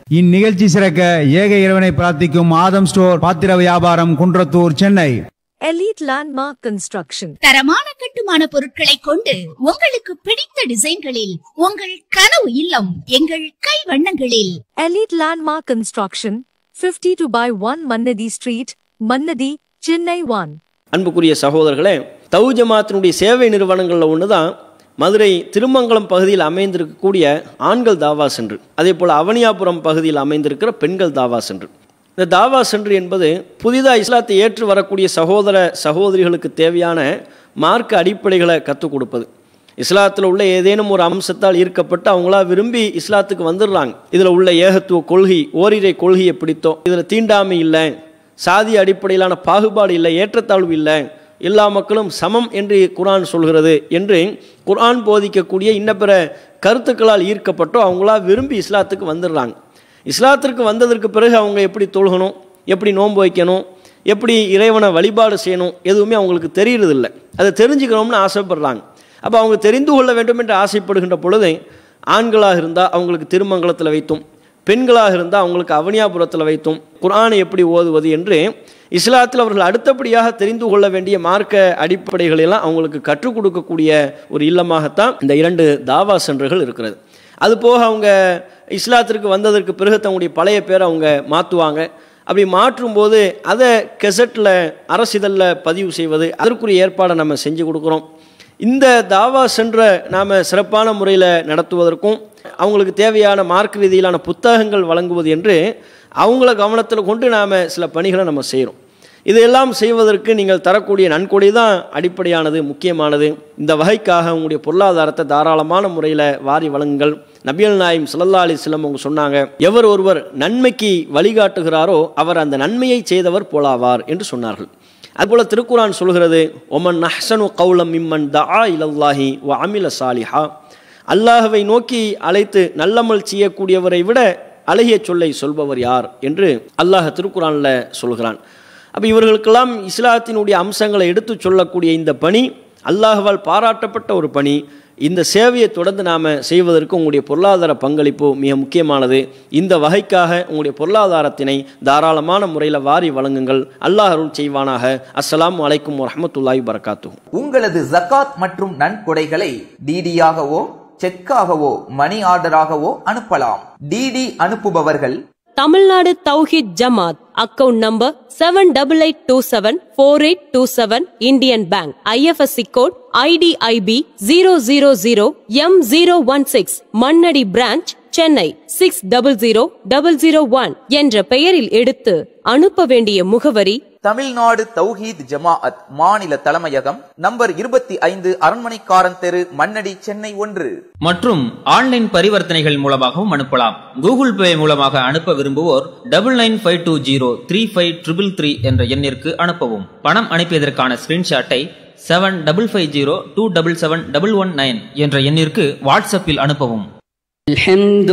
Speaker 6: இந்நிகழ்ச்சி சிறக்க ஏக இறைவனை பிரார்த்திக்கும் ஆதம் ஸ்டோர் பாத்திர வியாபாரம் Kundrathur Chennai
Speaker 7: Elite Landmark Construction.
Speaker 9: தரமான கட்டுமான பொருட்களை கொண்டு உங்களுக்கு பிடித்த டிசைன்களில் உங்கள் கனவு இல்லம் எங்கள் கை வண்ணங்களில்
Speaker 7: Elite Landmark Construction, 52 by 1 Mannadi Street, Mannadi, Chennai 1.
Speaker 8: அன்புக்குரிய சகோதரர்களே தௌ ஜமாத்தினுடைய சேவை நிறுவனங்களில் ஒன்று தான் மதுரை திருமங்கலம் பகுதியில் அமைந்திருக்கக்கூடிய ஆண்கள் தாவா சென்று அதே போல் அவனியாபுரம் பகுதியில் அமைந்திருக்கிற பெண்கள் தாவா சென்று இந்த தாவா சென்று என்பது புதிதாக இஸ்லாத்தை ஏற்று வரக்கூடிய சகோதர சகோதரிகளுக்கு தேவையான மார்க்க அடிப்படைகளை கற்றுக் கொடுப்பது இஸ்லாத்தில் உள்ள ஏதேனும் ஒரு அம்சத்தால் ஈர்க்கப்பட்டு அவங்களா விரும்பி இஸ்லாத்துக்கு வந்துடுறாங்க இதில் உள்ள ஏகத்துவ கொள்கை ஓரிரை கொள்கையை பிடித்தோம் இதில் தீண்டாமை இல்லை சாதி அடிப்படையிலான பாகுபாடு இல்லை ஏற்றத்தாழ்வு இல்லை எல்லா மக்களும் சமம் என்று குர்ஆன் சொல்கிறது என்று குர்ஆன் போதிக்கக்கூடிய இன்ன பிற கருத்துக்களால் ஈர்க்கப்பட்டோ அவங்களா விரும்பி இஸ்லாத்துக்கு வந்துடுறாங்க இஸ்லாத்திற்கு வந்ததற்கு பிறகு அவங்க எப்படி தொழுகணும் எப்படி நோன்பு வைக்கணும் எப்படி இறைவனை வழிபாடு செய்யணும் எதுவுமே அவங்களுக்கு தெரியறதில்ல அதை தெரிஞ்சுக்கணும்னு ஆசைப்படுறாங்க அப்போ அவங்க தெரிந்து கொள்ள வேண்டும் என்று ஆசைப்படுகின்ற பொழுது ஆண்களாக இருந்தால் அவங்களுக்கு திருமங்கலத்தில் வைத்தும் பெண்களாக இருந்தால் அவங்களுக்கு அவனியாபுரத்தில் வைத்தும் குர்ஆனை எப்படி ஓதுவது என்று இஸ்லாத்தில் அவர்கள் அடுத்தபடியாக தெரிந்து கொள்ள வேண்டிய மார்க்க அடிப்படைகளெல்லாம் அவங்களுக்கு கற்றுக் கொடுக்கக்கூடிய ஒரு இல்லமாகத்தான் இந்த இரண்டு தாவா சென்றுகள் இருக்கிறது அதுபோக அவங்க இஸ்லாத்திற்கு வந்ததற்கு பிறகு தங்களுடைய பழைய பேரை அவங்க மாற்றுவாங்க அப்படி மாற்றும்போது அதை கெசட்டில் அரசிதழில் பதிவு செய்வது அதற்குரிய ஏற்பாடை நம்ம செஞ்சு கொடுக்குறோம் இந்த தாவா சென்ற நாம் சிறப்பான முறையில் நடத்துவதற்கும் அவங்களுக்கு தேவையான மார்க் ரீதியிலான புத்தகங்கள் வழங்குவது என்று அவங்கள கவனத்தில் கொண்டு நாம் சில பணிகளை நம்ம செய்கிறோம் இதையெல்லாம் செய்வதற்கு நீங்கள் தரக்கூடிய நன்கொடை தான் அடிப்படையானது முக்கியமானது இந்த வகைக்காக உங்களுடைய பொருளாதாரத்தை தாராளமான முறையில் வாரி வழங்குங்கள் நபியல் நாயம் சல்லா அலி சிலம் அவங்க சொன்னாங்க எவர் ஒருவர் நன்மைக்கு வழிகாட்டுகிறாரோ அவர் அந்த நன்மையை செய்தவர் போலாவார் என்று சொன்னார்கள் அதுபோல திருக்குரான் சொல்கிறது ஒமன் நஹ்சனு கௌலம் இம்மன் தஆ இலல்லாஹி வ அமில சாலிஹா அல்லாஹ்வை நோக்கி அழைத்து நல்லமல் செய்யக்கூடியவரை விட அழகிய சொல்லை சொல்பவர் யார் என்று அல்லாஹ் திருக்குறானில் சொல்கிறான் அப்போ இவர்களுக்கெல்லாம் இஸ்லாத்தினுடைய அம்சங்களை எடுத்து சொல்லக்கூடிய இந்த பணி அல்லாஹ்வால் பாராட்டப்பட்ட ஒரு பணி இந்த சேவையை தொடர்ந்து நாம் செய்வதற்கு உங்களுடைய பொருளாதார பங்களிப்பு மிக முக்கியமானது இந்த வகைக்காக உங்களுடைய பொருளாதாரத்தினை தாராளமான முறையில் வாரி வழங்குங்கள் அல்லாஹ் அருள் செய்வானாக அஸ்ஸலாமு அலைக்கும் வரஹ்மத்துல்லாஹி வரகாத்து
Speaker 10: உங்களது ஜகாத் மற்றும் நன்கொடைகளை டிடியாகவோ செக்காகவோ மணி ஆர்டராகவோ அனுப்பலாம் டிடி அனுப்புபவர்கள்
Speaker 11: Tamil Nadu Thowheed Jamath account number seven double eight two seven four eight two seven Indian Bank IFSC code IDIB zero zero zero M zero one six Mannady branch Chennai six double zero double zero one என்ற பெயரில் எடுத்து அனுப்ப வேண்டிய முகவரி
Speaker 10: தமிழ்நாடு தௌஹீத் ஜமாஅத் மாநில தலைமையகம் number இருபத்தி ஐந்து அரண்மனைக்காரன் தெரு மண்ணடி சென்னை ஒன்று
Speaker 12: மற்றும் ஆன்லைன் பரிவர்த்தனைகள் மூலமாகவும் அனுப்பலாம் கூகுள் பே மூலமாக அனுப்ப விரும்புவோர் double nine five two zero three five triple three என்ற எண்ணிற்கு அனுப்பவும் பணம் அனுப்பியதற்கான ஸ்கிரீன்ஷாட்டை seven double five zero two double seven double one nine என்ற எண்ணிற்கு வாட்ஸ்அப்பில் அனுப்பவும்
Speaker 23: الحمد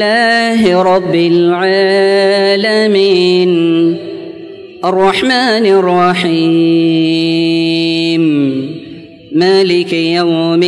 Speaker 23: لله رب العالمين الرحمن الرحيم مالك يوم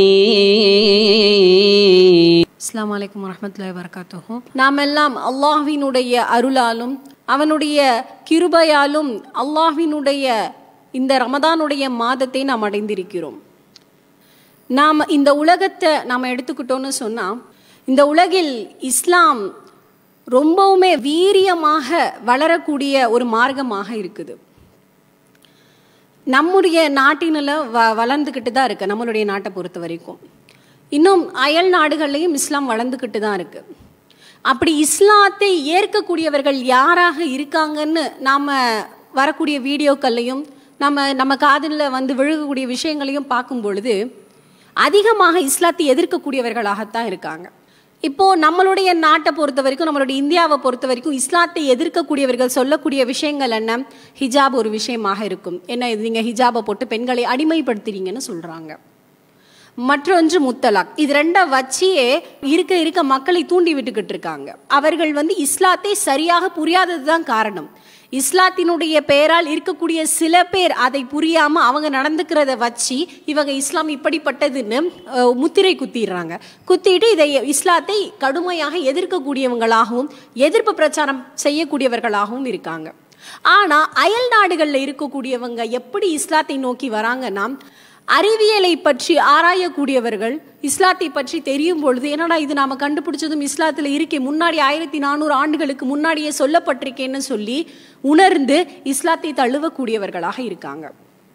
Speaker 23: الدين
Speaker 24: அஸ்லாம் வலைக்கம் வரமத்துல்லாய் வரகாத்துஹு நாம் எல்லாம் அல்லாஹ்வினுடைய அருளாலும் அவனுடைய கிருபையாலும் அல்லாஹ்வினுடைய இந்த ரமதானுடைய மாதத்தை நாம் அடைந்திருக்கிறோம் நாம் இந்த உலகத்தை நாம் எடுத்துக்கிட்டோன்னு சொன்னால் இந்த உலகில் இஸ்லாம் ரொம்பவுமே வீரியமாக வளரக்கூடிய ஒரு மார்க்கமாக இருக்குது நம்முடைய நாட்டினில் வ வளர்ந்துக்கிட்டு தான் இருக்குது நம்மளுடைய நாட்டை பொறுத்த வரைக்கும் இன்னும் அயல் நாடுகள்லையும் இஸ்லாம் வளர்ந்துக்கிட்டு தான் இருக்குது அப்படி இஸ்லாத்தை ஏற்கக்கூடியவர்கள் யாராக இருக்காங்கன்னு நாம் வரக்கூடிய வீடியோக்கள்லையும் நம்ம நம்ம காதில் வந்து விழுகக்கூடிய விஷயங்களையும் பார்க்கும் பொழுது அதிகமாக இஸ்லாத்தை எதிர்க்கக்கூடியவர்களாகத்தான் இருக்காங்க இப்போ நம்மளுடைய நாட்டை பொறுத்த வரைக்கும் நம்மளுடைய இந்தியாவை பொறுத்த வரைக்கும் இஸ்லாத்தை எதிர்க்கக்கூடியவர்கள் சொல்லக்கூடிய விஷயங்கள் என்ன ஹிஜாப் ஒரு விஷயமாக இருக்கும் என்ன இது நீங்கள் ஹிஜாபை போட்டு பெண்களை அடிமைப்படுத்துறீங்கன்னு சொல்கிறாங்க மற்றொன்று முத்தலாக் இது ரெண்டை வச்சியே இருக்க இருக்க மக்களை தூண்டி விட்டுக்கிட்டு இருக்காங்க அவர்கள் வந்து இஸ்லாத்தை சரியாக புரியாதது தான் காரணம் இஸ்லாத்தினுடைய பெயரால் இருக்கக்கூடிய சில பேர் அதை புரியாம அவங்க நடந்துக்கிறத வச்சு இவங்க இஸ்லாம் இப்படிப்பட்டதுன்னு அஹ், முத்திரை குத்திடுறாங்க குத்திட்டு இதை இஸ்லாத்தை கடுமையாக எதிர்க்கக்கூடியவங்களாகவும் எதிர்ப்பு பிரச்சாரம் செய்யக்கூடியவர்களாகவும் இருக்காங்க ஆனா அயல் நாடுகளில் இருக்கக்கூடியவங்க எப்படி இஸ்லாத்தை நோக்கி வராங்கன்னா அறிவியலை பற்றி ஆராயக்கூடியவர்கள் இஸ்லாத்தை பற்றி தெரியும் பொழுது என்னடா இது நாம கண்டுபிடிச்சதும் இஸ்லாத்தில் இருக்கே முன்னாடி ஆயிரத்தி நானூறு ஆண்டுகளுக்கு முன்னாடியே சொல்லப்பட்டிருக்கேன்னு சொல்லி உணர்ந்து இஸ்லாத்தை தழுவக்கூடியவர்களாக இருக்காங்க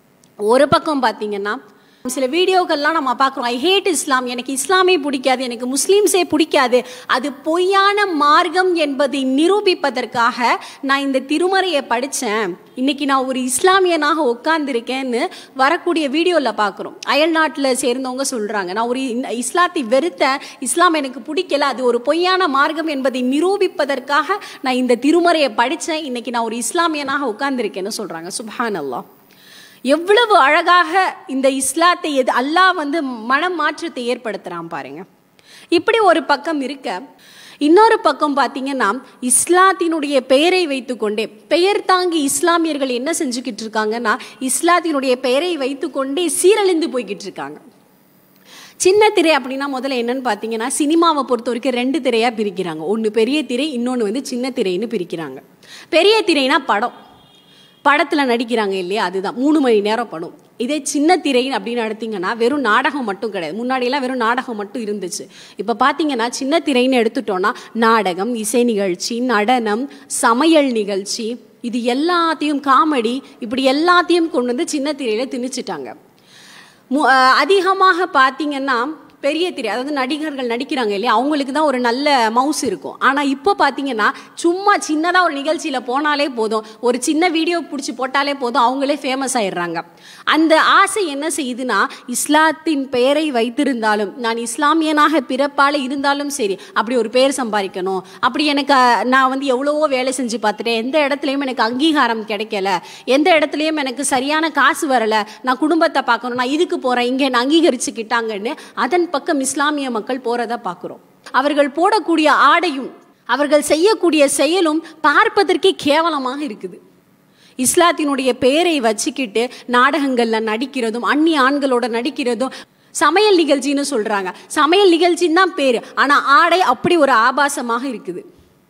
Speaker 24: ஒரு பக்கம் பார்த்தீங்கன்னா சில வீடியோக்கள்லாம் நம்ம பார்க்குறோம் ஐ ஹேட் இஸ்லாம் எனக்கு இஸ்லாமே பிடிக்காது எனக்கு முஸ்லீம்ஸே பிடிக்காது அது பொய்யான மார்க்கம் என்பதை நிரூபிப்பதற்காக நான் இந்த திருமறையை படித்தேன் இன்னைக்கு நான் ஒரு இஸ்லாமியனாக உட்கார்ந்துருக்கேன்னு வரக்கூடிய வீடியோவில் பார்க்குறோம் அயல் நாட்டில் சேர்ந்தவங்க சொல்கிறாங்க நான் ஒரு இந்த இஸ்லாத்தை வெறுத்தேன் இஸ்லாம் எனக்கு பிடிக்கல அது ஒரு பொய்யான மார்க்கம் என்பதை நிரூபிப்பதற்காக நான் இந்த திருமறையை படித்தேன் இன்னைக்கு நான் ஒரு இஸ்லாமியனாக உட்கார்ந்துருக்கேன்னு சொல்கிறாங்க சுப்ஹான் அல்லாஹ் எவ்வளவு அழகாக இந்த இஸ்லாத்தை எது அல்லாஹ் வந்து மனம் மாற்றத்தை ஏற்படுத்துறான் பாருங்க இப்படி ஒரு பக்கம் இருக்க இன்னொரு பக்கம் பார்த்தீங்கன்னா இஸ்லாத்தினுடைய பெயரை வைத்துக்கொண்டே பெயர் தாங்கி இஸ்லாமியர்கள் என்ன செஞ்சுக்கிட்டு இருக்காங்கன்னா இஸ்லாத்தினுடைய பெயரை வைத்துக்கொண்டே சீரழிந்து போய்கிட்டு இருக்காங்க சின்ன திரை அப்படின்னா முதல்ல என்னன்னு பார்த்தீங்கன்னா சினிமாவை பொறுத்த வரைக்கும் ரெண்டு திரையாக பிரிக்கிறாங்க ஒன்று பெரிய திரை இன்னொன்று வந்து சின்ன திரைன்னு பிரிக்கிறாங்க பெரிய திரைனா படம் படத்தில் நடிக்கிறாங்க இல்லையா அதுதான் மூணு மணி நேரம் படம் இதே சின்ன திரை அப்படின்னு எடுத்தீங்கன்னா வெறும் நாடகம் மட்டும் கிடையாது முன்னாடியெல்லாம் வெறும் நாடகம் மட்டும் இருந்துச்சு இப்போ பார்த்தீங்கன்னா சின்ன திரைன்னு எடுத்துட்டோம்னா நாடகம் இசை நிகழ்ச்சி நடனம் சமையல் நிகழ்ச்சி இது எல்லாத்தையும் காமெடி இப்படி எல்லாத்தையும் கொண்டு வந்து சின்ன திரையில திணிச்சிட்டாங்க மு- அஹ் அதிகமாக பார்த்தீங்கன்னா பெரிய திரை அதாவது நடிகர்கள் நடிக்கிறாங்க இல்லையா அவங்களுக்கு தான் ஒரு நல்ல மவுஸ் இருக்கும் ஆனால் இப்போ பார்த்தீங்கன்னா சும்மா சின்னதாக ஒரு நிகழ்ச்சியில் போனாலே போதும் ஒரு சின்ன வீடியோ பிடிச்சி போட்டாலே போதும் அவங்களே ஃபேமஸ் ஆயிடுறாங்க அந்த ஆசை என்ன செய்யுதுன்னா இஸ்லாத்தின் பெயரை வைத்திருந்தாலும் நான் இஸ்லாமியனாக பிறப்பால் இருந்தாலும் சரி அப்படி ஒரு பேர் சம்பாதிக்கணும் அப்படி எனக்கு அஹ், நான் வந்து எவ்வளவோ வேலை செஞ்சு பார்த்துட்டேன் எந்த இடத்துலையும் எனக்கு அங்கீகாரம் கிடைக்கல எந்த இடத்துலையும் எனக்கு சரியான காசு வரல நான் குடும்பத்தை பார்க்கணும் நான் இதுக்கு போறேன் இங்க என்ன அங்கீகரிச்சுக்கிட்டாங்கன்னு அதன் பக்கம் இஸ்லாமிய மக்கள் போறத பார்க்குறோம் அவர்கள் போடக்கூடிய ஆடையும் அவர்கள் செய்யக்கூடிய செயலும் பார்ப்பதற்கே கேவலமாக இருக்குது இஸ்லாத்தினுடைய பெயரை வச்சுக்கிட்டு நாடகங்கள்ல நடிக்கிறதும் அந்நிய ஆண்களோட நடிக்கிறதும் சமையல் நிகழ்ச்சின்னு சொல்றாங்க சமையல் நிகழ்ச்சின்னு தான் பேரு ஆனா ஆடை அப்படி ஒரு ஆபாசமாக இருக்குது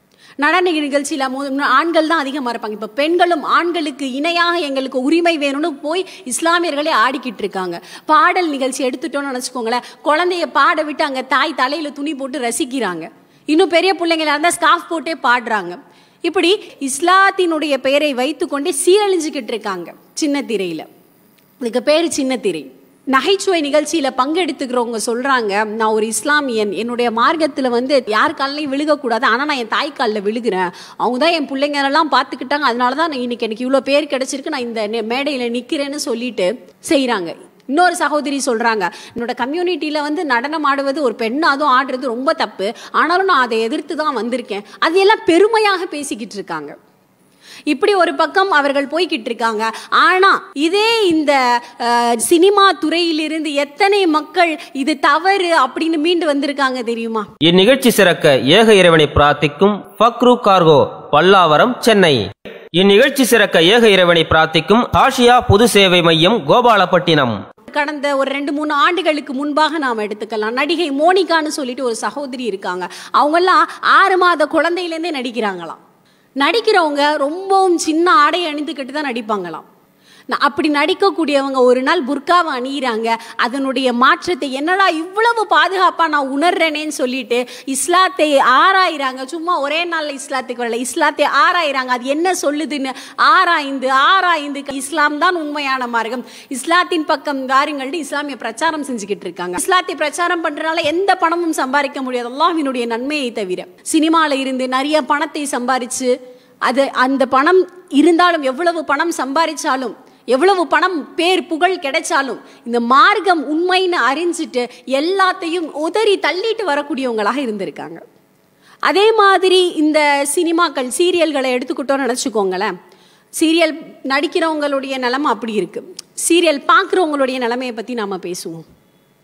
Speaker 24: நடன நிகழ்ச்சியில் மு- ஆண்கள் தான் அதிகமாக இருப்பாங்க இப்போ பெண்களும் ஆண்களுக்கு இணையாக எங்களுக்கு உரிமை வேணும்னு போய் இஸ்லாமியர்களே ஆடிக்கிட்டு இருக்காங்க பாடல் நிகழ்ச்சி எடுத்துட்டோம்னு நினச்சிக்கோங்களேன் குழந்தைய பாட விட்டு அங்கே தாய் தலையில் துணி போட்டு ரசிக்கிறாங்க இன்னும் பெரிய பிள்ளைங்களா இருந்தால் ஸ்கார்ஃப் போட்டே பாடுறாங்க இப்படி இஸ்லாத்தினுடைய பெயரை வைத்துக்கொண்டே சீரழிஞ்சுக்கிட்டு இருக்காங்க சின்ன திரையில் இதுக்கு பேர் சின்ன திரை நகைச்சுவை நிகழ்ச்சியில் பங்கெடுத்துக்கிறவங்க சொல்கிறாங்க நான் ஒரு இஸ்லாமியன் என்னுடைய மார்க்கத்தில் வந்து யார் காலையும் விழுகக்கூடாது ஆனால் நான் என் தாய் காலில் விழுகிறேன் அவங்க தான் என் பிள்ளைங்களெல்லாம் பார்த்துக்கிட்டாங்க அதனால தான் நான் இன்னைக்கு எனக்கு இவ்வளோ பேர் கிடைச்சிருக்கு நான் இந்த நெ- மேடையில் நிற்கிறேன்னு சொல்லிட்டு செய்கிறாங்க இன்னொரு சகோதரி சொல்றாங்க என்னோட கம்யூனிட்டியில வந்து நடனம் ஆடுவது ஒரு பெண் அதுவும் ஆடுறது ரொம்ப தப்பு ஆனாலும் நான் அதை எதிர்த்து தான் வந்திருக்கேன் அது எல்லாம் பெருமையாக பேசிக்கிட்டு இருக்காங்க இப்படி ஒரு பக்கம் அவர்கள் போய்கிட்டு இருக்காங்க ஆனா இதே இந்த அஹ், சினிமா துறையிலிருந்து எத்தனை மக்கள் இது தவறு அப்படின்னு மீண்டு வந்திருக்காங்க தெரியுமா
Speaker 3: இந்நிகழ்ச்சி சிறக்க ஏக இறைவனை பிரார்த்திக்கும் ஃபக்ரு கார்கோ பல்லாவரம் சென்னை இந்நிகழ்ச்சி சிறக்க ஏக இறைவனை பிரார்த்திக்கும் ஆசியா பொது சேவை மையம் கோபாலப்பட்டினம்
Speaker 24: கடந்த ஒரு ரெண்டு மூணு ஆண்டுகளுக்கு முன்பாக நாம் எடுத்துக்கலாம் நடிகை மோனிகான்னு சொல்லிட்டு ஒரு சகோதரி இருக்காங்க அவங்கெல்லாம் ஆறு மாத குழந்தையிலேருந்தே நடிக்கிறாங்களாம் நடிக்கிறவங்க ரொம்பவும் சின்ன ஆடை அணிந்துக்கிட்டு தான் நடிப்பாங்களாம் ந- அப்படி நடிக்கக்கூடியவங்க ஒரு நாள் புர்காவை அணியிறாங்க அதனுடைய மாற்றத்தை என்னடா இவ்வளவு பாதுகாப்பா நான் உணர்றேனேன்னு சொல்லிட்டு இஸ்லாத்தை ஆராயிறாங்க சும்மா ஒரே நாள்ல இஸ்லாத்துக்கு வரல இஸ்லாத்தை ஆராயிறாங்க அது என்ன சொல்லுதுன்னு ஆராய்ந்து ஆராய்ந்து இஸ்லாம் தான் உண்மையான மார்க்கம் இஸ்லாத்தின் பக்கம் வாருங்கள்னு இஸ்லாமிய பிரச்சாரம் செஞ்சுக்கிட்டு இருக்காங்க இஸ்லாத்தை பிரச்சாரம் பண்றதுனால எந்த பணமும் சம்பாதிக்க முடியாது அல்லாஹ்வினுடைய நன்மையை தவிர சினிமால இருந்து நிறைய பணத்தை சம்பாரிச்சு அது அந்த பணம் இருந்தாலும் எவ்வளவு பணம் சம்பாதிச்சாலும் எவ்வளவு பணம் பேர் புகழ் கிடைச்சாலும் இந்த மார்க்கம் உண்மைன்னு அறிஞ்சிட்டு எல்லாத்தையும் உதறி தள்ளிட்டு வரக்கூடியவங்களாக இருந்திருக்காங்க அதே மாதிரி இந்த சினிமாக்கள் சீரியல்களை எடுத்துக்கிட்டோம்னு நினச்சிக்கோங்களேன் சீரியல் நடிக்கிறவங்களுடைய நிலைமை அப்படி இருக்கு சீரியல் பார்க்குறவங்களுடைய நிலைமையை பற்றி நாம் பேசுவோம்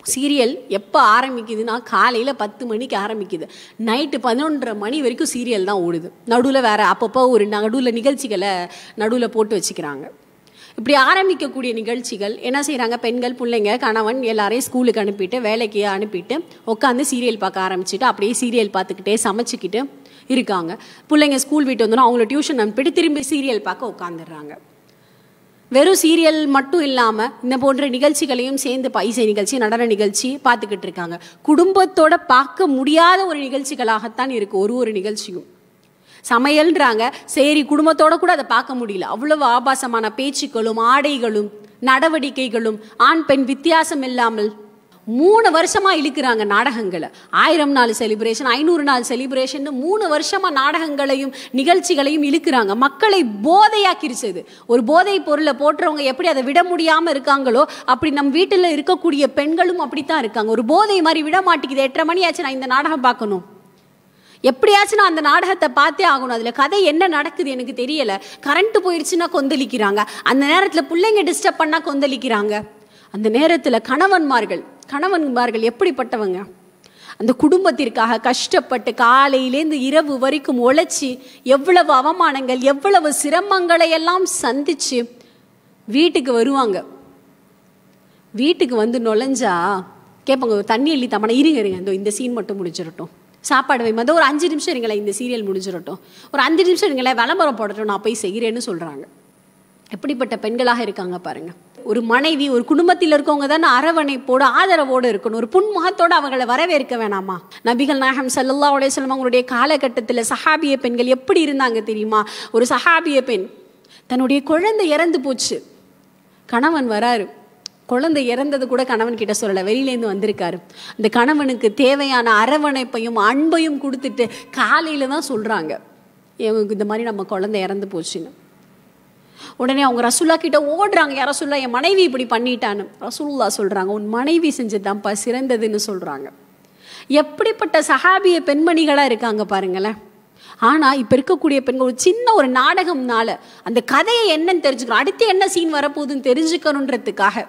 Speaker 24: சீரியல் எப்போ ஆரம்பிக்குதுன்னா காலையில் பத்து மணிக்கு ஆரம்பிக்குது நைட்டு பதினொன்றரை மணி வரைக்கும் சீரியல் தான் ஓடுது நடுவில் வேற அப்பப்போ ஒரு நடுவில் நிகழ்ச்சிகளை நடுவில் போட்டு வச்சுக்கிறாங்க இப்படி ஆரம்பிக்கக்கூடிய நிகழ்ச்சிகள் என்ன செய்கிறாங்க பெண்கள் பிள்ளைங்க கணவன் எல்லாரையும் ஸ்கூலுக்கு அனுப்பிட்டு வேலைக்கு அனுப்பிட்டு உட்காந்து சீரியல் பார்க்க ஆரம்பிச்சுட்டு அப்படியே சீரியல் பார்த்துக்கிட்டே சமைச்சிக்கிட்டு இருக்காங்க பிள்ளைங்க ஸ்கூல் விட்டு வந்தோன்னா அவங்கள டியூஷன் அனுப்பிட்டு திரும்பி சீரியல் பார்க்க உட்காந்துடுறாங்க வெறும் சீரியல் மட்டும் இல்லாமல் இந்த போன்ற நிகழ்ச்சிகளையும் சேர்ந்து ப- இசை நிகழ்ச்சி நடன நிகழ்ச்சி பார்த்துக்கிட்டு இருக்காங்க குடும்பத்தோட பார்க்க முடியாத ஒரு நிகழ்ச்சிகளாகத்தான் இருக்கு ஒரு ஒரு நிகழ்ச்சியும் சமையல்ன்றாங்க சரி குடும்பத்தோட கூட அதை பார்க்க முடியல அவ்வளவு ஆபாசமான பேச்சுக்களும் ஆடைகளும் நடவடிக்கைகளும் ஆண் பெண் வித்தியாசம் இல்லாமல் மூணு வருஷமா இழுக்கிறாங்க நாடகங்களை ஆயிரம் நாள் செலிப்ரேஷன் ஐநூறு நாள் செலிப்ரேஷன் மூணு வருஷமா நாடகங்களையும் நிகழ்ச்சிகளையும் இழுக்கிறாங்க மக்களை போதையாக்கிருச்சது ஒரு போதை பொருளை போட்டுறவங்க எப்படி அதை விட முடியாம இருக்காங்களோ அப்படி நம் வீட்டில் இருக்கக்கூடிய பெண்களும் அப்படித்தான் இருக்காங்க ஒரு போதை மாதிரி விட மாட்டேங்குது எட்டரை மணி ஆச்சு நான் இந்த நாடகம் பார்க்கணும் எப்படியாச்சும் நான் அந்த நாடகத்தை பார்த்தே ஆகணும் அதில் கதை என்ன நடக்குது எனக்கு தெரியல கரண்ட் போயிடுச்சுன்னா கொந்தளிக்கிறாங்க அந்த நேரத்தில் பிள்ளைங்க டிஸ்டர்ப் பண்ணால் கொந்தளிக்கிறாங்க அந்த நேரத்தில் கணவன்மார்கள் கணவன்மார்கள் எப்படிப்பட்டவங்க அந்த குடும்பத்திற்காக கஷ்டப்பட்டு காலையிலேருந்து இரவு வரைக்கும் உழைச்சி எவ்வளவு அவமானங்கள் எவ்வளவு சிரமங்களை எல்லாம் சந்திச்சு வீட்டுக்கு வருவாங்க வீட்டுக்கு வந்து நுழைஞ்சா கேட்பாங்க ஒரு தண்ணி அள்ளி தமனை இருங்க இருங்க இதோ இந்த சீன் மட்டும் முடிச்சிடட்டும் சாப்பாடு வை மொதல் ஒரு அஞ்சு நிமிஷம் இருங்களேன் இந்த சீரியல் முடிஞ்சிடட்டும் ஒரு அஞ்சு நிமிஷம் இருங்களேன் விளம்பரம் போடட்டும் நான் போய் செய்கிறேன்னு சொல்கிறாங்க எப்படிப்பட்ட பெண்களாக இருக்காங்க பாருங்க ஒரு மனைவி ஒரு குடும்பத்தில் இருக்கவங்க தானே அரவணைப்போடு ஆதரவோடு இருக்கணும் ஒரு புன்முகத்தோடு அவங்களை வரவேற்க வேணாமா நபிகள் நாயகம் ஸல்லல்லாஹு அலைஹி வஸல்லம் அவங்களுடைய காலகட்டத்தில் சஹாபிய பெண்கள் எப்படி இருந்தாங்க தெரியுமா ஒரு சஹாபிய பெண் தன்னுடைய குழந்தை இறந்து போச்சு கணவன் வராரு குழந்தை இறந்தது கூட கணவன் கிட்ட சொல்லலை வெளியிலேருந்து வந்திருக்காரு இந்த கணவனுக்கு தேவையான அரவணைப்பையும் அன்பையும் கொடுத்துட்டு காலையில தான் சொல்றாங்க இவங்க இந்த மாதிரி நம்ம குழந்தை இறந்து போச்சுன்னு உடனே அவங்க ரசூல்லா கிட்ட ஓடுறாங்க யார் ரசூல்லா என் மனைவி இப்படி பண்ணிட்டான்னு ரசூல்லா சொல்றாங்க உன் மனைவி செஞ்சதுதான்ப்பா சிறந்ததுன்னு சொல்றாங்க எப்படிப்பட்ட சஹாபிய பெண்மணிகளா இருக்காங்க பாருங்களேன் ஆனா இப்ப இருக்கக்கூடிய பெண்கள் ஒரு சின்ன ஒரு நாடகம்னால அந்த கதையை என்னன்னு தெரிஞ்சுக்கணும் அடுத்து என்ன சீன் வரப்போகுதுன்னு தெரிஞ்சுக்கணுன்றதுக்காக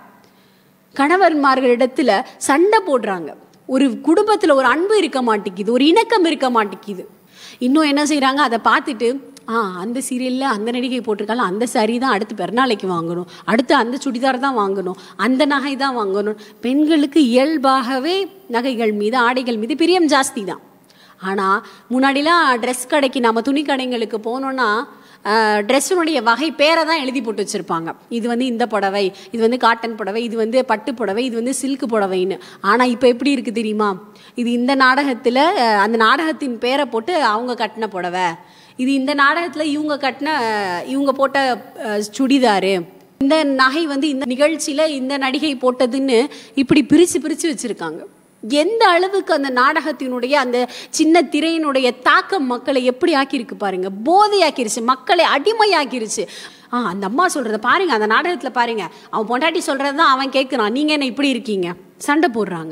Speaker 24: கணவன்மார்களிடத்துல சண்டை போடுறாங்க ஒரு குடும்பத்துல ஒரு அன்பு இருக்க மாட்டேங்குது ஒரு இணக்கம் இருக்க மாட்டேங்குது இன்னும் என்ன செய்றாங்க அதை பார்த்துட்டு ஆ அந்த சீரியல்ல அந்த நடிகை போட்டிருக்கால அந்த saree தான் அடுத்து பெருநாளைக்கு வாங்கணும் அடுத்து அந்த சுடிதார் தான் வாங்கணும் அந்த நகை தான் வாங்கணும் பெண்களுக்கு இயல்பாகவே நகைகள் மீது ஆடைகள் மீது பிரியம் ஜாஸ்தி தான் ஆனால் முன்னாடிலாம் ட்ரெஸ் கடைக்கு நம்ம துணி கடைங்களுக்கு போனோன்னா ட்ரெஸ்ஸுனுடைய வகை பேரை தான் எழுதி போட்டு வச்சுருப்பாங்க இது வந்து இந்த புடவை இது வந்து காட்டன் புடவை இது வந்து பட்டு புடவை இது வந்து சில்க் புடவைன்னு ஆனால் இப்போ எப்படி இருக்குது தெரியுமா இது இந்த நாடகத்தில் அந்த நாடகத்தின் பேரை போட்டு அவங்க கட்டின புடவை இது இந்த நாடகத்தில் இவங்க கட்டின அஹ், இவங்க போட்ட அஹ், சுடிதாரு இந்த நகை வந்து இந்த நிகழ்ச்சியில் இந்த நடிகை போட்டதுன்னு இப்படி பிரித்து பிரித்து வச்சுருக்காங்க எந்த அளவுக்கு அந்த நாடகத்தினுடைய அந்த சின்ன திரையினுடைய தாக்கம் மக்களை எப்படி ஆக்கியிருக்கு பாருங்க போதையாக்கிருச்சு மக்களை அடிமையாக்கிருச்சு ஆ அந்த அம்மா சொல்றத பாருங்க அந்த நாடகத்துல பாருங்க அவன் பொண்டாட்டி சொல்றதுதான் அவன் கேட்கிறான் நீங்க என்ன இப்படி இருக்கீங்க சண்டை போடுறாங்க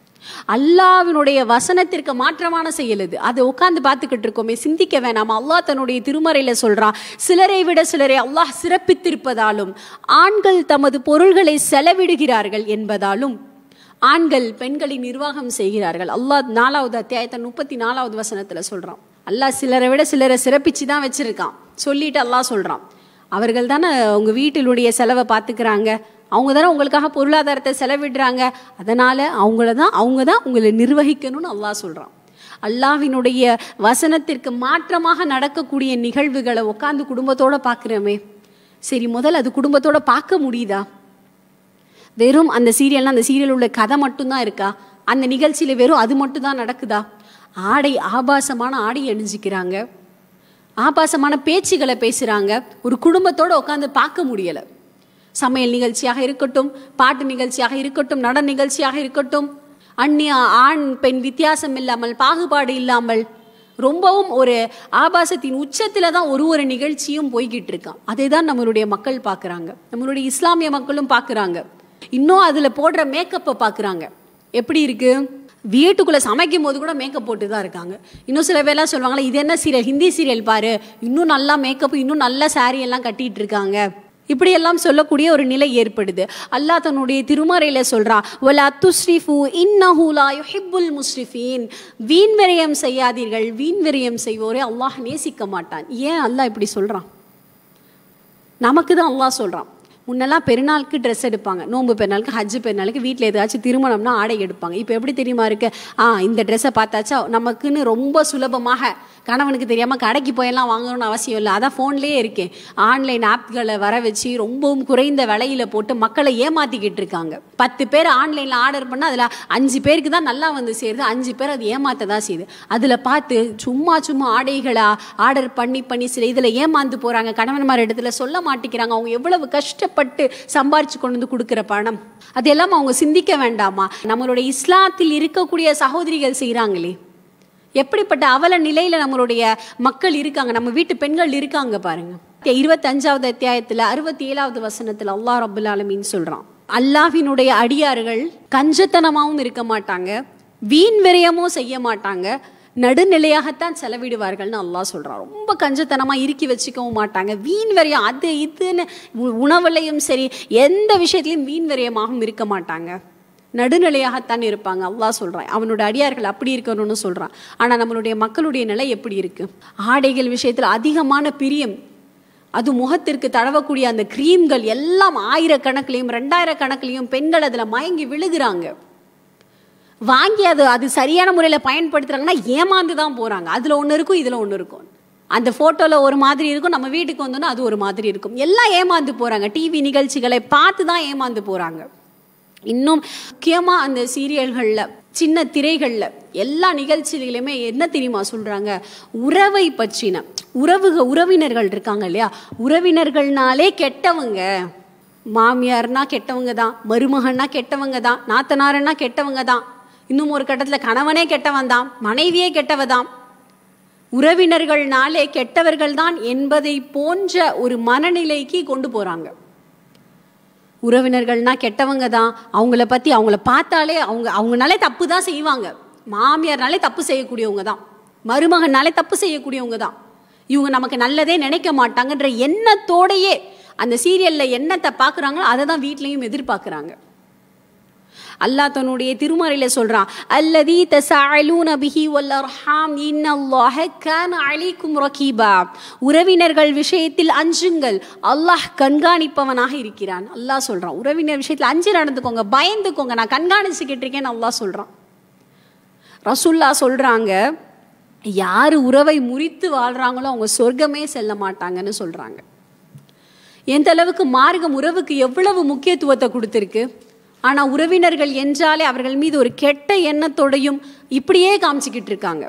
Speaker 24: அல்லாவினுடைய வசனத்திற்கு மாற்றமான செயல் இது அதை உட்கார்ந்து பார்த்துக்கிட்டு இருக்கோமே சிந்திக்க வேணாமா அல்லாஹ் தன்னுடைய திருமறையில சொல்றான் சிலரை விட சிலரை அல்லாஹ் சிறப்பித்திருப்பதாலும் ஆண்கள் தமது பொருள்களை செலவிடுகிறார்கள் என்பதாலும் ஆண்கள் பெண்களை நிர்வாகம் செய்கிறார்கள் அல்லாஹ் நாலாவது அத்தியாயத்தை முப்பத்தி நாலாவது வசனத்துல சொல்றான் அல்லாஹ் சிலரை விட சிலரை சிறப்பிச்சு தான் வச்சிருக்கான் சொல்லிட்டு அல்லாஹ் சொல்றான் அவர்கள் தானே உங்க வீட்டினுடைய செலவை பார்த்துக்கிறாங்க அவங்க தானே உங்களுக்காக பொருளாதாரத்தை செலவிடுறாங்க அதனால அவங்கள தான் அவங்க தான் உங்களை நிர்வகிக்கணும்னு அல்லாஹ் சொல்றான் அல்லாஹ்வினுடைய வசனத்திற்கு மாற்றமாக நடக்கக்கூடிய நிகழ்வுகளை உட்காந்து குடும்பத்தோட பார்க்குறோமே சரி முதல்ல அது குடும்பத்தோட பார்க்க முடியுதா வெறும் அந்த சீரியல்னா அந்த சீரியல் உள்ள கதை மட்டும்தான் இருக்கா அந்த நிகழ்ச்சியில வெறும் அது மட்டும் தான் நடக்குதா ஆடை ஆபாசமான ஆடை அணிஞ்சிக்கிறாங்க ஆபாசமான பேச்சுகளை பேசுறாங்க ஒரு குடும்பத்தோட உட்காந்து பார்க்க முடியல சமையல் நிகழ்ச்சியாக இருக்கட்டும் பாட்டு நிகழ்ச்சியாக இருக்கட்டும் நடன நிகழ்ச்சியாக இருக்கட்டும் அந்நிய ஆண் பெண் வித்தியாசம் இல்லாமல் பாகுபாடு இல்லாமல் ரொம்பவும் ஒரு ஆபாசத்தின் உச்சத்துல தான் ஒரு ஒரு நிகழ்ச்சியும் போய்கிட்டு இருக்கான் அதை தான் நம்மளுடைய மக்கள் பார்க்குறாங்க நம்மளுடைய இஸ்லாமிய மக்களும் பார்க்குறாங்க இன்னும் அதுல போடுற மேக்கப்பை பார்க்குறாங்க எப்படி இருக்கு வீட்டுக்குள்ள சமைக்கும் போது கூட மேக்கப் போட்டு தான் இருக்காங்க இன்னும் சில பேர்லாம் சொல்லுவாங்களே இது என்ன சீரியல் ஹிந்தி சீரியல் பாரு இன்னும் நல்லா மேக்கப் இன்னும் நல்ல saree எல்லாம் கட்டிட்டு இருக்காங்க இப்படியெல்லாம் சொல்லக்கூடிய ஒரு நிலை ஏற்படுது அல்லாஹ் தன்னுடைய திருமறையில சொல்றான் வலா துஸ்ரிஃபு இன்னஹு லா யுஹிப்புல் முஸ்ரிஃபீன் வீண் விரயம் செய்யாதீர்கள் வீண் விரயம் செய்வோரை அல்லாஹ் நேசிக்க மாட்டான் ஏன் அல்லாஹ் இப்படி சொல்றான் நமக்கு தான் அல்லாஹ் சொல்றான் முன்னெல்லாம் பெருநாளுக்கு ட்ரெஸ் எடுப்பாங்க நோன்பு பெருநாளுக்கு ஹஜ்ஜு பெருநாளுக்கு வீட்டில் ஏதாச்சும் திருமணம்னா ஆடை எடுப்பாங்க இப்போ எப்படி தெரியுமா இருக்கு ஆ இந்த ட்ரெஸ்ஸை பார்த்தாச்சா நமக்குன்னு ரொம்ப சுலபமாக கணவனுக்கு தெரியாமல் கடைக்கு போயெல்லாம் வாங்கணும்னு அவசியம் இல்லை அதான் ஃபோன்லேயே இருக்கேன் ஆன்லைன் ஆப்களை வர வச்சு ரொம்பவும் குறைந்த விலையில போட்டு மக்களை ஏமாத்திக்கிட்டு இருக்காங்க பத்து பேர் ஆன்லைனில் ஆர்டர் பண்ணால் அதில் அஞ்சு பேருக்கு தான் நல்லா வந்து சேருது அஞ்சு பேர் அது ஏமாத்த தான் செய்யுது அதில் பார்த்து சும்மா சும்மா ஆடைகளை ஆர்டர் பண்ணி பண்ணி சில இதில் ஏமாந்து போகிறாங்க கணவன்மார் இடத்துல சொல்ல மாட்டேங்கிறாங்க அவங்க எவ்வளவு கஷ்டப்பட்டு சம்பாரிச்சு கொண்டு வந்து கொடுக்குற பணம் அதெல்லாம் அவங்க சிந்திக்க வேண்டாமா நம்மளுடைய இஸ்லாத்தில் இருக்கக்கூடிய சகோதரிகள் செய்கிறாங்களே எப்படிப்பட்ட அவல நிலையில நம்மளுடைய மக்கள் இருக்காங்க நம்ம வீட்டு பெண்கள் இருக்காங்க பாருங்க இருபத்தஞ்சாவது அத்தியாயத்துல அறுபத்தி ஏழாவது வசனத்துல அல்லாஹ் ரபுல் ஆலமீன் சொல்றான் அல்லாஹ்வினுடைய அடியார்கள் கஞ்சத்தனமாவும் இருக்க மாட்டாங்க வீண் விரயமும் செய்ய மாட்டாங்க நடுநிலையாகத்தான் செலவிடுவார்கள்னு அல்லாஹ் சொல்றான் ரொம்ப கஞ்சத்தனமா இறுக்கி வச்சுக்கவும் மாட்டாங்க வீண் விரயம் அது இதுன்னு உ- உணவுலையும் சரி எந்த விஷயத்திலையும் வீண் விரயமாகவும் இருக்க மாட்டாங்க நடுநிலையாகத்தான் இருப்பாங்க அல்லாஹ் சொல்றான் அவனோட அடியார்கள் அப்படி இருக்கணும்னு சொல்றான் ஆனா நம்மளுடைய மக்களுடைய நிலை எப்படி இருக்கு ஆடைகள் விஷயத்துல அதிகமான பிரியம் அது முகத்திற்கு தடவக்கூடிய அந்த கிரீம்கள் எல்லாம் ஆயிரக்கணக்கிலையும் ரெண்டாயிரக்கணக்கிலையும் பெண்கள் அதுல மயங்கி விழுகிறாங்க வாங்கி அது அது சரியான முறையில் பயன்படுத்துறாங்கன்னா ஏமாந்து தான் போறாங்க அதுல ஒன்று இருக்கும் இதுல ஒன்று இருக்கும் அந்த போட்டோல ஒரு மாதிரி இருக்கும் நம்ம வீட்டுக்கு வந்தோன்னா அது ஒரு மாதிரி இருக்கும் எல்லாம் ஏமாந்து போறாங்க டிவி நிகழ்ச்சிகளை பார்த்து தான் ஏமாந்து போறாங்க இன்னும் முக்கியமா அந்த சீரியல்கள்ல சின்ன திரைகள்ல எல்லா நிகழ்ச்சிகளிலுமே என்ன தெரியுமா சொல்றாங்க உறவை பற்றின உறவுக உறவினர்கள் இருக்காங்க இல்லையா உறவினர்கள்னாலே கெட்டவங்க மாமியார்னா கெட்டவங்க தான் மருமகன்னா கெட்டவங்க தான் நாத்தனாருன்னா கெட்டவங்க தான் இன்னும் ஒரு கட்டத்துல கணவனே கெட்டவன் தான் மனைவியே கெட்டவ தான் உறவினர்கள்னாலே கெட்டவர்கள் தான் என்பதை போன்ற ஒரு மனநிலைக்கு கொண்டு போறாங்க உறவினர்கள்னா கெட்டவங்க தான் அவங்கள பத்தி அவங்கள பார்த்தாலே அவங்க அவங்கனாலே தப்பு தான் செய்வாங்க மாமியார்னாலே தப்பு செய்யக்கூடியவங்க தான் மருமகனாலே தப்பு செய்யக்கூடியவங்க தான் இவங்க நமக்கு நல்லதே நினைக்க மாட்டாங்கன்ற எண்ணத்தோடையே அந்த சீரியல்ல என்னத்தை பார்க்குறாங்களோ அதை தான் வீட்லேயும் எதிர்பார்க்குறாங்க அல்லாஹ் தன்னுடைய திருமறையில சொல்றான் அல்லதி தசாலூன பிஹி வல் அர்ஹாம் இன்னல்லாஹ கான அலைக்கும் ரகீபா உறவினர்கள் விஷயத்தில் அஞ்சுங்கள் அல்லாஹ் கண்காணிப்பவனாக இருக்கிறான் அல்லாஹ் சொல்றான் உறவினர் விஷயத்தில் அஞ்சு நடந்துக்கோங்க பயந்துக்கோங்க நான் கண்காணிச்சுக்கிட்டு இருக்கேன்னு அல்லாஹ் சொல்றான் ரசுல்லா சொல்றாங்க யாரு உறவை முறித்து வாழ்றாங்களோ அவங்க சொர்க்கமே செல்ல மாட்டாங்கன்னு சொல்றாங்க எந்த அளவுக்கு மார்க்கம் உறவுக்கு எவ்வளவு முக்கியத்துவத்தை கொடுத்திருக்கு ஆனா உறவினர்கள் என்றாலே அவர்கள் மீது ஒரு கெட்ட எண்ணத்தோடையும் இப்படியே காமிச்சிக்கிட்டு இருக்காங்க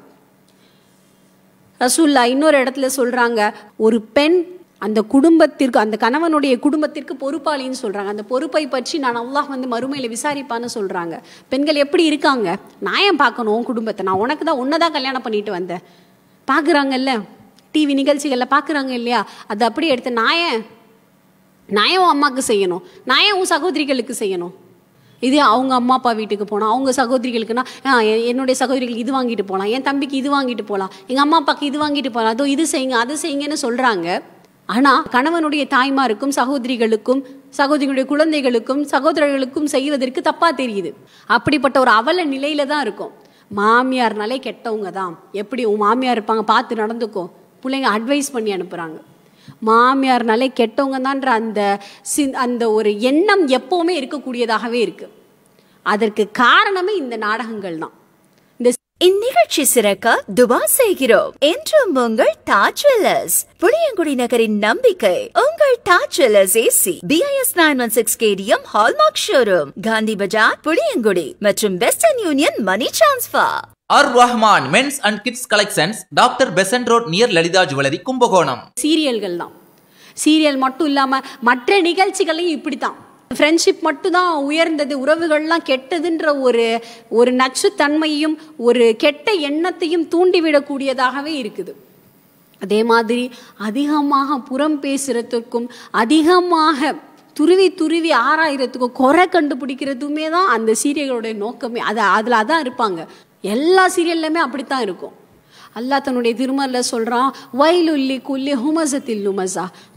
Speaker 24: ரசூல்லா இன்னொரு இடத்துல சொல்றாங்க ஒரு பெண் அந்த குடும்பத்திற்கு அந்த கணவனுடைய குடும்பத்திற்கு பொறுப்பாளின்னு சொல்றாங்க அந்த பொறுப்பை பற்றி நான் அல்லாஹ் வந்து மறுமையில விசாரிப்பான்னு சொல்றாங்க பெண்கள் எப்படி இருக்காங்க நான் ஏன் பார்க்கணும் உன் குடும்பத்தை நான் உனக்கு தான் உன்னை தான் கல்யாணம் பண்ணிட்டு வந்தேன் பார்க்குறாங்கல்ல டிவி நிகழ்ச்சிகளில் பார்க்குறாங்க இல்லையா அது அப்படியே எடுத்து நான் ஏன் நான் ஏன் உன் அம்மாவுக்கு செய்யணும் நான் ஏன் உன் சகோதரிகளுக்கு செய்யணும் இதே அவங்க அம்மா அப்பா வீட்டுக்கு போனால் அவங்க சகோதரிகளுக்குன்னா ஆ, எ- என்னுடைய சகோதரிகளுக்கு இது வாங்கிட்டு போகலாம் என் தம்பிக்கு இது வாங்கிட்டு போகலாம் எங்கள் அம்மா அப்பாவுக்கு இது வாங்கிட்டு போகலாம் அதோ இது செய்யுங்க அது செய்யுங்கன்னு சொல்கிறாங்க ஆனால் கணவனுடைய தாய்மாருக்கும் சகோதரிகளுக்கும் சகோதரிகளுடைய குழந்தைகளுக்கும் சகோதரர்களுக்கும் செய்வதற்கு தப்பாக தெரியுது அப்படிப்பட்ட ஒரு அவல நிலையில தான் இருக்கும் மாமியார்னாலே கெட்டவங்க தான் எப்படி உன் மாமியார் இருப்பாங்க பார்த்து நடந்துக்கோ பிள்ளைங்க அட்வைஸ் பண்ணி அனுப்புகிறாங்க மாமியார்னாலே கெட்டவங்க தான்ற அந்த சிந் அந்த ஒரு எண்ணம் எப்பவுமே இருக்கக்கூடியதாகவே இருக்கு அதற்கு காரணமே இந்த நாடகங்கள் தான் இந்த
Speaker 2: இந்நிகழ்ச்சி சிறக்க துபா செய்கிறோம் என்றும் உங்கள் தாஜ் ஜுவல்லர்ஸ் புளியங்குடி நகரின் நம்பிக்கை உங்கள் Taj jewellers AC BIS nine one six KDM hallmark showroom Gandhi Bazaar Puliyangudi மற்றும் Western Union money transfer
Speaker 10: Ar Rahman men's and kids collections doctor Besant road near Lalitha jewellery Kumbakonam
Speaker 24: சீரியல்கள் தான் சீரியல் மட்டும் இல்லாம மற்ற நிகழ்ச்சிகளையும் இப்படி தான் ஃப்ரெண்ட்ஷிப் மட்டும்தான் உயர்ந்தது உறவுகள்லாம் கெட்டதுன்ற ஒரு ஒரு நச்சுத்தன்மையும் ஒரு கெட்ட எண்ணத்தையும் தூண்டிவிடக்கூடியதாகவே இருக்குது அதே மாதிரி அதிகமாக புறம் பேசுறதுக்கும் அதிகமாக துருவி துருவி ஆராயறதுக்கும் குறை கண்டுபிடிக்கிறதுமே தான் அந்த சீரியலோட நோக்கமே அது அதில் அதான் இருப்பாங்க எல்லா சீரியல்லையுமே அப்படித்தான் இருக்கும் அல்லாஹ் தன்னுடைய திருமறையில் சொல்றான் வயலுல்லி குல்லி ஹுமசத்தில் லுமசா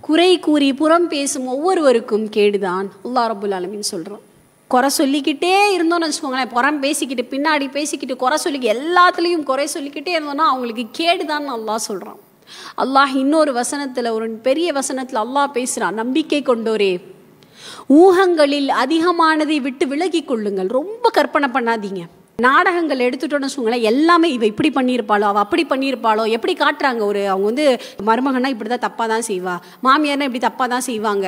Speaker 24: குறை கூறி புறம் பேசும் ஒவ்வொருவருக்கும் கேடுதான் அல்லாஹ் ரபுல் ஆலமீன் சொல்கிறோம் குறை சொல்லிக்கிட்டே இருந்தோம்னு வச்சுக்கோங்களேன் புறம் பேசிக்கிட்டு பின்னாடி பேசிக்கிட்டு குறை சொல்லி எல்லாத்துலேயும் குறை சொல்லிக்கிட்டே இருந்தோம்னா அவங்களுக்கு கேடுதான் அல்லாஹ் சொல்கிறான் அல்லாஹ் இன்னொரு வசனத்தில் ஒரு பெரிய வசனத்தில் அல்லாஹ் பேசுகிறான் நம்பிக்கை கொண்டோரே ஊகங்களில் அதிகமானதை விட்டு விலகி கொள்ளுங்கள் ரொம்ப கற்பனை பண்ணாதீங்க நாடகங்கள் எடுத்துட்டோன்னு வச்சுக்கோங்களேன் எல்லாமே இவ இப்படி பண்ணியிருப்பாளோ அவள் அப்படி பண்ணியிருப்பாளோ எப்படி காட்டுறாங்க ஒரு அவங்க வந்து மருமகனா இப்படி தான் தப்பாக தான் செய்வா மாமியார்னா இப்படி தப்பாக தான் செய்வாங்க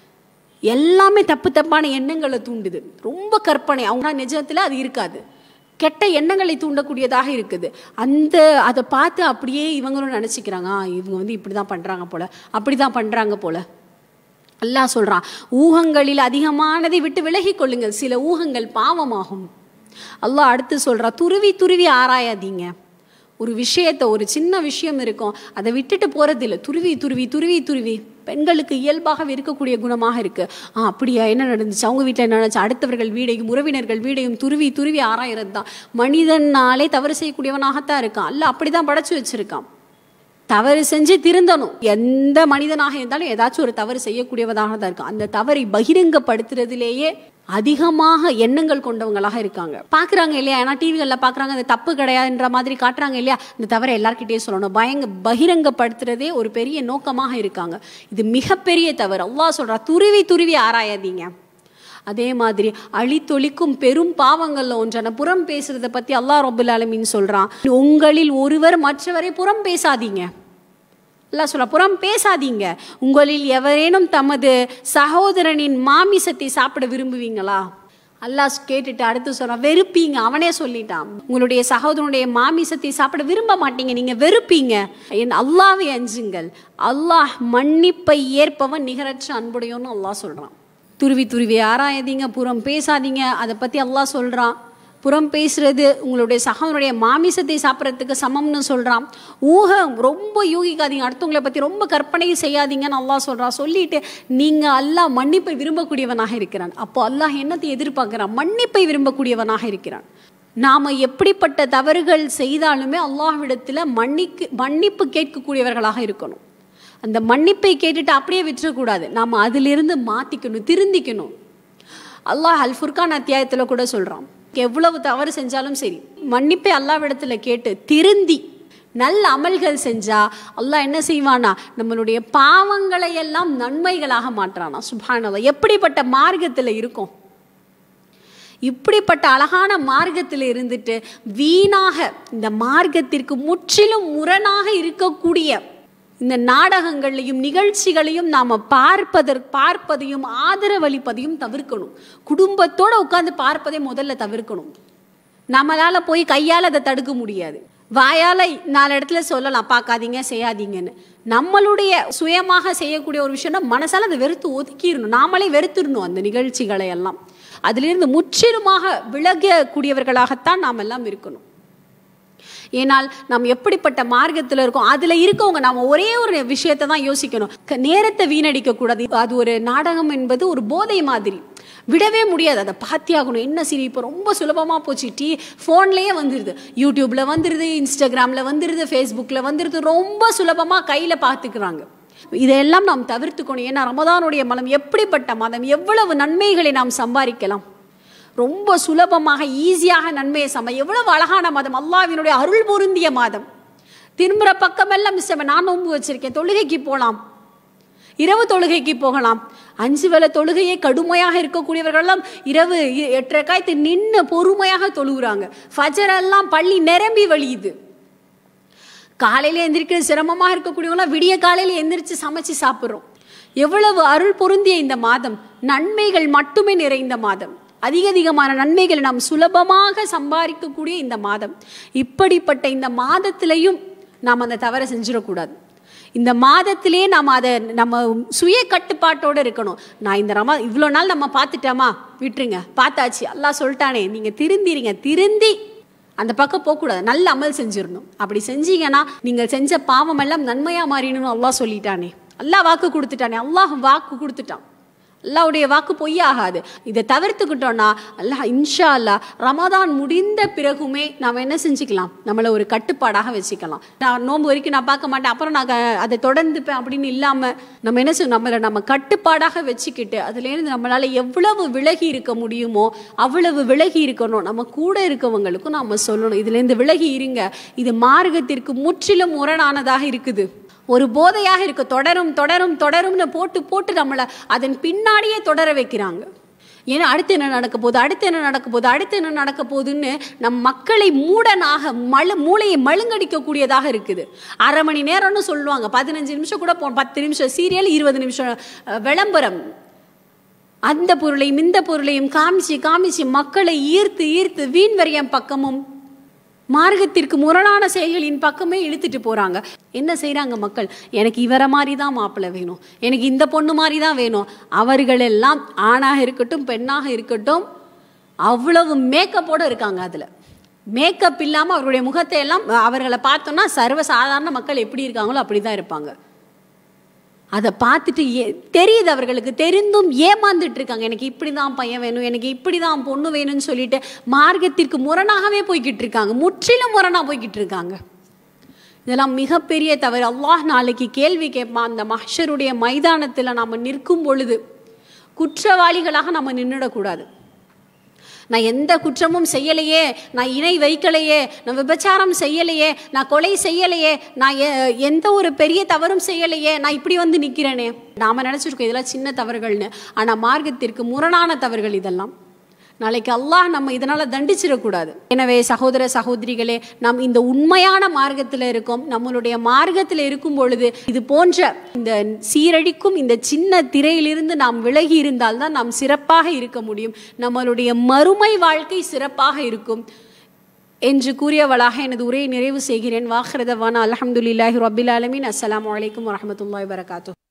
Speaker 24: எல்லாமே தப்பு தப்பான எண்ணங்களை தூண்டுது ரொம்ப கற்பனை அவங்க நிஜத்தில் அது இருக்காது கெட்ட எண்ணங்களை தூண்டக்கூடியதாக இருக்குது அந்த அதை பார்த்து அப்படியே இவங்களும் நினச்சிக்கிறாங்க "ஆ, இவங்க வந்து இப்படி தான் பண்ணுறாங்க போல அப்படி தான் பண்ணுறாங்க போல அல்லாஹ் சொல்றான் ஊகங்களில் அதிகமானதை விட்டு விலகி கொள்ளுங்கள் சில ஊகங்கள் பாவமாகும் அல்லாஹ் அடுத்து சொல்றா துருவி துருவி ஆராயாதீங்க ஒரு விஷயத்தை ஒரு சின்ன விஷயம் இருக்கும் அதை விட்டுட்டு போறது இல்லை துருவி துருவி துருவி துருவி பெண்களுக்கு இயல்பாக இருக்கக்கூடிய குணமாக இருக்கு ஆ அப்படியா என்ன நடந்துச்சு அவங்க வீட்டில் என்ன நடந்துச்சு அடுத்தவர்கள் வீடையும் உறவினர்கள் வீடையும் துருவி துருவி ஆராயிறது தான் மனிதனாலே தவறு செய்யக்கூடியவனாகத்தான் இருக்கான் அல்ல அப்படிதான் படைச்சு வச்சிருக்கான் தவறு செஞ்சு திருந்தணும் எந்த மனிதனாக இருந்தாலும் ஏதாச்சும் ஒரு தவறு செய்யக்கூடியவதாக தான் இருக்கும் அந்த தவறை பகிரங்கப்படுத்துறதுலேயே அதிகமாக எண்ணங்கள் கொண்டவங்களாக இருக்காங்க பார்க்குறாங்க இல்லையா ஏன்னா டிவிகளில் பார்க்குறாங்க அது தப்பு கிடையாதுன்ற மாதிரி காட்டுறாங்க இல்லையா இந்த தவறை எல்லார்கிட்டயும் சொல்லணும் பயங்க பகிரங்கப்படுத்துறதே ஒரு பெரிய நோக்கமாக இருக்காங்க இது மிகப்பெரிய தவறு அல்லாஹ் சொல்றா துருவி துருவி ஆராயாதீங்க அதே மாதிரி அழித்தொழிக்கும் பெரும் பாவங்கள்ல ஒன்றான புறம் பேசுறதை பத்தி அல்லாஹ் ரபுல் ஆலமீன் சொல்றான் உங்களில் ஒருவர் மற்றவரை புறம் பேசாதீங்க அல்லாஹ் சொல்ல புறம் பேசாதீங்க உங்களில் எவரேனும் தமது சகோதரனின் மாமிசத்தை சாப்பிட விரும்புவீங்களா அல்லாஹ் கேட்டுட்டு அடுத்து சொல்றான் வெறுப்பீங்க அவனே சொல்லிட்டான் உங்களுடைய சகோதரனுடைய மாமிசத்தை சாப்பிட விரும்ப மாட்டீங்க நீங்க வெறுப்பீங்க என் அல்லாவை அஞ்சுங்கள் அல்லாஹ் மன்னிப்பை ஏற்பவன் நிகரற்ற அன்புடையோன்னு அல்லாஹ் சொல்றான் துருவி துருவி ஆராயாதீங்க புறம் பேசாதீங்க அதை பற்றி அல்லாஹ் சொல்கிறான் புறம் பேசுறது உங்களுடைய சகோதரனுடைய மாமிசத்தை சாப்பிட்றதுக்கு சமம்னு சொல்கிறான் ஊகம் ரொம்ப யூகிக்காதீங்க அடுத்தவங்களை பற்றி ரொம்ப கற்பனை செய்யாதீங்கன்னு அல்லாஹ் சொல்கிறான் சொல்லிட்டு நீங்கள் அல்லாஹ் மன்னிப்பை விரும்பக்கூடியவனாக இருக்கிறான் அப்போ அல்லாஹ் என்னத்தை எதிர்பார்க்குறான் மன்னிப்பை விரும்பக்கூடியவனாக இருக்கிறான் நாம் எப்படிப்பட்ட தவறுகள் செய்தாலுமே அல்லாஹ்விடத்தில் மன்னிக்கு மன்னிப்பு கேட்கக்கூடியவர்களாக இருக்கணும் அந்த மன்னிப்பை கேட்டுட்டு அப்படியே விட்டுறக்கூடாது நாம் அதிலிருந்து மாற்றிக்கணும் திருந்திக்கணும் அல்லாஹ் அல் ஃபுர்கான் அத்தியாயத்தில் கூட சொல்கிறான் எவ்வளவு தவறு செஞ்சாலும் சரி மன்னிப்பை அல்லாவிடத்துல கேட்டு திருந்தி நல்ல அமல்கள் செஞ்சா அல்லாஹ் என்ன செய்வானா நம்மளுடைய பாவங்களை எல்லாம் நன்மைகளாக மாற்றானா சுபானவா எப்படிப்பட்ட மார்க்கத்தில் இருக்கும் இப்படிப்பட்ட அழகான மார்க்கத்தில் இருந்துட்டு வீணாக இந்த மார்க்கத்திற்கு முற்றிலும் முரணாக இருக்கக்கூடிய இந்த நாடகங்களையும் நிகழ்ச்சிகளையும் நாம் பார்ப்பதற் பார்ப்பதையும் ஆதரவளிப்பதையும் தவிர்க்கணும் குடும்பத்தோட உட்காந்து பார்ப்பதை முதல்ல தவிர்க்கணும் நம்மளால போய் கையால் அதை தடுக்க முடியாது வாயால் நாலு இடத்துல சொல்லலாம் பார்க்காதீங்க செய்யாதீங்கன்னு நம்மளுடைய சுயமாக செய்யக்கூடிய ஒரு விஷயம்னா மனசால அதை வெறுத்து ஒதுக்கிடணும் நாமளே வெறுத்துடணும் அந்த நிகழ்ச்சிகளை எல்லாம் அதிலிருந்து முற்றிலுமாக விலகக்கூடியவர்களாகத்தான் நாம் எல்லாம் இருக்கணும் ஏனால் நாம் எப்படிப்பட்ட மார்க்கத்தில் இருக்கோம் அதில் இருக்கவங்க நாம் ஒரே ஒரு விஷயத்தை தான் யோசிக்கணும் க- நேரத்தை வீணடிக்க கூடாது அது ஒரு நாடகம் என்பது ஒரு போதை மாதிரி விடவே முடியாது அதை பார்த்தியாகணும் என்ன சரி இப்போ ரொம்ப சுலபமாக போச்சு டி ஃபோன்லேயே வந்துடுது யூடியூப்பில் வந்துடுது இன்ஸ்டாகிராமில் வந்துடுது ஃபேஸ்புக்கில் வந்துடுது ரொம்ப சுலபமாக கையில் பார்த்துக்கிறாங்க இதையெல்லாம் நாம் தவிர்த்துக்கணும் ஏன்னா ரமதானுடைய மலம் எப்படிப்பட்ட மதம் எவ்வளவு நன்மைகளை நாம் சம்பாதிக்கலாம் ரொம்ப சுலபமாக ஈஸியாக நன்மையை சம எவ்வளவு அழகான மாதம் அல்லாஹ்வினுடைய அருள் பொருந்திய மாதம் திரும்புகிற பக்கமெல்லாம் மிஸ் நான் நோன்பு வச்சிருக்கேன் தொழுகைக்கு போகலாம் இரவு தொழுகைக்கு போகலாம் அஞ்சு வேளை தொழுகையே கடுமையாக இருக்கக்கூடியவர்கள்லாம் இரவு இ- எட்டரை காய்த்து நின்று பொறுமையாக தொழுகிறாங்க ஃபஜர் எல்லாம் பள்ளி நிரம்பி வழியுது காலையில எந்திரிக்கிறது சிரமமாக இருக்கக்கூடியவங்களாம் விடிய காலையில எந்திரிச்சு சமைச்சு சாப்பிட்றோம் எவ்வளவு அருள் பொருந்திய இந்த மாதம் நன்மைகள் மட்டுமே நிறைந்த மாதம் அதிக அதிகமான நன்மைகளை நாம் சுலபமாக சம்பாதிக்கக்கூடிய இந்த மாதம் இப்படிப்பட்ட இந்த மாதத்திலையும் நாம் அந்த தவறை செஞ்சிடக்கூடாது இந்த மாதத்திலே நாம் அதை நம்ம சுய கட்டுப்பாட்டோடு இருக்கணும் நான் இந்த ரமா இவ்வளோ நாள் நம்ம பார்த்துட்டோமா விட்டுருங்க பார்த்தாச்சு அல்லாஹ் சொல்லிட்டானே நீங்கள் திருந்திரிங்க திருந்தி அந்த பக்கம் போகக்கூடாது நல்ல அமல் செஞ்சிடணும் அப்படி செஞ்சீங்கன்னா நீங்கள் செஞ்ச பாவம் எல்லாம் நன்மையாக மாறிடணும் அல்லாஹ் சொல்லிட்டானே அல்லாஹ் வாக்கு கொடுத்துட்டானே அல்லாஹ் வாக்கு கொடுத்துட்டான் அல்லாவுடைய வாக்கு பொய்யாகாது இதை தவிர்த்துக்கிட்டோம்னா அல்லாஹ் இன்ஷா அல்லாஹ் ரமதான் முடிந்த பிறகுமே நாம் என்ன செஞ்சுக்கலாம் நம்மளை ஒரு கட்டுப்பாடாக வச்சுக்கலாம் நான் நோன்பு வரைக்கும் நான் பார்க்க மாட்டேன் அப்புறம் நான் க- அதை தொடர்ந்துப்பேன் அப்படின்னு இல்லாமல் நம்ம என்ன செய்யணும் நம்மளை நம்ம கட்டுப்பாடாக வச்சுக்கிட்டு அதுலேருந்து நம்மளால் எவ்வளவு விலகி இருக்க முடியுமோ அவ்வளவு விலகி இருக்கணும் நம்ம கூட இருக்கவங்களுக்கும் நம்ம சொல்லணும் இதுலேருந்து விலகி இருங்க இது மார்க்கத்திற்கு முற்றிலும் முரணானதாக இருக்குது ஒரு போதையாக இருக்கு தொடரும் தொடரும் தொடரும்னு போட்டு போட்டு நம்மளை அதன் பின்னாடியே தொடர வைக்கிறாங்க ஏன்னா அடுத்து என்ன நடக்க போகுது அடுத்து என்ன நடக்க போகுது அடுத்து என்ன நடக்க போகுதுன்னு நம் மக்களை மூடனாக மழு மூளையை மழுங்கடிக்கக்கூடியதாக இருக்குது அரை மணி நேரம்னு சொல்லுவாங்க பதினஞ்சு நிமிஷம் கூட போ பத்து நிமிஷம் சீரியல் இருபது நிமிஷம் அஹ், விளம்பரம் அந்த பொருளையும் இந்த பொருளையும் காமிச்சு காமிச்சு மக்களை ஈர்த்து ஈர்த்து வீண் வரியம் பக்கமும் மார்க்கத்திற்கு முரணான செயல்களின் பக்கமே இழுத்துட்டு போறாங்க என்ன செய்றாங்க மக்கள் எனக்கு இவரை மாதிரி தான் மாப்பிள்ளை வேணும் எனக்கு இந்த பொண்ணு மாதிரி தான் வேணும் அவர்கள் எல்லாம் ஆணாக இருக்கட்டும் பெண்ணாக இருக்கட்டும் அவ்வளவு மேக்கப்போட இருக்காங்க அதுல மேக்கப் இல்லாம அவருடைய முகத்தை எல்லாம் அவர்களை பார்த்தோம்னா சர்வ சாதாரண மக்கள் எப்படி இருக்காங்களோ அப்படிதான் இருப்பாங்க அதை பார்த்துட்டு ஏ- தெரியுது அவர்களுக்கு தெரிந்தும் ஏமாந்துட்டு இருக்காங்க எனக்கு இப்படி தான் பையன் வேணும் எனக்கு இப்படி தான் பொண்ணு வேணும்னு சொல்லிட்டு மார்க்கத்திற்கு முரணாகவே போய்கிட்டு இருக்காங்க முற்றிலும் முரணா போய்கிட்டு இருக்காங்க இதெல்லாம் மிகப்பெரிய தவறு அல்லாஹ் நாளைக்கு கேள்வி கேட்பான் அந்த மஹ்ஷருடைய மைதானத்தில் நாம் நிற்கும் பொழுது குற்றவாளிகளாக நம்ம நின்றுடக்கூடாது நான் எந்த குற்றமும் செய்யலையே நான் இணை வைக்கலையே நான் விபச்சாரம் செய்யலையே நான் கொலை செய்யலையே நான் எ- எந்த ஒரு பெரிய தவறும் செய்யலையே நான் இப்படி வந்து நிற்கிறேனே நாம நினைச்சிருக்கோம் இதெல்லாம் சின்ன தவறுகள்னு ஆனால் மார்க்கத்திற்கு முரணான தவறுகள் இதெல்லாம் நாளைக்கு அல்லாஹ் நம்ம இதனால தண்டிச்சிடக்கூடாது எனவே சகோதர சகோதரிகளே நாம் இந்த உண்மையான மார்க்கத்தில் இருக்கோம் நம்மளுடைய மார்க்கத்தில் இருக்கும் பொழுது இது போன்ற இந்த சீரழிக்கும் இந்த சின்ன திரையிலிருந்து நாம் விலகி இருந்தால்தான் நாம் சிறப்பாக இருக்க முடியும் நம்மளுடைய மறுமை வாழ்க்கை சிறப்பாக இருக்கும் என்று கூறியவளாக எனது உரையை நிறைவு செய்கிறேன் வாஹ்ரதவான அல்ஹம்துலில்லாஹி ரபில் ஆலமீன் அஸ்ஸலாமு அலைக்கும் வரஹ்மத்துல்லாஹி வரகாத்து